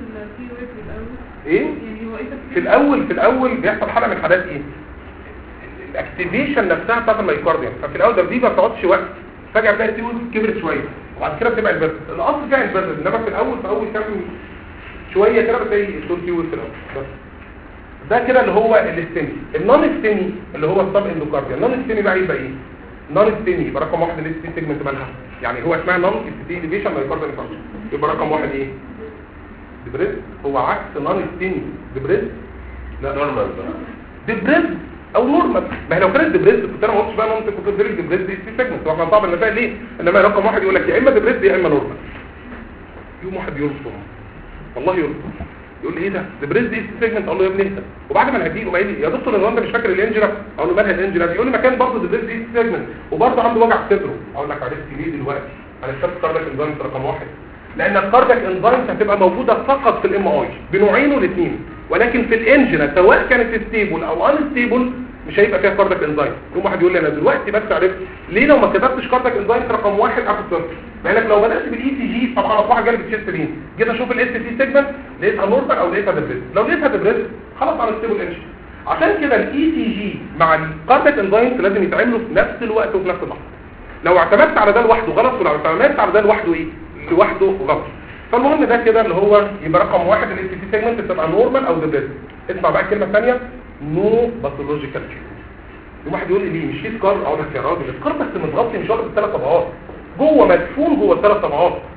ايه في الاول في الاول بيحصل حاله من الحالات ايه الاكتيفيشن نفسها بتاعت المايكارديوم ففي الاول ده دي ما بتقعدش وقت فجاه تلاقي التيوب كبرت شويه وبعد كده بتبقى البرد الاصل فيها البرد انما في الاول في اول كام شويه كده بتلاقي الصوت تيوب في الاول بس ده كده اللي هو الاستيمي النون استيمي اللي هو السب اندوكارديا النون استيمي بقى يبقى ايه نون استيمي يبقى رقم واحد الاس تي سيجمنت مالها يعني هو اسمها نون اس تي ديفيشن مايكارديال انفاركشن يبقى رقم واحد ايه دبريد هو عكس نون استيمي دبريد لا نورمال دبريد او نورمال ما هي لو كانت دبريد كنت انا ما قلتش بقى نون كنت قلت لك دبريد دي سيجمنت هو كان صعب النتائج ليه انما رقم واحد يقول لك يا اما دبريد يا اما نورمال يوم واحد يلطم والله يلطم يقول لي ايه ده ده بريز دي سيجمنت اقول له يا ابني اهدى وبعد ما نهديه يقوم قايل لي يا دكتور هو انت مش فاكر الانجرا اقول له مالها الانجرا يقول لي مكان برضه ده بريز دي سيجمنت وبرضه عنده وجع في صدره اقول لك عرفت ليه دلوقتي انا اكتشفت كاردك انزايمز رقم واحد لان الكاردك انزايمز هتبقى موجوده فقط في الام اي بنوعين والاثنين ولكن في الانجرا سواء كانت ستيبل او ان ستيبل مش هيبقى فيها كاردك انزايم يقوم واحد يقول لي انا دلوقتي بس عرفت ليه لو ما كتبتش كاردك انزايم رقم واحد اخد صفر لانك لو بدات بالاي تي جي طب خلاص واحد جالب تشيسترين جيت اشوف الاس تي سيجمنت لقيتها نورمال او لقيتها ديبريس لو لقيتها ديبريس خلاص انا ستيبل انش عشان كده الاي تي جي مع الكاردك انزايم لازم يتعملوا في نفس الوقت وفي نفس اللحظه لو اعتمدت على ده لوحده غلط ولو اعتمدت على ده لوحده ايه لوحده غلط فالمهم ده كده اللي هو يبقى رقم واحد الاس تي سيجمنت بتبقى نورمال او ديبريس اسمع بقى الكلمه الثانيه نو باثولوجيكال يوم واحد يقول لي ليه مش في سكار اقول لك يا راجل السكار بس متغطي مش واخد الثلاث طبقات جوه مدفون جوه الثلاث طبقات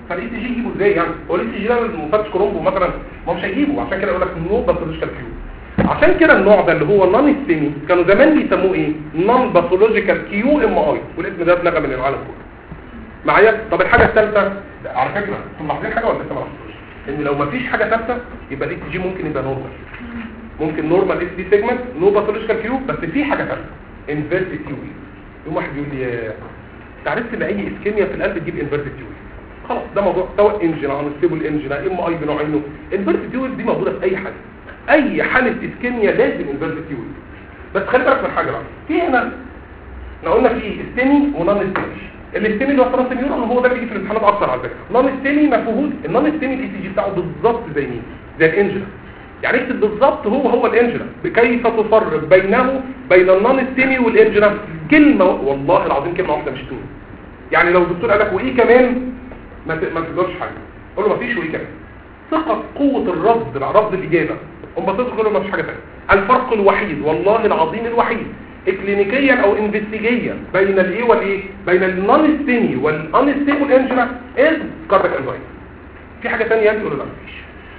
فالاي تي جي يجيبه ازاي يعني هو الاي تي جي ده المفتش كرومبو مثلا ما هو مش هيجيبه عشان كده يقول لك نو باثولوجيكال كيو عشان كده النوع ده اللي هو نون ستيمي كانوا زمان بيسموه ايه نون باثولوجيكال كيو ام اي والاسم ده اتلغى من العالم كله معايا طب الحاجه الثالثه على فكره انتم ملاحظين حاجه ولا لسه ما لاحظتوش ان لو ما فيش حاجه ثابته يبقى الاي تي جي ممكن يبقى نورمال ممكن نورمال اس دي سيجمنت نو باثولوجيكال كيو بس في حاجه ثابته انفيرتد كيو يوم واحد يقول لي يا- انت عرفت ان اي اسكيميا في القلب تجيب انفيرتد كيو خلاص ده موضوع سواء انجن او ستيبل انجن ام اي بنوعينه انفيرتد كيو دي موجوده في اي حاجه اي حاله اسكيميا لازم انفيرتد كيو بس خلي بالك من حاجه بقى في هنا احنا قلنا في ستيمي ونون ستيمي الاستيمي اللي هو ترانسميورال هو ده اللي بيجي في الامتحانات اكتر على فكره نون ستيمي ما فيهوش النون ستيمي الاي تي جي بتاعه بالظبط زي مين زي الانجلا يعني اكتب بالظبط هو هو الانجلا كيف تفرق بينه بين النون ستيمي والانجلا كلمه والله العظيم كلمه واحده مش اتنين يعني لو الدكتور قال لك وايه كمان ما ت- ما تقدرش حاجه قول له ما فيش وايه كمان ثقه قوه الرد بقى رد الاجابه هم بتصل كله ما فيش حاجه ثانيه الفرق الوحيد والله العظيم الوحيد اكلينيكيا او انفستيجيا بين الايه والايه بين النون ستيمي والان ستيبل انجنا از كاردياك انزايم في حاجه ثانيه يعني تقول له لا مفيش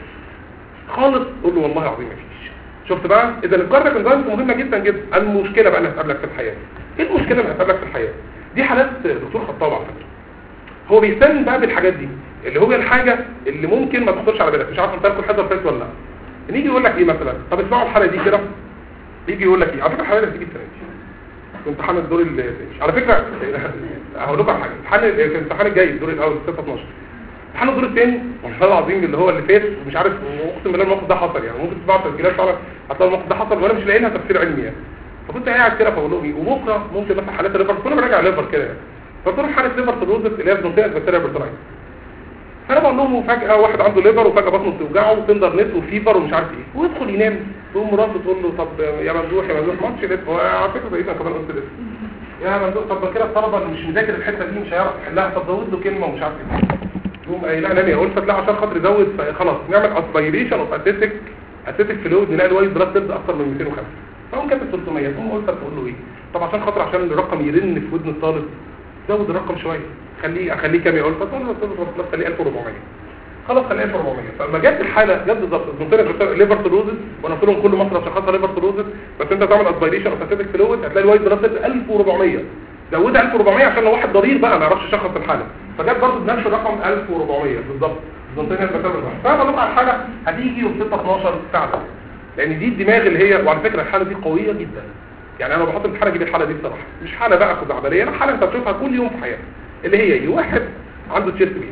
خالص قول له والله العظيم مفيش شفت بقى اذا الكاردياك انزايم مهمه جدا جدا المشكله بقى اللي هتقابلك في الحياه ايه المشكله اللي هتقابلك في الحياه دي حالات دكتور خطاب على فكره هو بيهتم بقى بالحاجات دي اللي هو الحاجه اللي ممكن ما تخطرش على بالك مش عارف انت لكم حاجه فات ولا لا نيجي يقول لك ايه مثلا طب اسمعوا الحاله دي كده يجي يقول لك ايه على فكره الحاله دي بتيجي السنه دي في امتحان الدور ال على فكره هقول لكم على حاجه امتحان في الامتحان الجاي الدور الاول 6 12 امتحان الدور الثاني والله العظيم اللي هو اللي فات ومش عارف اقسم بالله الموقف ده حصل يعني ممكن تسمعوا تسجيلات فعلا هتلاقوا الموقف ده حصل وانا مش لاقي لها تفسير علمي يعني فكنت قاعد كده فبقول لهم ايه وبكره ممكن مثلا حالات الليفر كنا براجع ليفر كده يعني فقلت لهم حاله ليفر سيروزس اللي هي في منطقه بكتيريا برترايت فانا بقول لهم فجاه واحد عنده ليفر وفجاه بطنه بتوجعه وتندر نت وفيفر ومش عارف ايه ويدخل ينام تقوم مراته تقول له طب يا ممدوح يا ممدوح ما تشيل على فكره تقريبا كمان قلت لسه يا ممدوح طب كده الطلبه اللي مش مذاكر الحته دي مش هيعرف يحلها طب زود له كلمه ومش عارف ايه يقوم قايل لا نامي اقول فتلاقي عشان خاطر يزود خلاص نعمل اسبيريشن اوف اسيتك اسيتك فلويد نلاقي الوايت بلاد سيلز اكتر من 205 فقوم كاتب 300 تقوم قلت تقول له ايه طب عشان خاطر عشان الرقم يرن في ودن الطالب زود الرقم شويه خليه اخليه كام يقول فتقول له طب خليه 1400 خلاص خليها 1400 فلما جت الحاله جت بالظبط منطقه ليفر سيروزس وانا قلت لهم كل مصر شخصها ليفر سيروزس بس انت تعمل اسبيريشن اوف اسيتك فلويد هتلاقي الوايت بلاد سيلز 1400 زودها 1400 عشان لو واحد ضرير بقى ما يعرفش يشخص الحاله فجت برضه بنفس الرقم 1400 بالظبط منطقه البكتيريا فانا بقول على الحاله هتيجي يوم 6 12 فعلا لان دي الدماغ اللي هي وعلى فكره الحاله دي قويه جدا يعني انا بحط الحاله اجيب الحاله دي بصراحه مش حاله بقى خزعبليه لا حاله انت بتشوفها كل يوم في حياتك اللي هي ايه واحد عنده تشيست بين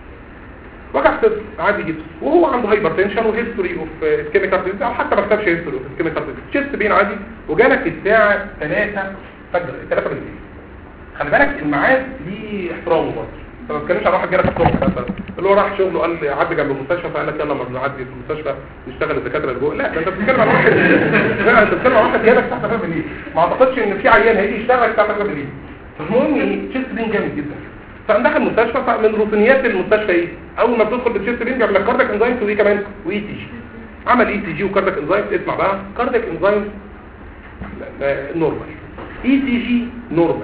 وجع صدر عادي جدا وهو عنده هايبرتنشن وهيستوري اوف كيميكال ديزيز او حتى ما كتبش هيستوري اوف كيميكال ديزيز تشيست بين عادي وجالك الساعه 3 فجر 3 بالليل خلي بالك الميعاد ليه احترامه برضه انت ما بتتكلمش عن واحد جالك الصبح مثلا اللي هو راح شغله قال لي عدي جنب المستشفى فقال لك يلا ما نعدي في المستشفى نشتغل الدكاتره اللي جوه لا ده انت بتتكلم عن واحد لا انت بتتكلم عن واحد جالك الساعه 3 بالليل ما اعتقدش ان في عيان هيجي يشتغل الساعه 3 بالليل فالمهم ايه تشيست بين جامد جدا فقام دخل المستشفى فمن روتينيات المستشفى ايه اول ما بتدخل بالتشيست بين بيعمل لك كاردياك انزايم وايه كمان واي تي جي عمل اي تي جي وكاردياك انزايم اسمع بقى كاردياك انزايم نورمال اي تي جي نورمال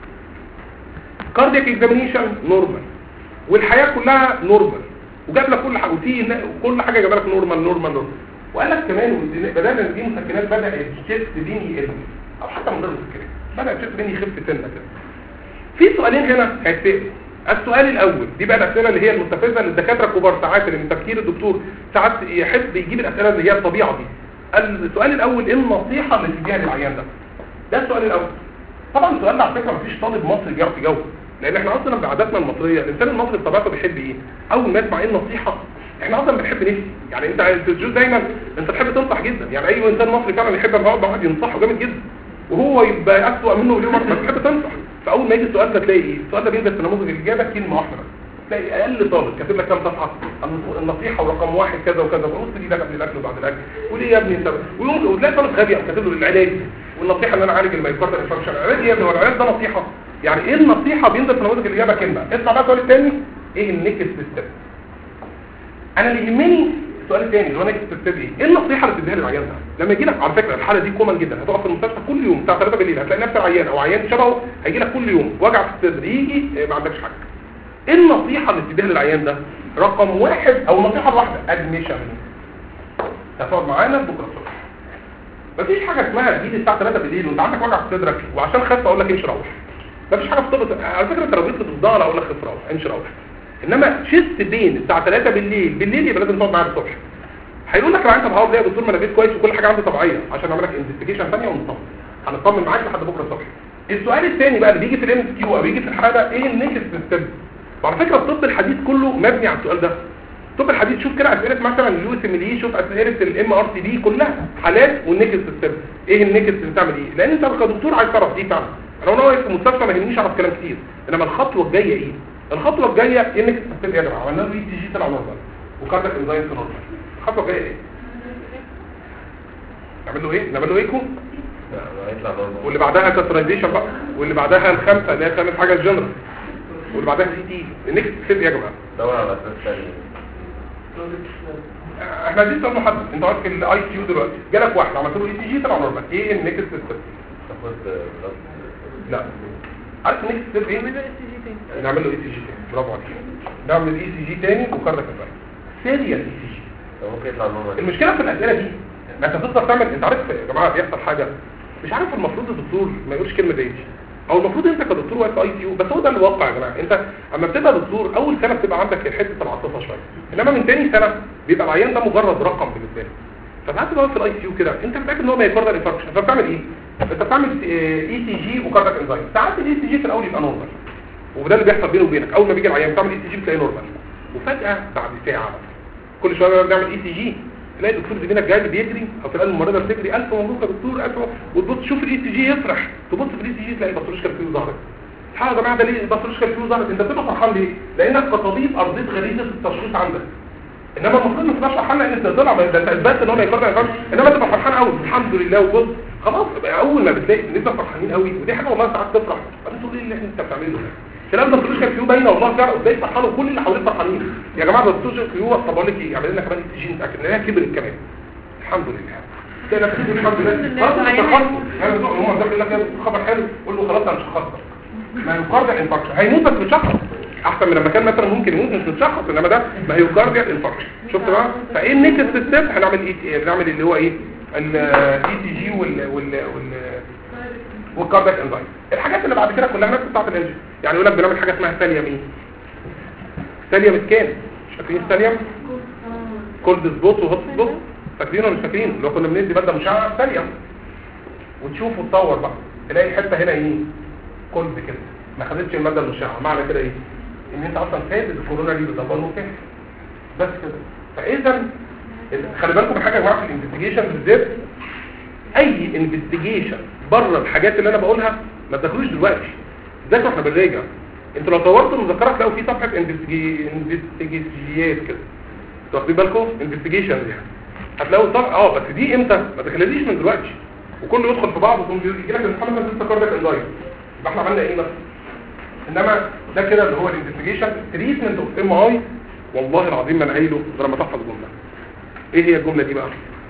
كاردياك اكزامينيشن نورمال والحياه كلها نورمال وجاب لك كل حاجه وفي كل حاجه جاب لك نورمال نورمال نورمال وقال لك كمان بدانا دي مسكنات بدا الشيست بين يقل او حتى من غير مسكنات بدا الشيست بين يخف سنه كده في سؤالين هنا هيتسالوا السؤال الاول دي بقى الاسئله اللي هي المستفزه للدكاتره الكبار ساعات اللي من تفكير الدكتور ساعات يحب يجيب الاسئله اللي هي الطبيعه دي السؤال الاول ايه النصيحه اللي تديها للعيان ده ده السؤال الاول طبعا السؤال ده على فكره مفيش طالب مصري بيعرف يجاوب لان احنا اصلا بعاداتنا المصريه الانسان المصري بطبيعته بيحب ايه اول ما يسمع ايه النصيحه احنا اصلا بنحب نفسي يعني انت الجوز دايما انت تحب تنصح جدا يعني اي انسان مصري فعلا يحب لما يقعد مع واحد ينصحه جامد جدا وهو يبقى اسوء منه مليون مره بتحب تنصح فاول ما يجي السؤال ده تلاقي ايه السؤال ده بينزل في نموذج الاجابه كلمه واحده بس تلاقي اقل طالب كاتب لك كام صفحه النصيحه ورقم واحد كذا وكذا ونص دي ده قبل الاكل وبعد الاكل وليه يا ابني انت ويوم وتلاقي طالب غبي كاتب له العلاج والنصيحه ان انا اعالج الميوكاردال انفاركشن العلاج يا ابني والعلاج ده نصيحه يعني ايه النصيحه بينزل في نموذج الاجابه كلمه اسمع بقى السؤال الثاني ايه النكست ستيب انا اللي يهمني السؤال الثاني اللي هو نكست ستيب ايه ايه النصيحه اللي بتديها للعيان ده لما يجي لك على فكره الحاله دي كومن جدا هتقف في المستشفى كل يوم الساعه 3 بالليل هتلاقي نفس العيان او عيان شبهه هيجي لك كل يوم وجع في الصدر يجي ما عندكش حاجه ايه النصيحه اللي بتديها للعيان ده رقم واحد او النصيحه الواحده ادميشن هتقعد معانا بكره الصبح مفيش حاجه اسمها تجيلي الساعه 3 بالليل وانت عندك وجع في صدرك وعشان خف اقول لك امشي روح مفيش حاجه في طب على فكره انت لو جيت بتصدع اقول لك خف روح امشي روح انما شيست بين الساعه 3 بالليل بالليل يبقى لازم تقعد معايا الصبح هيقول لك يا انت بهاو ليه يا دكتور ما انا بيت كويس وكل حاجه عندي طبيعيه عشان اعمل لك انفستيجيشن ثانيه ونطمن هنطمن معاك لحد بكره الصبح السؤال الثاني بقى اللي بيجي في الام كيو او بيجي في الحاله ايه النيكست ستيب وعلى فكره الطب الحديث كله مبني على السؤال ده الطب الحديث شوف كده اسئله مثلا اليو اس ام دي شوف اسئله الام ار سي دي كلها حالات والنيكست ستيب ايه النيكست بتعمل ايه لان انت كدكتور عايز تعرف دي فعلا انا وانا واقف في المستشفى ما يهمنيش اعرف كلام كتير انما الخطوه الجايه ايه الخطوه الجايه ايه النيكست ستيب ايه يا جماعه عملنا له اي تي جي طلع نورمال وكاردك انزايم نورمال الخطوه الجايه ايه نعمل له ايه نعمل له ايكو هيطلع نورمال واللي بعدها كاترايزيشن بقى واللي بعدها الخمسه اللي هي تعمل حاجه الجنرال واللي بعدها سي تي النكست ستيب ايه يا جماعه دور على اساس ثاني احنا عايزين نسال محدد انت قاعد في الاي سي يو دلوقتي جالك واحد عملت له اي سي جي طلع نورمال ايه النكست ستيب تاخد بلاد لا عارف النكست ستيب ايه نعمل له اس جي تاني نعمل له اي سي جي تاني برافو عليك نعمل اي سي جي تاني وكاردك انزايم سيريال اي سي جي طب ممكن يطلع نورمال المشكله في الاسئله دي ما انت تقدر تعمل انت عارف يا جماعه بيحصل حاجه مش عارف المفروض الدكتور ما يقولش كلمه زي دي او المفروض انت كدكتور واقف اي سي يو بس هو ده الواقع يا جماعه انت اما بتبقى دكتور اول سنه بتبقى عندك حته العاطفه شويه انما من تاني سنه بيبقى العيان ده مجرد رقم بالنسبه لك فساعات تبقى في الاي سي يو كده انت متاكد ان هو ما يكرر انفاركشن فبتعمل ايه انت بتعمل اي سي جي وكاردك انزايم ساعات الاي سي جي في الاول يبقى نورمال وده اللي بيحصل بينه وبينك اول ما بيجي العيان بتعمل اي سي جي بتلاقيه نورمال وفجاه بعد ساعه كل شويه بنعمل اي سي جي تلاقي الدكتور زميلك جاي بيجري او تلاقي الممرضه بتجري الف مبروك يا دكتور الف مبروك. وتبص تشوف الاي سي جي يفرح تبص في الاي سي جي تلاقي بطريشكا فيه ظهرت الحقيقه يا جماعه ده ليه بطريشكا فيه ظهرت انت بتبقى فرحان ليه لانك كطبيب ارضيت غريزه التشخيص عندك انما المفروض ما تبقاش فرحان لان انت طلع ده انت اثبتت ان هو ما يقدر يفهم انما تبقى فرحان قوي الحمد لله وبص خلاص بقى اول ما بتلاقي ان انت فرحانين قوي ودي حاجه والله ساعات تفرح بعدين تقول ايه اللي انت بتعمله ده الكلام ده الدكتور كان فيه باينه والله فعلا قدامي فرحان وكل اللي حواليه فرحانين يا جماعه ده الدكتور فيه طب اقول لك ايه يعمل لنا كمان اي جي نتاكد ان هي كبرت كمان الحمد لله تلاقي نفسك تقول الحمد لله خلاص انت فرحان يعني هم داخل لك يا دكتور خبر حلو قول له خلاص انا مش هخسر ما يقارب انفاركشن هيموت بس متشخص احسن من لما كان مثلا ممكن يموت مش متشخص انما ده ما هيوكارديال انفاركشن شفت بقى فايه النيكست ستيب هنعمل ايه نعمل اللي هو ايه الاي تي جي وال وال وال والكاردياك انزايم الحاجات اللي بعد كده كلها نفس بتاعت الانجن يعني يقول لك بنعمل حاجه اسمها ثاليوم ايه ثاليوم سكان مش فاكرين ثاليوم كولد سبوت وهوت سبوت فاكرينه ولا مش فاكرين اللي هو كنا بندي ماده مشعه ثاليوم وتشوف وتصور بقى تلاقي حته هنا ايه كولد كده ما خدتش الماده المشعه معنى كده ايه ان انت اصلا فاز الكورونا دي بالضبط وفاز بس كده فاذا خلي بالكم من حاجه يا جماعه في الانفستيجيشن بالذات اي انفستيجيشن بره الحاجات اللي انا بقولها ما تدخلوش دلوقتي ذاكروا احنا بنراجع انتوا لو طورتوا المذكره هتلاقوا في صفحه انفستيجيات كده انتوا واخدين بالكم انفستيجيشن يعني هتلاقوا صفحه اه بس دي امتى ما تخليش من دلوقتي وكله يدخل في بعض ويقوم يجي لك الامتحان مثلا لسه كاردك انزايم يبقى احنا عملنا ايه مثلا انما ده كده اللي هو الانفستيجيشن تريتمنت اوف ام اي والله العظيم ما انا قايله غير ما تحفظ الجمله ايه هي الجمله دي بقى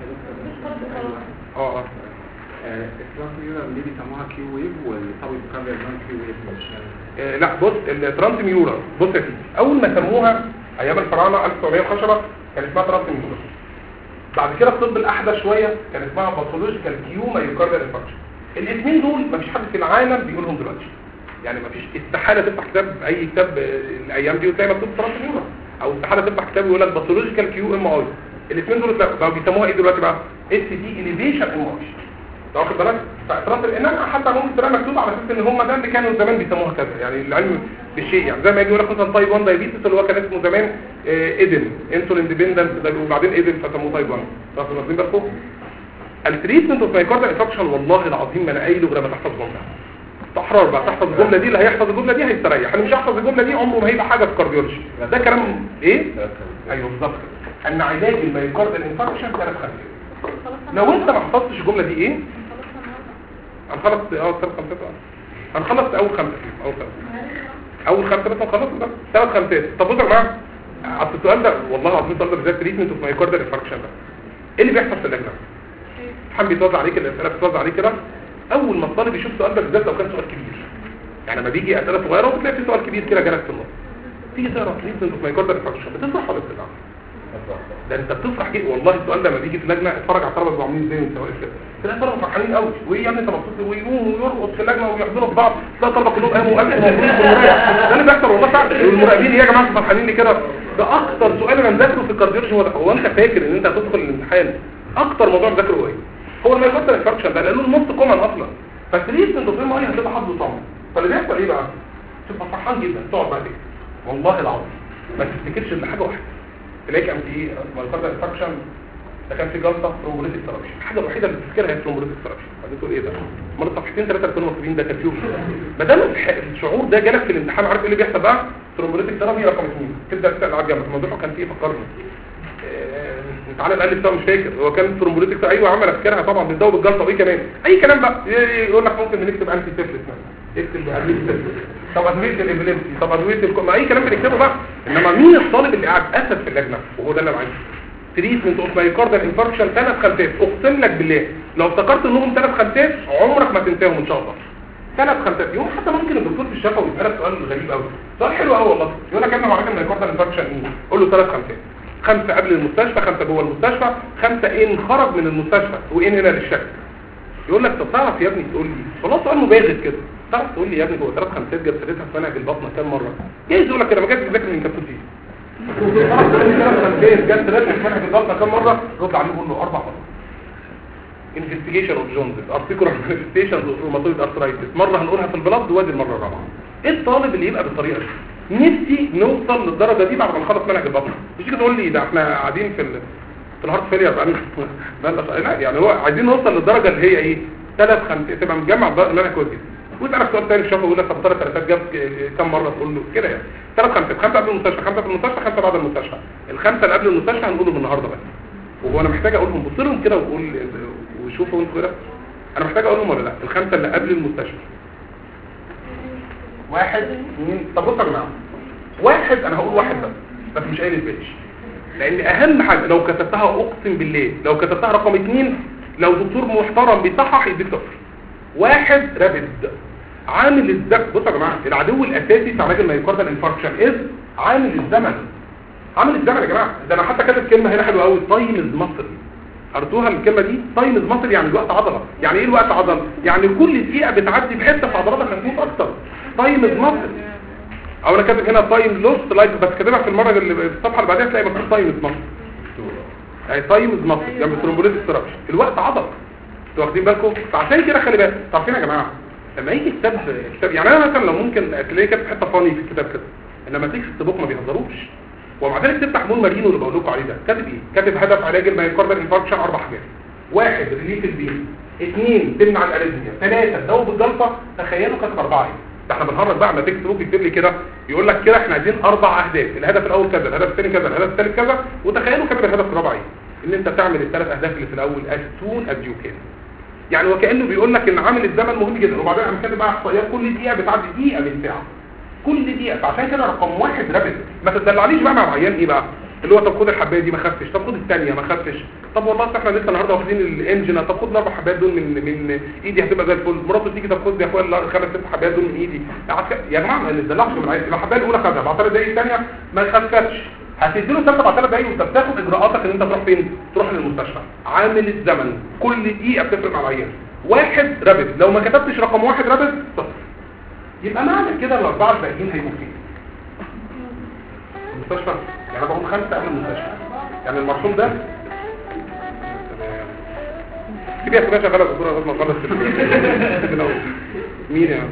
اه اه الترانسميورال دي بيسموها كيو ويف والطبيب كاربيال نون كيو ويف مش آه، لا بص الترانس ميورا بص يا سيدي اول ما سموها ايام الفراعنه 1910 كان اسمها ترانس ميورا بعد كده الطب الاحدث شويه كان اسمها باثولوجيكال كيو مايوكاردال انفكشن الاثنين دول مفيش حد في العالم بيقولهم دلوقتي يعني مفيش استحاله تفتح كتاب اي كتاب آه، الايام دي وتلاقي مكتوب ترانس ميورا او استحاله تفتح كتاب يقول لك باثولوجيكال كيو ام اي الاثنين دول لا بقوا بيسموها ايه دلوقتي بقى اس تي اليفيشن ام اي انت واخد بالك فاعتراف الانما حتى ممكن تلاقي مكتوب على اساس ان هم ده اللي كانوا زمان بيسموها كذا يعني العلم بالشيء يعني زي ما يجي يقول لك مثلا تايب 1 دايبيتس اللي هو كان اسمه زمان ايدن انسولين ديبندنت وبعدين ايدن فسموه تايب 1 واخد واخدين بالكم التريتمنت اوف مايكاردال انفكشن والله العظيم ما انا قايله غير ما تحفظ جمله تحرر بقى تحفظ الجمله دي اللي هيحفظ الجمله دي هيستريح اللي مش هيحفظ الجمله دي عمره ما هيبقى حاجه في كارديولوجي ده كلام ايه ايوه بالظبط كده ان علاج المايكاردال انفكشن ثلاث خمسات لو انت ما حفظتش الجمله دي ايه هنخلص اه ثلاث خمسات اه هنخلص اول خمسه فيهم اول خمسه اول خمسه بس هنخلص بس ثلاث خمسات طب بصوا يا جماعه اصل السؤال ده والله العظيم السؤال ده بالذات تريتمنت اوف مايكاردال انفكشن ده ايه اللي بيحصل في اللجنه؟ حد بيتوزع عليك الاسئله بتتوزع عليك كده اول ما الطالب يشوف السؤال ده بالذات لو كان سؤال كبير يعني لما بيجي اسئله صغيره وبتلاقي في سؤال كبير كده جالك في النص تيجي تقرا تريتمنت اوف مايكاردال انفاركشن بتفرح ولا بتزعل ده انت بتفرح جدا والله السؤال ده لما بيجي في لجنه اتفرج على الطلبه بيبقوا عاملين ازاي وانت واقف كده تلاقي الطلبه فرحانين قوي وايه يا ابني انت مبسوط ويقوموا ويرقص في اللجنه ويحضنوا في بعض تلاقي الطلبه كلهم قاموا وقاموا مبسوطين بالمرايه ده اللي بيحصل والله فعلا والمراقبين ايه يا جماعه انتوا فرحانين ليه كده ده اكتر سؤال انا مذاكره في الكارديولوجي هو ده هو انت فاكر ان انت هتدخل الامتحان اكتر موضوع مذاكره هو ايه هو المايكاردال انفاركشن ده لانه الموست كومن اصلا فالتريتمنت اوف ام اي هتبقى حافظه طبعا فاللي بيحصل ايه بقى تبقى فرحان جدا تقعد بقى تكتب والله العظيم ما تفتكرش الا حاجه واحده تلاقي كان في ايه مايكاردال انفاركشن ده كان في جلطه ترومبوليتيك ثيرابي الحاجه الوحيده اللي تفتكرها هي الترومبوليتيك ثيرابي بعدين تقول ايه ده مره صفحتين ثلاثه كانوا مكتوبين ده كان فيهم ما دام الح- الشعور ده جالك في الامتحان عارف ايه اللي بيحصل بقى ترومبوليتيك ثيرابي رقم 2 تبدا تسال على الجنب الموضوع كان فيه فكرني آه، تعالى الالف ده مش فاكر هو كان ترومبوليتيك ايوه عمل افتكرها طبعا بتدوب الجلطه وايه كمان اي كلام بقى ي- يقول لك ممكن نكتب انتي سيفلس مثلا اكتب ادويه سيفلس طب ادويه الابيليبسي طب ادويه الك- ما اي كلام بنكتبه بقى انما مين الطالب اللي قاعد اسد في اللجنه وهو ده اللي انا عايزه تريتمنت اوف مايكاردال انفاركشن ثلاث خمسات اقسم لك بالله لو افتكرت انهم ثلاث خمسات عمرك ما تنساهم ان شاء الله ثلاث خمسات يوم حتى ممكن الدكتور في الشفوي يسالك سؤال غريب قوي سؤال حلو قوي والله يقول لك يا ابني معرفه المايكاردال انفاركشن ايه قول له ثلاث خمسات خمسه قبل المستشفى خمسه جوه المستشفى خمسه ان خرج من المستشفى وان هنا للشك يقول لك طب تعرف يا ابني تقول لي والله سؤال مباغت كده تعرف تقول لي يا ابني هو ثلاث خمسات جاب سيرتها في منهج البطنه كام مره جايز يقول لك كده ما جاتش بذاكر من كابتن فيه تعرف تقول لي ثلاث خمسات جاب سيرتها في منهج البطنه كام مره رد عليه قول له اربع مرات انفستيجيشن اوف جونز ارتيكولار مانيفستيشن اوف روماتويد ارثرايتس مره هنقولها في البلد وادي المره الرابعه ايه الطالب اللي يبقى بالطريقه دي نفسي نوصل للدرجه دي بعد ما نخلص منهج البطنه مش تيجي تقول لي ده احنا قاعدين في ال... في الهارت فيلير بقى لا يعني هو عايزين نوصل للدرجه اللي هي ايه ثلاث خمس تبقى مجمع بقى منهج كويس جدا ويسالك سؤال تاني الشفا يقول لك طب ثلاث ثلاثات جاب كم مره تقول له كده يعني ثلاث خمسات خمسه قبل المستشفى خمسه في المستشفى خمسه بعد المستشفى الخمسه اللي قبل المستشفى هنقولهم النهارده بس وهو انا محتاج اقولهم بص لهم كده وقول وشوفوا انتوا كده انا محتاج اقولهم ولا لا الخمسه اللي قبل المستشفى واحد اثنين طب بصوا يا جماعه واحد انا هقول واحد بس بس مش قايل البيتش لان اهم حاجه لو كتبتها اقسم بالله لو كتبتها رقم اثنين لو دكتور محترم بيصحح يديك صفر واحد رابد عامل الزمن بصوا يا جماعه العدو الاساسي في علاج المايوكاردال انفاركشن از عامل الزمن عامل الزمن يا جماعه ده انا حتى كاتب كلمه هنا حلوه قوي تايم از مصر قريتوها الكلمه دي تايم از مصر يعني الوقت عضله يعني ايه الوقت عضله يعني كل دقيقه بتعدي بحته في عضلاتك هتموت اكتر تايم از مصر او انا كاتب هنا تايم لوست لايف بس كاتبها في المره اللي في الصفحه اللي بعدها تلاقي مكتوب تايم از مصر يعني تايم از مصر جنب ترومبوليز استراكشر الوقت عضله انتوا واخدين بالكم فعشان كده خلي بالك عارفين يا جماعه لما يجي كتاب كتاب يعني انا مثلا لو ممكن تلاقي كاتب حته فاني في الكتاب كده انما تيجي في السبوك ما بيهزروش ومع ذلك تفتح مول مارينو اللي بقول لكم عليه ده كاتب ايه كاتب هدف علاج المايوكاردال انفاركشن اربع حاجات واحد ريليف البين اثنين تمنع الاريزميا ثلاثه تدوب الجلطه تخيلوا كاتب اربعه ايه ده احنا بنهرج بقى ما تيجي سبوك يكتب لي كده يقول لك كده احنا عايزين اربع اهداف الهدف الاول كذا الهدف الثاني كذا الهدف الثالث كذا وتخيلوا كاتب الهدف الرابع ايه ان انت تعمل الثلاث اهداف اللي في الاول as soon as you can يعني وكانه بيقول لك ان عامل الزمن مهم جدا وبعدين انا كاتب بقى احصائيات كل دقيقه بتعدي دقيقه من ساعه كل دقيقه فعشان كده رقم واحد رابط ما تدلعنيش بقى مع العيان ايه بقى اللي هو طب خد الحبايه دي ما خفتش طب خد الثانيه ما خفتش طب والله أصل احنا لسه النهارده واخدين الانجن طب خد الاربع حبايات دول من من ايدي هتبقى زي الفل مراته تيجي طب خد يا اخويا الخمس ست حبايات دول من ايدي يا جماعه ما نتدلعش من العيان يبقى الحبايه الاولى خدها بعد ثلاث دقايق الثانيه ما خفتش هتديله ثلاث بعد ثلاث دقايق وانت بتاخد اجراءاتك ان انت تروح فين تروح للمستشفى عامل الزمن كل دقيقه بتفرق مع العيان واحد رابط لو ما كتبتش رقم واحد رابط صفر يبقى معنى كده الاربعه الباقيين هيبقوا فين المستشفى يعني انا بقول خمسه قبل المستشفى يعني المرسوم ده سيبيها كده شغاله الدكتوره لغايه ما نخلص الأول. مين يا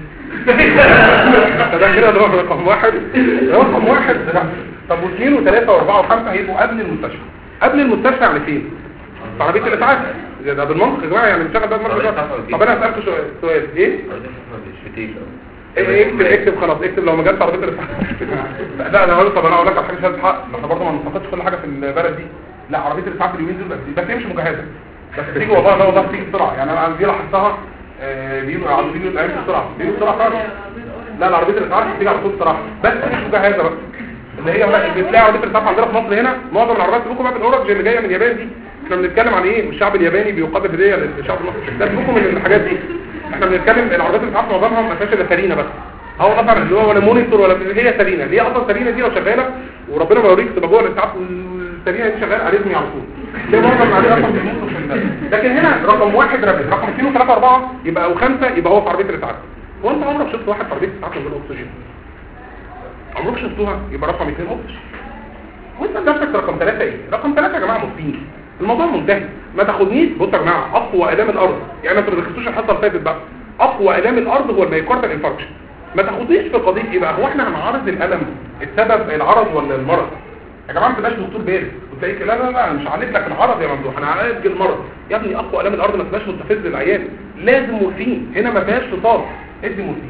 ده كده اللي هو رقم واحد رقم واحد لا. طب واثنين وثلاثه واربعه وخمسه هيبقوا قبل المستشفى قبل المستشفى يعني فين؟ في عربيه الاسعاف ده بالمنطق يا جماعه يعني نشغل ده المره دلوقتي طب انا هسالكوا سؤال سؤال ايه؟ ايه اكتب اكتب خلاص اكتب لو ما جاتش عربيه الاسعاف لا انا هقول طب انا اقول لك على حاجه مش حق ما احنا برضه ما ننتقدش كل حاجه في البلد دي لا عربيه الاسعاف اليومين دول بس بس هي مش مجهزه بس تيجي والله لا والله بتيجي بسرعه يعني انا دي لاحظتها آه، بيجوا على بيجوا الايام بسرعه بيجوا بسرعه خالص لا العربيه الاسعاف بتيجي على طول بسرعه بس مش مجهزه بقى اللي هي بقى بتلاقي عربيه الاسعاف عندنا في مصر هنا معظم العربيات سيبكم بقى من الاورنج اللي جايه من اليابان دي احنا بنتكلم عن ايه الشعب الياباني بيقدم هديه للشعب المصري ده سيبكم من الحاجات دي احنا بنتكلم العربيات الاسعاف معظمها ما فيهاش الا سرينه بس اه والله فعلا اللي هو ولا مونيتور ولا هي سرينه اللي هي اصلا سرينه دي لو شغاله وربنا ما يوريك تبقى جوه الاسعاف والسرينه دي شغاله اريتمي على طول ده معظم عليه اصلا بيموتوا في الناس. لكن هنا رقم واحد رابد رقم اثنين وثلاثه اربعه يبقى او خمسه يبقى هو في عربيه الاسعاف هو انت عمرك شفت واحد في عربيه الاسعاف من غير اكسجين عمرك شفتوها يبقى رقم اثنين اكسجين وانت نفسك رقم ثلاثة ايه رقم ثلاثة يا جماعة مفيد الموضوع منتهي ما تاخدنيش بص يا جماعة اقوى الام الارض يعني انتوا ما دخلتوش الحصة اللي فاتت بقى اقوى الام الارض هو الميوكاردال انفاركشن ما تاخدنيش في قضية ايه بقى هو احنا هنعرض الالم السبب العرض ولا المرض يا جماعة ما تبقاش دكتور بارد وتلاقيك لا لا لا أنا مش هعالج لك العرض يا ممدوح انا هعالج المرض يا ابني اقوى الام الارض ما تبقاش مستفز للعيان لازم مورفين هنا ما فيهاش فصال ادي مورفين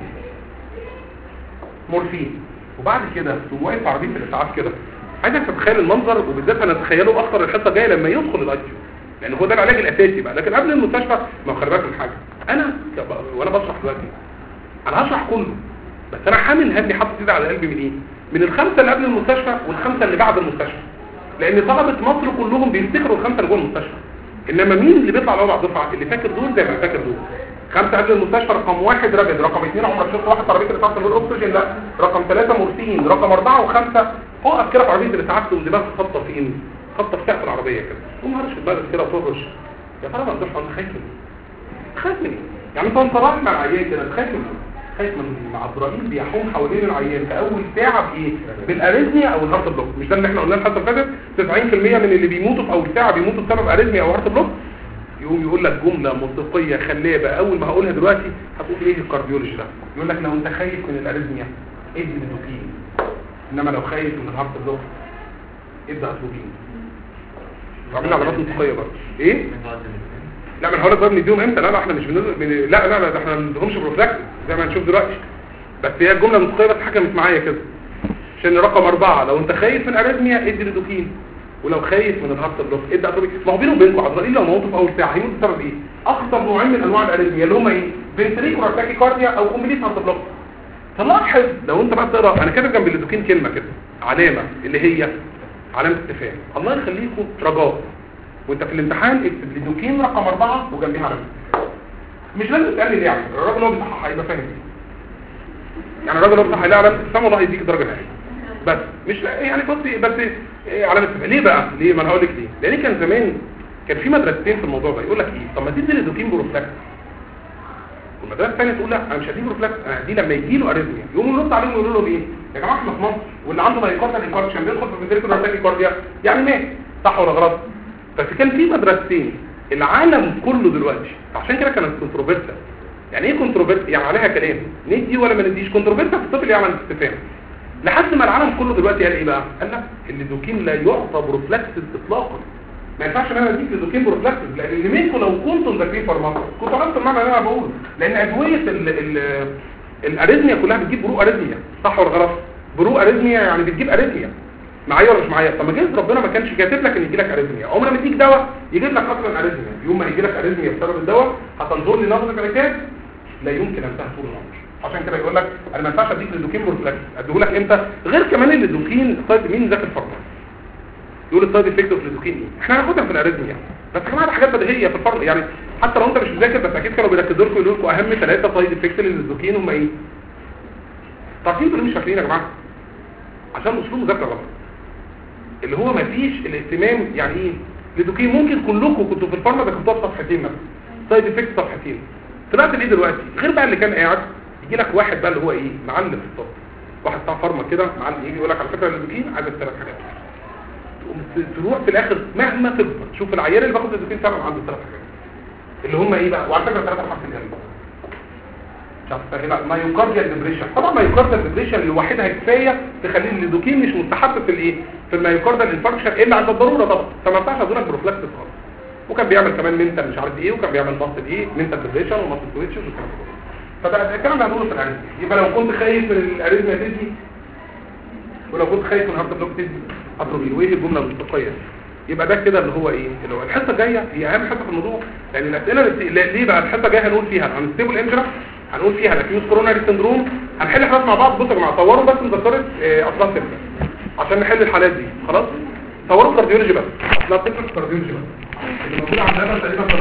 مورفين وبعد كده تقوم واقف في عربيه الاسعاف كده عايزك تتخيل المنظر وبالذات انا اتخيله اكتر الحصه الجايه لما يدخل الاي سي لان هو ده العلاج الاساسي بقى لكن قبل المستشفى ما خلي بالك من حاجه انا كب- وانا بشرح دلوقتي انا هشرح كله بس انا حامل همي حاطط ايدي على قلبي من ايه من الخمسه اللي قبل المستشفى والخمسه اللي بعد المستشفى لان طلبه مصر كلهم بيفتكروا الخمسه اللي جوه المستشفى انما مين اللي بيطلع الاول على الدفعه اللي فاكر دول زي ما فاكر دول خمسة قبل المستشفى رقم واحد رابد رقم اثنين عمرك شفت واحد عربية الإسعاف من غير أكسجين لا رقم ثلاثة مورفين رقم أربعة وخمسة اقف كده في عربية الإسعاف تقوم دماغك خبطة في إيه؟ خبطة في سقف العربية كده قوم هرش في دماغك كده وترش يا ترى ممدوح أنت خايف من إيه؟ خايف من إيه؟ يعني أنت وأنت رايح مع العيان كده خايف من إيه؟ خايف من مع عبدالرحيم بيحوم حوالين العيان في أول ساعة بإيه؟ بالأريزميا أو الهارت بلوك مش ده اللي إحنا قلناه الحصة اللي فاتت 90% من اللي بيموتوا في أول ساعة بيموتوا بسبب أريزميا أو هارت بلوك يقوم يقول لك جملة منطقية خلابة أول ما هقولها دلوقتي هتقول إيه الكارديولوجي ده يقول لك لو أنت خايف من الأريزميا ادي ليدوكين إنما لو خايف من الهارت بلوك ادي أتروبين وعملنا عضلات منطقية برضه إيه؟ لا من هقول لك بقى بنديهم امتى لا لا احنا مش بنز... بن... لا لا لا ده احنا ما بنديهمش بروفلاكس زي ما هنشوف دلوقتي بس هي الجملة المنطقية بس حكمت معايا كده عشان رقم أربعة لو أنت خايف من أريزميا ادي ليدوكين ولو خايف من الهارت بلوك ادي اتروبيك ما هو بينه وبينكم عضلين لو موتوا في اول ساعه هيموت بسبب ايه اخطر نوعين من انواع الاريثميا اللي هم ايه فنتريكولار تاكيكارديا او كومبليت هارت بلوك تلاحظ لو انت بقى تقرا انا كاتب جنب الليدوكين كلمه كده علامه اللي هي علامه استفهام الله يخليكم رجاء وانت في الامتحان اكتب ليدوكين رقم أربعة وجنبيها علامه مش لازم تسالني ليه يعني الراجل هو بيصحح هيبقى فاهم يعني الراجل هو بيصحح هيلاقي علامه استفهام والله هيديك درجه نهائيه بس مش يعني بصي بس إيه علامه استفهام ليه بقى ليه ما انا هقول لك ليه لان كان زمان كان في مدرستين في الموضوع ده يقول لك ايه طب ما تدي للدوكين بروفلاكس والمدرسه الثانيه تقول لا انا مش هديه بروفلاكس انا هديه لما يجي له اريثميا يقوموا يرد عليهم ويقولوا لهم ايه يا جماعه احنا في مصر واللي عنده مايكاردال انفاركشن بيدخل في فينتريكولار تاكيكارديا يعني مات صح ولا غلط بس كان في مدرستين العالم كله دلوقتي عشان كده كانت كونتروفيرسال يعني ايه كونتروفيرسال يعني عليها كلام ندي ولا ما نديش كونتروفيرسال في الطب اللي يعمل استفهام لحد ما العالم كله دلوقتي قال ايه بقى قال لك الليدوكين لا يعطى بروفلاكسس اطلاقا ما ينفعش ان انا اديك ليدوكين بروفلاكسس لان اللي منكم لو كنتم ذاكرين فارماكا كنتوا عرفتوا المعنى اللي انا بقوله لان ادويه ال ال الاريزميا كلها بتجيب برو اريزميا صح ولا غلط برو اريزميا يعني بتجيب اريزميا معايا ولا مش معايا طب ما جاز ربنا ما كانش كاتب لك ان يجي لك اريزميا عمره ما يديك دواء يجيب لك اصلا اريزميا يوم ما يجي لك اريزميا بسبب الدواء هتنظر لي نظره العلاج لا يمكن انتهى طول العمر عشان كده يقول لك انا ما ينفعش اديك للدوكين بروفلاكس اديه لك امتى غير كمان ان الدوكين سايد مين ذاك الفارما يقول السايد افكت اوف الدوكين ايه احنا هناخدها في الاريزميا بس يا جماعه ده حاجات بديهيه في الفارما يعني حتى لو انت مش مذاكر بس اكيد كانوا بيركزوا لكم يقولوا لكم اهم ثلاثه سايد افكت للدوكين هم ايه تعرفين دول مش فاكرين يا جماعه عشان اسلوب مذاكره غلط اللي هو ما فيش الاهتمام يعني ايه لدوكين ممكن كلكم كنتوا في الفارما ذاكرتوها في صفحتين مثلا سايد افكت صفحتين طلعت ليه دلوقتي غير بقى اللي كان قاعد يجي لك واحد بقى اللي هو ايه معلم في الطب واحد بتاع فارما كده معلم يجي يقول لك على فكره الليدوكين عايز ثلاث حاجات تقوم ت- تروح في الاخر مهما تكبر تشوف العيان اللي باخد الليدوكين فعلا عنده ثلاث حاجات اللي هم ايه بقى وعلى فكره ثلاثه حرف القلب مش عارف افهمك مايوكارديال ديبريشن طبعا مايوكارديال ديبريشن لوحدها كفايه تخلي الليدوكين مش مستحب في الايه في المايوكارديال انفاركشن الا عند الضروره طبعا فما ينفعش ادولك بروفلاكس خالص وكان بيعمل كمان منتال مش عارف ايه وكان بيعمل ماسل ايه منتال ديبريشن وماسل تويتشز والكلام ده كله. فده الكلام ده هنقوله في الاريزميا يبقى لو كنت خايف من الاريزميا تدي ولو كنت خايف من هارت بلوك تدي اتروبين وايه الجمله المنطقيه يبقى ده كده اللي هو ايه اللي هو الحصه الجايه هي اهم حصه في الموضوع لان الاسئله اللي لا- ليه بقى الحصه الجايه هنقول فيها عن ستيبل انجرا هنقول فيها الاكيوس كوروناري سندروم هنحل حالات مع بعض بصوا يا جماعه صوروا بس مذكره آه، اطلال سيبتا عشان نحل الحالات دي خلاص صوروا كارديولوجي بس اطلال سيبتا كارديولوجي بس اللي موجود عندنا تقريبا